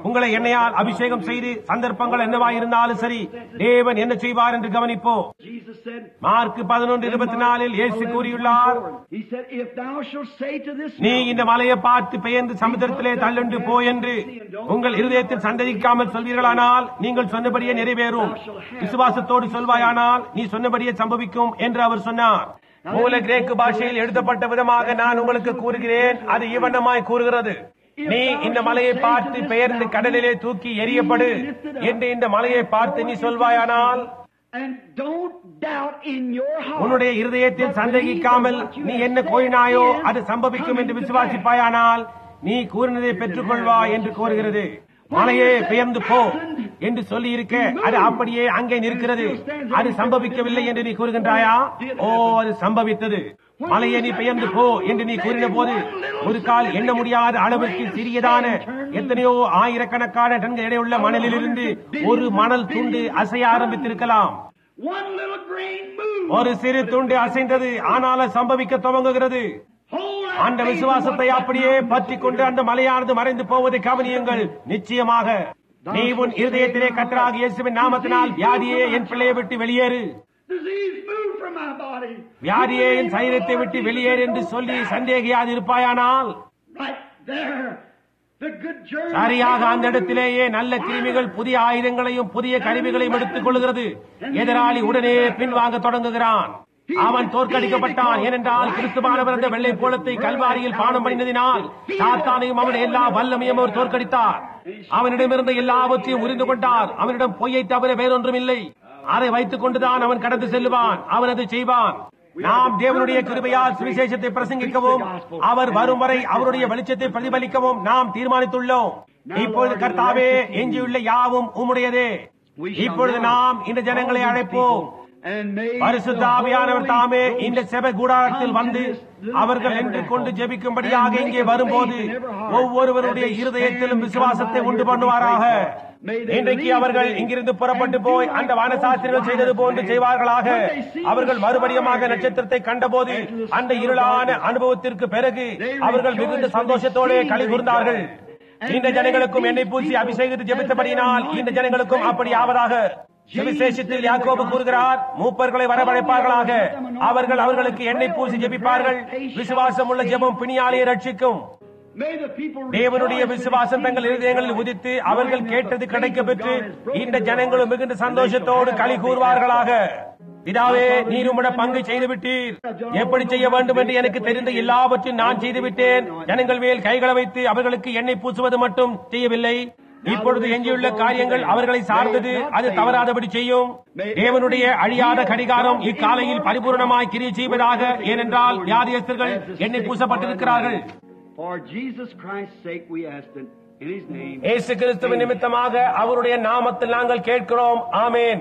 உங்களை எண்ணெயால் அபிஷேகம் செய்து சந்தர்ப்பங்கள் என்னவா இருந்தாலும் சரி தேவன் என்ன செய்வார் என்று கவனிப்போம் Jesus said, மார்க் பதினொன்று இருபத்தி நாலில் இயேசு கூறியுள்ளார் He said, If thou shalt say to this நீ mountain, இந்த மலையை பார்த்து பெயர்ந்து சமுத்திரத்திலே தள்ளுண்டு போ என்று உங்கள் இருதயத்தில் சந்தேகிக்காமல் சொல்வீர்களானால் நீங்கள் சொன்னபடியே நிறைவேறும் விசுவாசத்தோடு சொல்வாயானால் நீ சொன்னபடியே சம்பவிக்கும் என்று அவர் சொன்னார் மூல கிரேக்கு பாஷையில் எழுதப்பட்ட விதமாக நான் உங்களுக்கு கூறுகிறேன் அது இவண்ணமாய் கூறுகிறது நீ இந்த மலையை பார்த்து பெயர்ந்து கடலிலே தூக்கி எரியப்படு என்று இந்த மலையை பார்த்து நீ சொல்வாயானால் and don't doubt in your heart. உன்னுடைய இருதயத்தில் சந்தேகிக்காமல் நீ என்ன கோயினாயோ அது சம்பவிக்கும் என்று விசுவாசிப்பாயானால் நீ கூறினதை பெற்றுக்கொள்வாய் என்று கூறுகிறது மலையே பெயர்ந்து போ என்று சொல்லி இருக்க அது அப்படியே அங்கே நிற்கிறது அது சம்பவிக்கவில்லை என்று நீ கூறுகின்றாயா ஓ அது சம்பவித்தது மலையே நீ பெயர்ந்து போ என்று நீ கூறின போது ஒரு கால் எண்ண முடியாத அளவுக்கு சிறியதான எத்தனையோ ஆயிரக்கணக்கான டன்கள் எடையுள்ள மணலிலிருந்து ஒரு மணல் துண்டு அசைய ஆரம்பித்திருக்கலாம் One little grain moved. ஒரு சிறு துண்டு அசைந்தது ஆனாலும் சம்பவிக்க துவங்குகிறது Hold that அந்த faith விசுவாசத்தை and watch அப்படியே that பற்றிக் கொண்டு அந்த மலையானது மறைந்து போவதை கவனியுங்கள் நிச்சயமாக நீ உன் இருதயத்திலே கத்தராக இயேசுவின் நாமத்தினால் வியாதியே என் பிள்ளையை விட்டு வெளியேறு Disease moved from my body. வியாதியே என் சரீரத்தை விட்டு வெளியேறு என்று சொல்லி சந்தேகியாது இருப்பாயானால் Right there. The good germ. சரியாக அந்த இடத்திலேயே நல்ல கிருமிகள் புதிய ஆயுதங்களையும் புதிய கருவிகளையும் எடுத்துக் கொள்கிறது எதிராளி உடனே பின்வாங்க தொடங்குகிறான் அவன் தோற்கடிக்கப்பட்டான் ஏனென்றால் கிறிஸ்துவானவர் அந்த வெள்ளை போலத்தை கல்வாரியில் பானம் பண்ணினதினால் சாத்தானையும் அவனுடைய எல்லா வல்லமையும் அவர் தோற்கடித்தார் அவனிடமிருந்த எல்லாவற்றையும் உரிந்து கொண்டார் அவனிடம் பொய்யை தவிர வேறொன்றும் இல்லை அதை வைத்துக் கொண்டுதான் அவன் கடந்து செல்லுவான் அவன் அதை செய்வான் நாம் தேவனுடைய கிருபையால் சுவிசேஷத்தை பிரசங்கிக்கவும் அவர் வரும் வரை அவருடைய வெளிச்சத்தை பிரதிபலிக்கவும் நாம் தீர்மானித்துள்ளோம் இப்பொழுது கர்த்தாவே எஞ்சியுள்ள யாவும் உம்முடையதே இப்பொழுது நாம் இந்த ஜனங்களை அழைப்போம் And may பரிசுத்த ஆவியானவர் தாமே இந்த செப கூடாரத்தில் வந்து அவர்கள் என்று கொண்டு ஜெபிக்கும்படியாக இங்கே வரும்போது ஒவ்வொருவருடைய இருதயத்திலும் விசுவாசத்தை உண்டு பண்ணுவாராக இன்றைக்கு அவர்கள் இங்கிருந்து புறப்பட்டு போய் அந்த வானசாஸ்திரிகள் செய்தது போன்று செய்வார்களாக அவர்கள் மறுபடியுமாக நட்சத்திரத்தை கண்டபோது அந்த இருளான அனுபவத்திற்கு பிறகு அவர்கள் மிகுந்த சந்தோஷத்தோடு களி கூர்ந்தார்கள் இந்த ஜனங்களுக்கும் எண்ணெய் பூசி அபிஷேகத்தை ஜெபித்தபடியினால் இந்த ஜனங்களுக்கும் அப்படி ஆவதாக சுவிசேஷத்தில் யாக்கோபு கூறுகிறார் மூப்பர்களை வரவழைப்பார்களாக அவர்கள் அவர்களுக்கு எண்ணெய் பூசி ஜெபிப்பார்கள் விசுவாசம் உள்ள ஜெபம் பிணியாலையை ரட்சிக்கும் May the people தேவனுடைய rejoice விசுவாசம் தங்கள் இருதயங்களில் உதித்து அவர்கள் கேட்டது கிடைக்க பெற்று இந்த ஜனங்களும் மிகுந்த சந்தோஷத்தோடு களி கூறுவார்களாக பிதாவே நீர் உம்முடைய பங்கு செய்து விட்டீர் எப்படி செய்ய வேண்டும் என்று எனக்கு தெரிந்த எல்லாவற்றையும் நான் செய்து விட்டேன் ஜனங்கள் மேல் கைகளை வைத்து அவர்களுக்கு எண்ணெய் பூசுவது மட்டும் செய்யவில்லை இப்பொழுது எஞ்சியுள்ள காரியங்கள் அவர்களை சார்ந்தது அது தவறாதபடி செய்யும் தேவனுடைய அழியாத கடிகாரம் இக்காலையில் பரிபூர்ணமாய் கிரியை செய்வதாக ஏனென்றால் வியாதியஸ்தர்கள் எண்ணெய் பூசப்பட்டிருக்கிறார்கள் For Jesus Christ's sake we ask it in His name. இயேசு கிறிஸ்துவின் நிமித்தமாக அவருடைய நாமத்தில் நாங்கள் கேட்கிறோம் ஆமேன்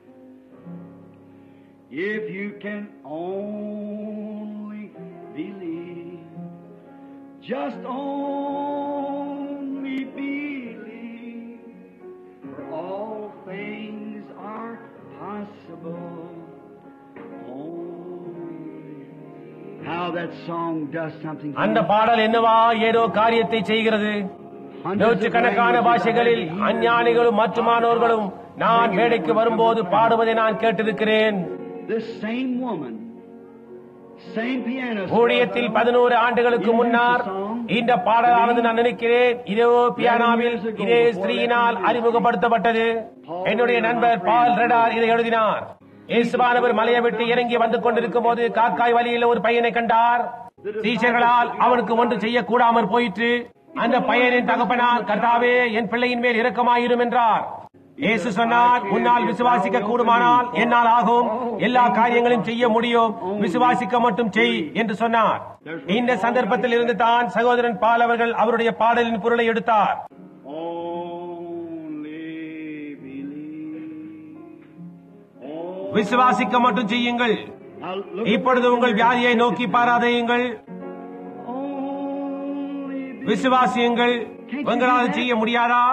If you can only believe, just only believe, for all things are possible. Only. How that song does something. அந்த பாடல் என்னவா ஏதோ காரியத்தை செய்கிறது நூற்றுக்கணக்கான பாஷைகளில் அஞ்ஞானிகளும் மற்றுமானோர்களும் நான் மேடைக்கு வரும்போது பாடுவதை நான் கேட்டிருக்கிறேன் This same woman, same piano. ஊழியத்தில் பதினோரு ஆண்டுகளுக்கு முன்னர் இந்த பாடலானது நான் நினைக்கிறேன் இதோ பியானாவில் இதே ஸ்திரீயினால் அறிமுகப்படுத்தப்பட்டது என்னுடைய நண்பர் பால் ரெடார் இதை எழுதினார் இயேசுவானவர் மலையை விட்டு இறங்கி வந்து கொண்டிருக்கும் போது காக்காய் வழியில் ஒரு பையனை கண்டார் டீச்சர்களால் அவனுக்கு ஒன்று செய்யக்கூடாமற் போயிற்று அந்த பையனின் தகப்பனார் கர்த்தாவே என் பிள்ளையின் மேல் இரக்கமாயிரும் என்றார் இயேசு சொன்னார் உன்னால் விசுவாசிக்க கூடுமானால் என்னால் ஆகும் எல்லா காரியங்களையும் செய்ய முடியும் விசுவாசிக்க மட்டும் செய் என்று சொன்னார் இந்த சந்தர்ப்பத்தில் இருந்து தான் சகோதரன் பால் அவர்கள் அவருடைய பாடலின் பொருளை எடுத்தார் Only believe. Only- விசுவாசிக்க மட்டும் செய்யுங்கள் Now look இப்பொழுது உங்கள் வியாதியை நோக்கி பாராதையுங்கள் Only believe. விசுவாசியுங்கள் உங்களால் செய்ய முடியாதா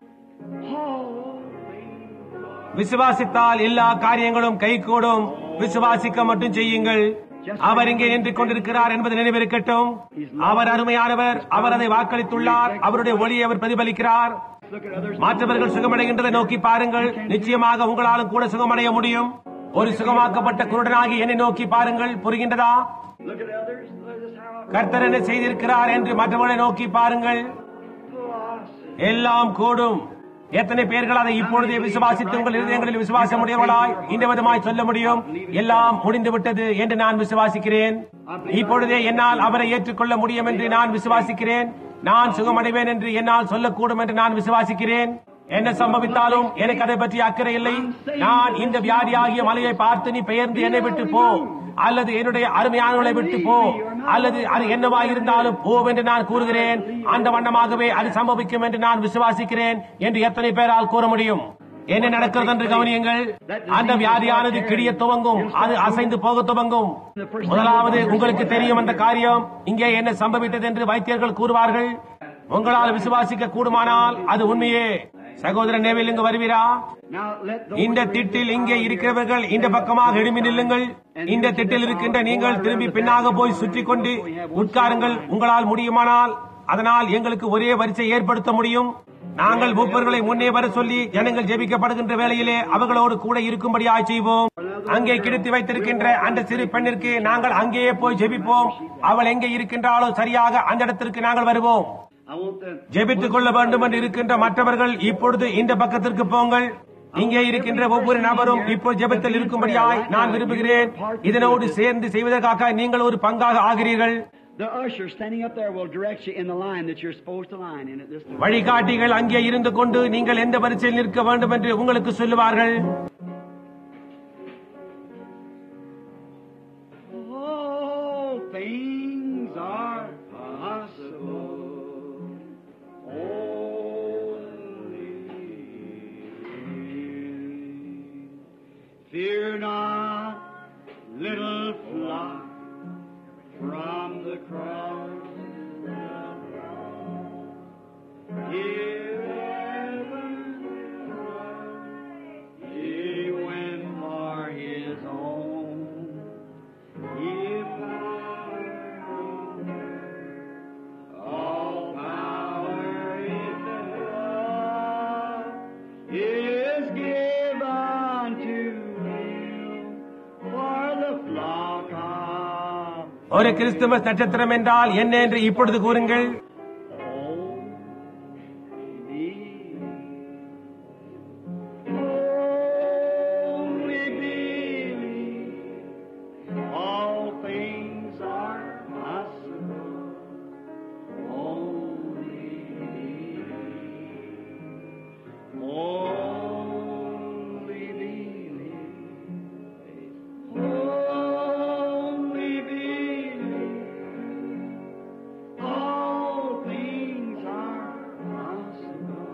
விசுவாசித்தால் எல்லா காரியங்களும் கைகூடும் விசுவாசிக்க மட்டும் செய்யுங்கள் அவர் இங்கே நின்று கொண்டிருக்கிறார் என்பது நினைவிருக்கட்டும் அவர் அருமையானவர் அவர் அதை வாக்களித்துள்ளார் அவருடைய ஒளியை அவர் பிரதிபலிக்கிறார் look at others. மற்றவர்கள் சுகமடைகின்றதை நோக்கி பாருங்கள் நிச்சயமாக உங்களாலும் கூட சுகமடைய முடியும் ஒரு சுகமாக்கப்பட்ட குருடனாகி என்னை நோக்கி பாருங்கள் புரிகின்றதா Look at others. Look at how கர்த்தர் என்ன செய்திருக்கிறார் என்று மற்றவர்களை நோக்கி பாருங்கள் philosophy. எல்லாம் கூடும் எத்தனை பேர்கள் அதை இப்பொழுதே விசுவாசித்து உங்கள் இருதயங்களில் விசுவாசம் உடையவர்களாய் இந்த விதமாய் சொல்ல முடியும் எல்லாம் முடிந்து விட்டது என்று நான் விசுவாசிக்கிறேன் இப்பொழுதே என்னால் அவரை ஏற்றுக்கொள்ள முடியும் என்று நான் விசுவாசிக்கிறேன் நான் சுகமடைவேன் என்று என்னால் சொல்லக்கூடும் என்று நான் விசுவாசிக்கிறேன் என்ன சம்பவித்தாலும் எனக்கு அதை பற்றி அக்கறை இல்லை நான் இந்த வியாதியாகிய மலையை பார்த்து நீ பெயர்ந்து என்னை விட்டு போ அல்லது என்னுடைய அருமையானவளை விட்டு போ அல்லது அது என்னவாய் இருந்தாலும் போ என்று நான் கூறுகிறேன் அந்த வண்ணமாகவே அது சம்பவிக்கும் என்று நான் விசுவாசிக்கிறேன் என்று எத்தனை பேரால் கூற முடியும் என்ன நடக்கிறது என்று கவனியுங்கள் அந்த வியாதியானது கிழிய துவங்கும் அது அசைந்து போக துவங்கும் முதலாவது உங்களுக்கு தெரியும் அந்த காரியம் இங்கே என்ன சம்பவித்தது என்று வைத்தியர்கள் கூறுவார்கள் உங்களால் விசுவாசிக்க கூடுமானால் அது உண்மையே சகோதரன் நேவில் இங்கு வருவீரா Now let the இந்த திட்டில் இங்கே இருக்கிறவர்கள் இந்த பக்கமாக எழுமி நில்லுங்கள் இந்த திட்டில் இருக்கின்ற நீங்கள் திரும்பி பின்னாக போய் சுற்றி கொண்டு உட்காருங்கள் உங்களால் முடியுமானால் அதனால் எங்களுக்கு ஒரே வரிசை ஏற்படுத்த முடியும் நாங்கள் மூப்பர்களை முன்னே வர சொல்லி ஜனங்கள் ஜெபிக்கப்படுகின்ற வேளையிலே அவர்களோடு கூட இருக்கும்படியாய் செய்வோம் அங்கே கிடத்தி வைத்திருக்கின்ற அந்த சிறு பெண்ணிற்கு நாங்கள் அங்கேயே போய் ஜெபிப்போம் அவள் எங்கே இருக்கின்றாளோ சரியாக அந்த இடத்திற்கு நாங்கள் வருவோம் I want the ஜெபித்துக் கொள்ள வேண்டும் என்று இருக்கின்ற மற்றவர்கள் இப்பொழுது இந்த பக்கத்திற்கு போங்கள் இங்கே இருக்கின்ற ஒவ்வொரு நபரும் இப்போ ஜெபத்தில் இருக்கும்படியாய் நான் விரும்புகிறேன் இதனோடு சேர்ந்து செய்வதற்காக நீங்கள் ஒரு பங்காக ஆகிறீர்கள் the usher standing up there will direct you in the line that you're supposed to line in at this time. வழிகாட்டிகள் அங்கே இருந்து கொண்டு நீங்கள் எந்த வரிசையில் நிற்க வேண்டும் என்று உங்களுக்கு சொல்லுவார்கள் All things are possible. Only fear not, little flock, from the cross. Hear heaven, he went for his own. Give power, all power in God is given to him for the flock of ஒரு Christmas நட்சத்திரம் என்றால் என்ன என்று இப்பொழுது கூறுங்கள் Only believe all things are possible. Only believe. Only believe. Only believe. All things are possible.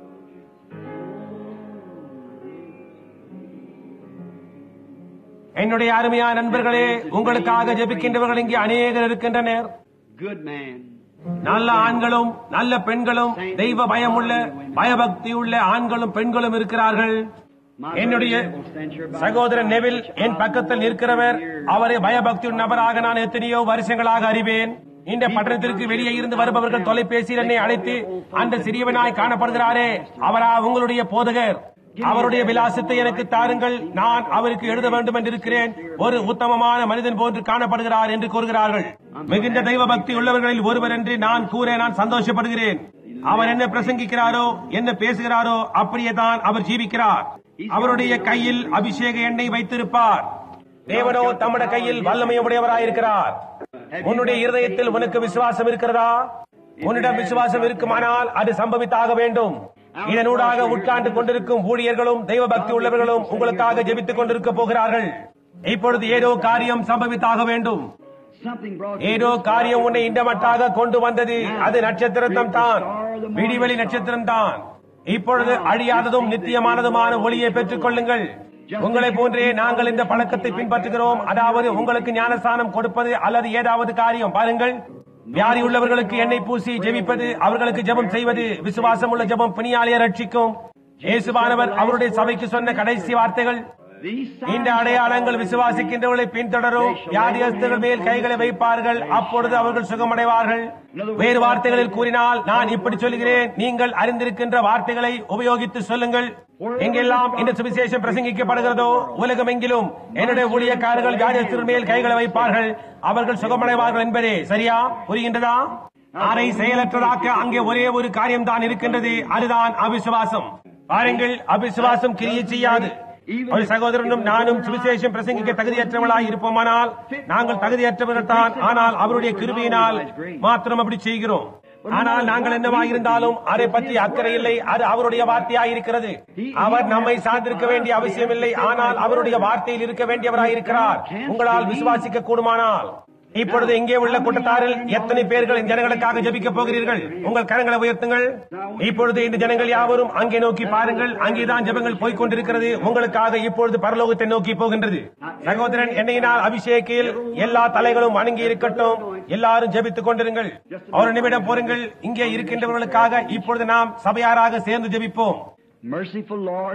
என்னுடைய அருமையான நண்பர்களே உங்களுக்காக ஜெபிக்கின்றவர்கள் இங்கே அநேகர் இருக்கின்றனர் Good man. நல்ல ஆண்களும் நல்ல பெண்களும் தெய்வ பயமுள்ள பயபக்தியுள்ள ஆண்களும் பெண்களும் இருக்கிறார்கள் என்னுடைய சகோதரன் நெவில் என் பக்கத்தில் இருக்கிறவர் அவரை பயபக்தி நபராக நான் எத்தனையோ வருஷங்களாக அறிவேன் இந்த பட்டணத்திற்கு வெளியே இருந்து வருபவர்கள் தொலைபேசியில் என்னை அழைத்து அந்த சிறியவனாய் காணப்படுகிறாரே அவரா உங்களுடைய போதகர் அவருடைய விலாசத்தை எனக்கு தாருங்கள் நான் அவருக்கு எழுத வேண்டும் என்று இருக்கிறேன் ஒரு உத்தமமான மனிதன் போன்று காணப்படுகிறார் என்று கூறுகிறார்கள் மிகுந்த தெய்வ பக்தி உள்ளவர்களில் ஒருவர் என்று நான் கூற நான் சந்தோஷப்படுகிறேன் அவர் என்ன பிரசங்கிக்கிறாரோ என்ன பேசுகிறாரோ அப்படியே தான் அவர் ஜீவிக்கிறார் அவருடைய கையில் அபிஷேக எண்ணெய் வைத்திருப்பார் தேவனோ தம்முடைய கையில் வல்லமையுடையவராயிருக்கிறார் உன்னுடைய இருதயத்தில் உனக்கு விசுவாசம் இருக்கிறதா உன்னிடம் விசுவாசம் இருக்குமானால் அது சம்பவித்தாக வேண்டும் இதனூடாக உட்கார்ந்து கொண்டிருக்கும் ஊழியர்களும் தெய்வ பக்தி உள்ளவர்களும் உங்களுக்காக ஜெபித்துக் கொண்டிருக்க போகிறார்கள் இப்பொழுது ஏதோ காரியம் சம்பவித்தாக வேண்டும் Something brought ஏதோ காரியம் உன்னை இந்த மட்டாக கொண்டு வந்தது அது நட்சத்திரம் தான் விடிவெளி நட்சத்திரம் தான் இப்பொழுது அழியாததும் நித்தியமானதுமான ஒளியை பெற்றுக் கொள்ளுங்கள் உங்களை போன்றே நாங்கள் இந்த பழக்கத்தை பின்பற்றுகிறோம் அதாவது உங்களுக்கு ஞானஸ்தானம் கொடுப்பது அல்லது ஏதாவது காரியம் பாருங்கள் வியாதி உள்ளவர்களுக்கு எண்ணெய் பூசி ஜெபிப்பது அவர்களுக்கு ஜெபம் செய்வது விசுவாசம் உள்ள ஜெபம் பிணியாளியை ரட்சிக்கும் இயேசுவானவர் அவருடைய சபைக்கு சொன்ன கடைசி வார்த்தைகள் These இந்த signs அடையாளங்கள் விசுவாசிக்கின்றவர்களை பின்தொடரும் வியாதியஸ்தர்கள் மேல் கைகளை வைப்பார்கள் அப்பொழுது அவர்கள் சுகமடைவார்கள் வேறு வார்த்தைகளில் கூறினால் நான் இப்படி சொல்கிறேன் நீங்கள் அறிந்திருக்கின்ற வார்த்தைகளை உபயோகித்து சொல்லுங்கள் எங்கெல்லாம் இந்த சுவிசேஷம் பிரசங்கிக்கப்படுகிறதோ உலகமெங்கிலும் என்னுடைய ஊழியக்காரர்கள் வியாதியஸ்தர்கள் மேல் கைகளை வைப்பார்கள் அவர்கள் சுகமடைவார்கள் என்பதே சரியா புரிகின்றதா அதை செயலற்றதாக்க அங்கே ஒரே ஒரு காரியம் தான் இருக்கின்றது அதுதான் அவிசுவாசம் பாருங்கள் அவிசுவாசம் கிரியை செய்யாது ஒரு சகோதரனும் நானும் சுவிசேஷம் பிரசங்கிக்க தகுதியற்றவர்களாய் இருப்போமானால் நாங்கள் தகுதியற்றவர்கள் தான் ஆனால் அவருடைய கிருபையினால் மாத்திரம் அப்படி செய்கிறோம் ஆனால் நாங்கள் என்னவா இருந்தாலும் அதை பற்றி அக்கறை இல்லை அது அவருடைய வார்த்தையாய் இருக்கிறது அவர் நம்மை சார்ந்திருக்க வேண்டிய அவசியம் இல்லை ஆனால் அவருடைய வார்த்தையில் இருக்க வேண்டியவராய் இருக்கிறார் உங்களால் விசுவாசிக்க கூடுமானால் இப்பொழுது இங்கே உள்ள கூட்டத்தாரில் எத்தனை பேர்கள் இந்த ஜனங்களுக்காக ஜெபிக்க போகிறீர்கள் உங்கள் கரங்களை உயர்த்துங்கள் இப்பொழுது இந்த ஜனங்கள் யாவரும் அங்கே நோக்கி பாருங்கள் அங்கேதான் ஜெபங்கள் போய்க் கொண்டிருக்கிறது உங்களுக்காக இப்பொழுது பரலோகத்தை நோக்கி போகின்றது சகோதரன் என்னையினால் அபிஷேகில் எல்லா தலைகளும் வணங்கி இருக்கட்டும் எல்லாரும் ஜெபித்துக் கொண்டிருங்கள் ஒரு நிமிடம் போருங்கள் இங்கே இருக்கின்றவர்களுக்காக இப்பொழுது நாம் சபையாராக சேர்ந்து ஜெபிப்போம் Merciful Lord,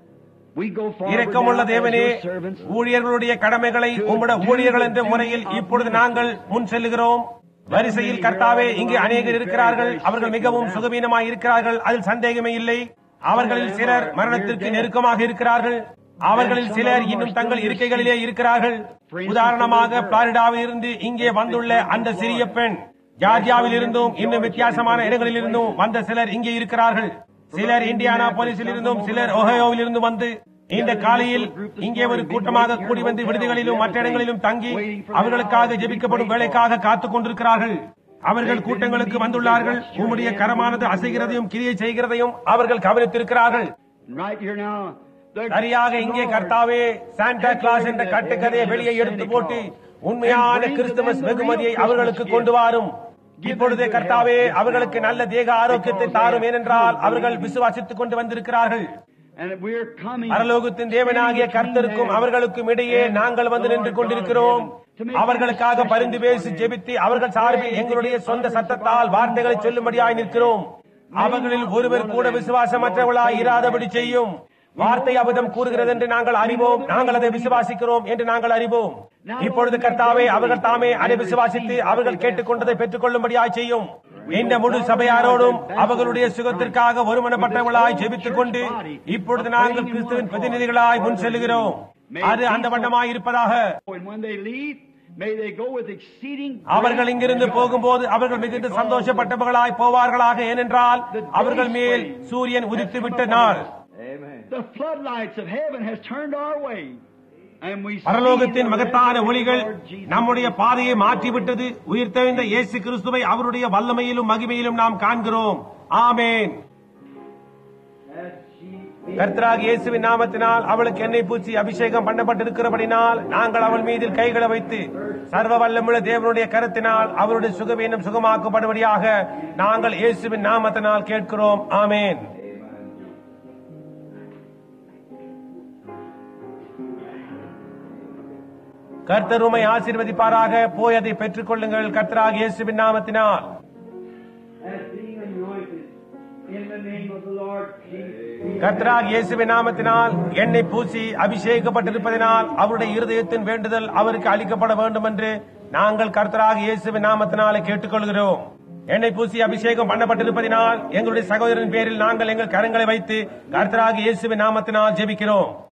we go forward இரக்கமுள்ள now as தேவனே your servants. ஊழியர்களுடைய கடமைகளை உம்முடைய ஊழியர்கள் என்ற முறையில் இப்பொழுது நாங்கள் முன் செல்லுகிறோம் வரிசையில் கர்த்தாவே இங்கே அநேகர் இருக்கிறார்கள் அவர்கள் மிகவும் சுகவீனமாய் இருக்கிறார்கள் அதில் சந்தேகமே இல்லை அவர்களில் சிலர் மரணத்திற்கு நெருக்கமாக இருக்கிறார்கள் அவர்களில் சிலர் இன்னும் தங்கள் இருக்கைகளிலே இருக்கிறார்கள் உதாரணமாக பிளாரிடாவில் இருந்து இங்கே வந்துள்ள அந்த சிறிய பெண் ஜார்ஜியாவில் இருந்தும் இன்னும் வித்தியாசமான இடங்களில் இருந்தும் வந்த சிலர் இங்கே இருக்கிறார்கள் சிலர் இந்தியானா போலீஸில் இருந்தும் சிலர் ஒஹயோவில் இருந்து வந்து இந்த காலையில் இங்கே ஒரு கூட்டமாக கூடி வந்து விடுதிகளிலும் மற்ற இடங்களிலும் தங்கி அவர்களுக்காக ஜெபிக்கப்படும் வேலைக்காக காத்துக் கொண்டிருக்கிறார்கள் அவர்கள் கூட்டங்களுக்கு வந்துள்ளார்கள் உம்முடைய கரமானது அசைகிறதையும் கிரியை செய்கிறதையும் அவர்கள் கவனித்திருக்கிறார்கள் Right here now, the சரியாக இங்கே கர்த்தாவே சாண்டா கிளாஸ் என்ற கட்டுக்கதையை வெளியே எடுத்து போட்டு உண்மையான கிறிஸ்துமஸ் வெகுமதியை அவர்களுக்கு கொண்டு வாரும் இப்பொழுதே கர்த்தாவே அவர்களுக்கு நல்ல தேக ஆரோக்கியத்தை தாரும் ஏனென்றால் அவர்கள் விசுவாசித்துக் கொண்டு வந்திருக்கிறார்கள் and we're coming. பரலோகத்தின் தேவனாகிய கர்த்தருக்கும் அவர்களுக்கும் இடையே நாங்கள் வந்து நின்று கொண்டிருக்கிறோம் அவர்களுக்காக பரிந்து பேசி ஜெபித்து அவர்கள் சார்பில் எங்களுடைய சொந்த சத்தத்தால் வார்த்தைகளை சொல்லும்படியாய் நிற்கிறோம் அவர்களில் ஒருவர் கூட விசுவாசமற்றவர்களாய் இராதபடி செய்யும் வார்த்தை அபதம் கூறுகிறது என்று நாங்கள் அறிவோம் நாங்கள் அதை விசுவாசிக்கிறோம் என்று நாங்கள் அறிவோம் இப்பொழுது கர்த்தாவே அவர்கள் தாமே அதை விசுவாசித்து அவர்கள் கேட்டுக்கொண்டதை பெற்றுக் கொள்ளும்படியாய் செய்யும் இந்த முழு சபையாரோடும் அவர்களுடைய சுகத்திற்காக ஒருமனப்பட்டவர்களாய் ஜெபித்துக் கொண்டு இப்பொழுது நாங்கள் கிறிஸ்துவின் பிரதிநிதிகளாய் முன் செல்கிறோம் அது அந்த வண்ணமாய் இருப்பதாக And when they leave, may they go with exceeding அவர்கள் இங்கிருந்து போகும்போது அவர்கள் மிகுந்த சந்தோஷப்பட்டவர்களாய் போவார்களாக ஏனென்றால் அவர்கள் மேல் சூரியன் உதித்து விட்ட நாள் The floodlights of heaven has turned our way. And we see பரலோகத்தின் the மகத்தான resurrected ஒளிகள் Lord Jesus. நம்முடைய பாதையை மாற்றிவிட்டது உயிர்த்தெழுந்த இயேசு கிறிஸ்துவை அவருடைய வல்லமையிலும் மகிமையிலும் நாம் காண்கிறோம் ஆமேன் கர்த்தராக இயேசுவின் நாமத்தினால் அவளுக்கு எண்ணெய் பூச்சி அபிஷேகம் பண்ணப்பட்டிருக்கிறபடினால் நாங்கள் அவள் மீது கைகளை வைத்து சர்வ வல்லமுள்ள தேவனுடைய கருத்தினால் அவருடைய சுகவீனம் சுகமாக்கப்படும்படியாக நாங்கள் இயேசுவின் நாமத்தினால் கேட்கிறோம் ஆமேன் கர்த்தர் உம்மை ஆசீர்வதிப்பாராக போய் அதை பெற்றுக் கொள்ளுங்கள் கர்த்தராக இயேசுவின் நாமத்தினால் as being anointed in the name of the Lord Jesus. கர்த்தராக இயேசுவின் நாமத்தினால் எண்ணெய் பூசி அபிஷேகப்பட்டிருப்பதினால் அவருடைய இருதயத்தின் வேண்டுதல் அவருக்கு அளிக்கப்பட வேண்டும் என்று நாங்கள் கர்த்தராக இயேசுவின் நாமத்தினாலே கேட்டுக்கொள்கிறோம் எண்ணெய் பூசி அபிஷேகம் பண்ணப்பட்டிருப்பதினால் எங்களுடைய சகோதரன் பேரில் நாங்கள் எங்கள் கரங்களை வைத்து கர்த்தராக இயேசுவின் நாமத்தினால் ஜெபிக்கிறோம்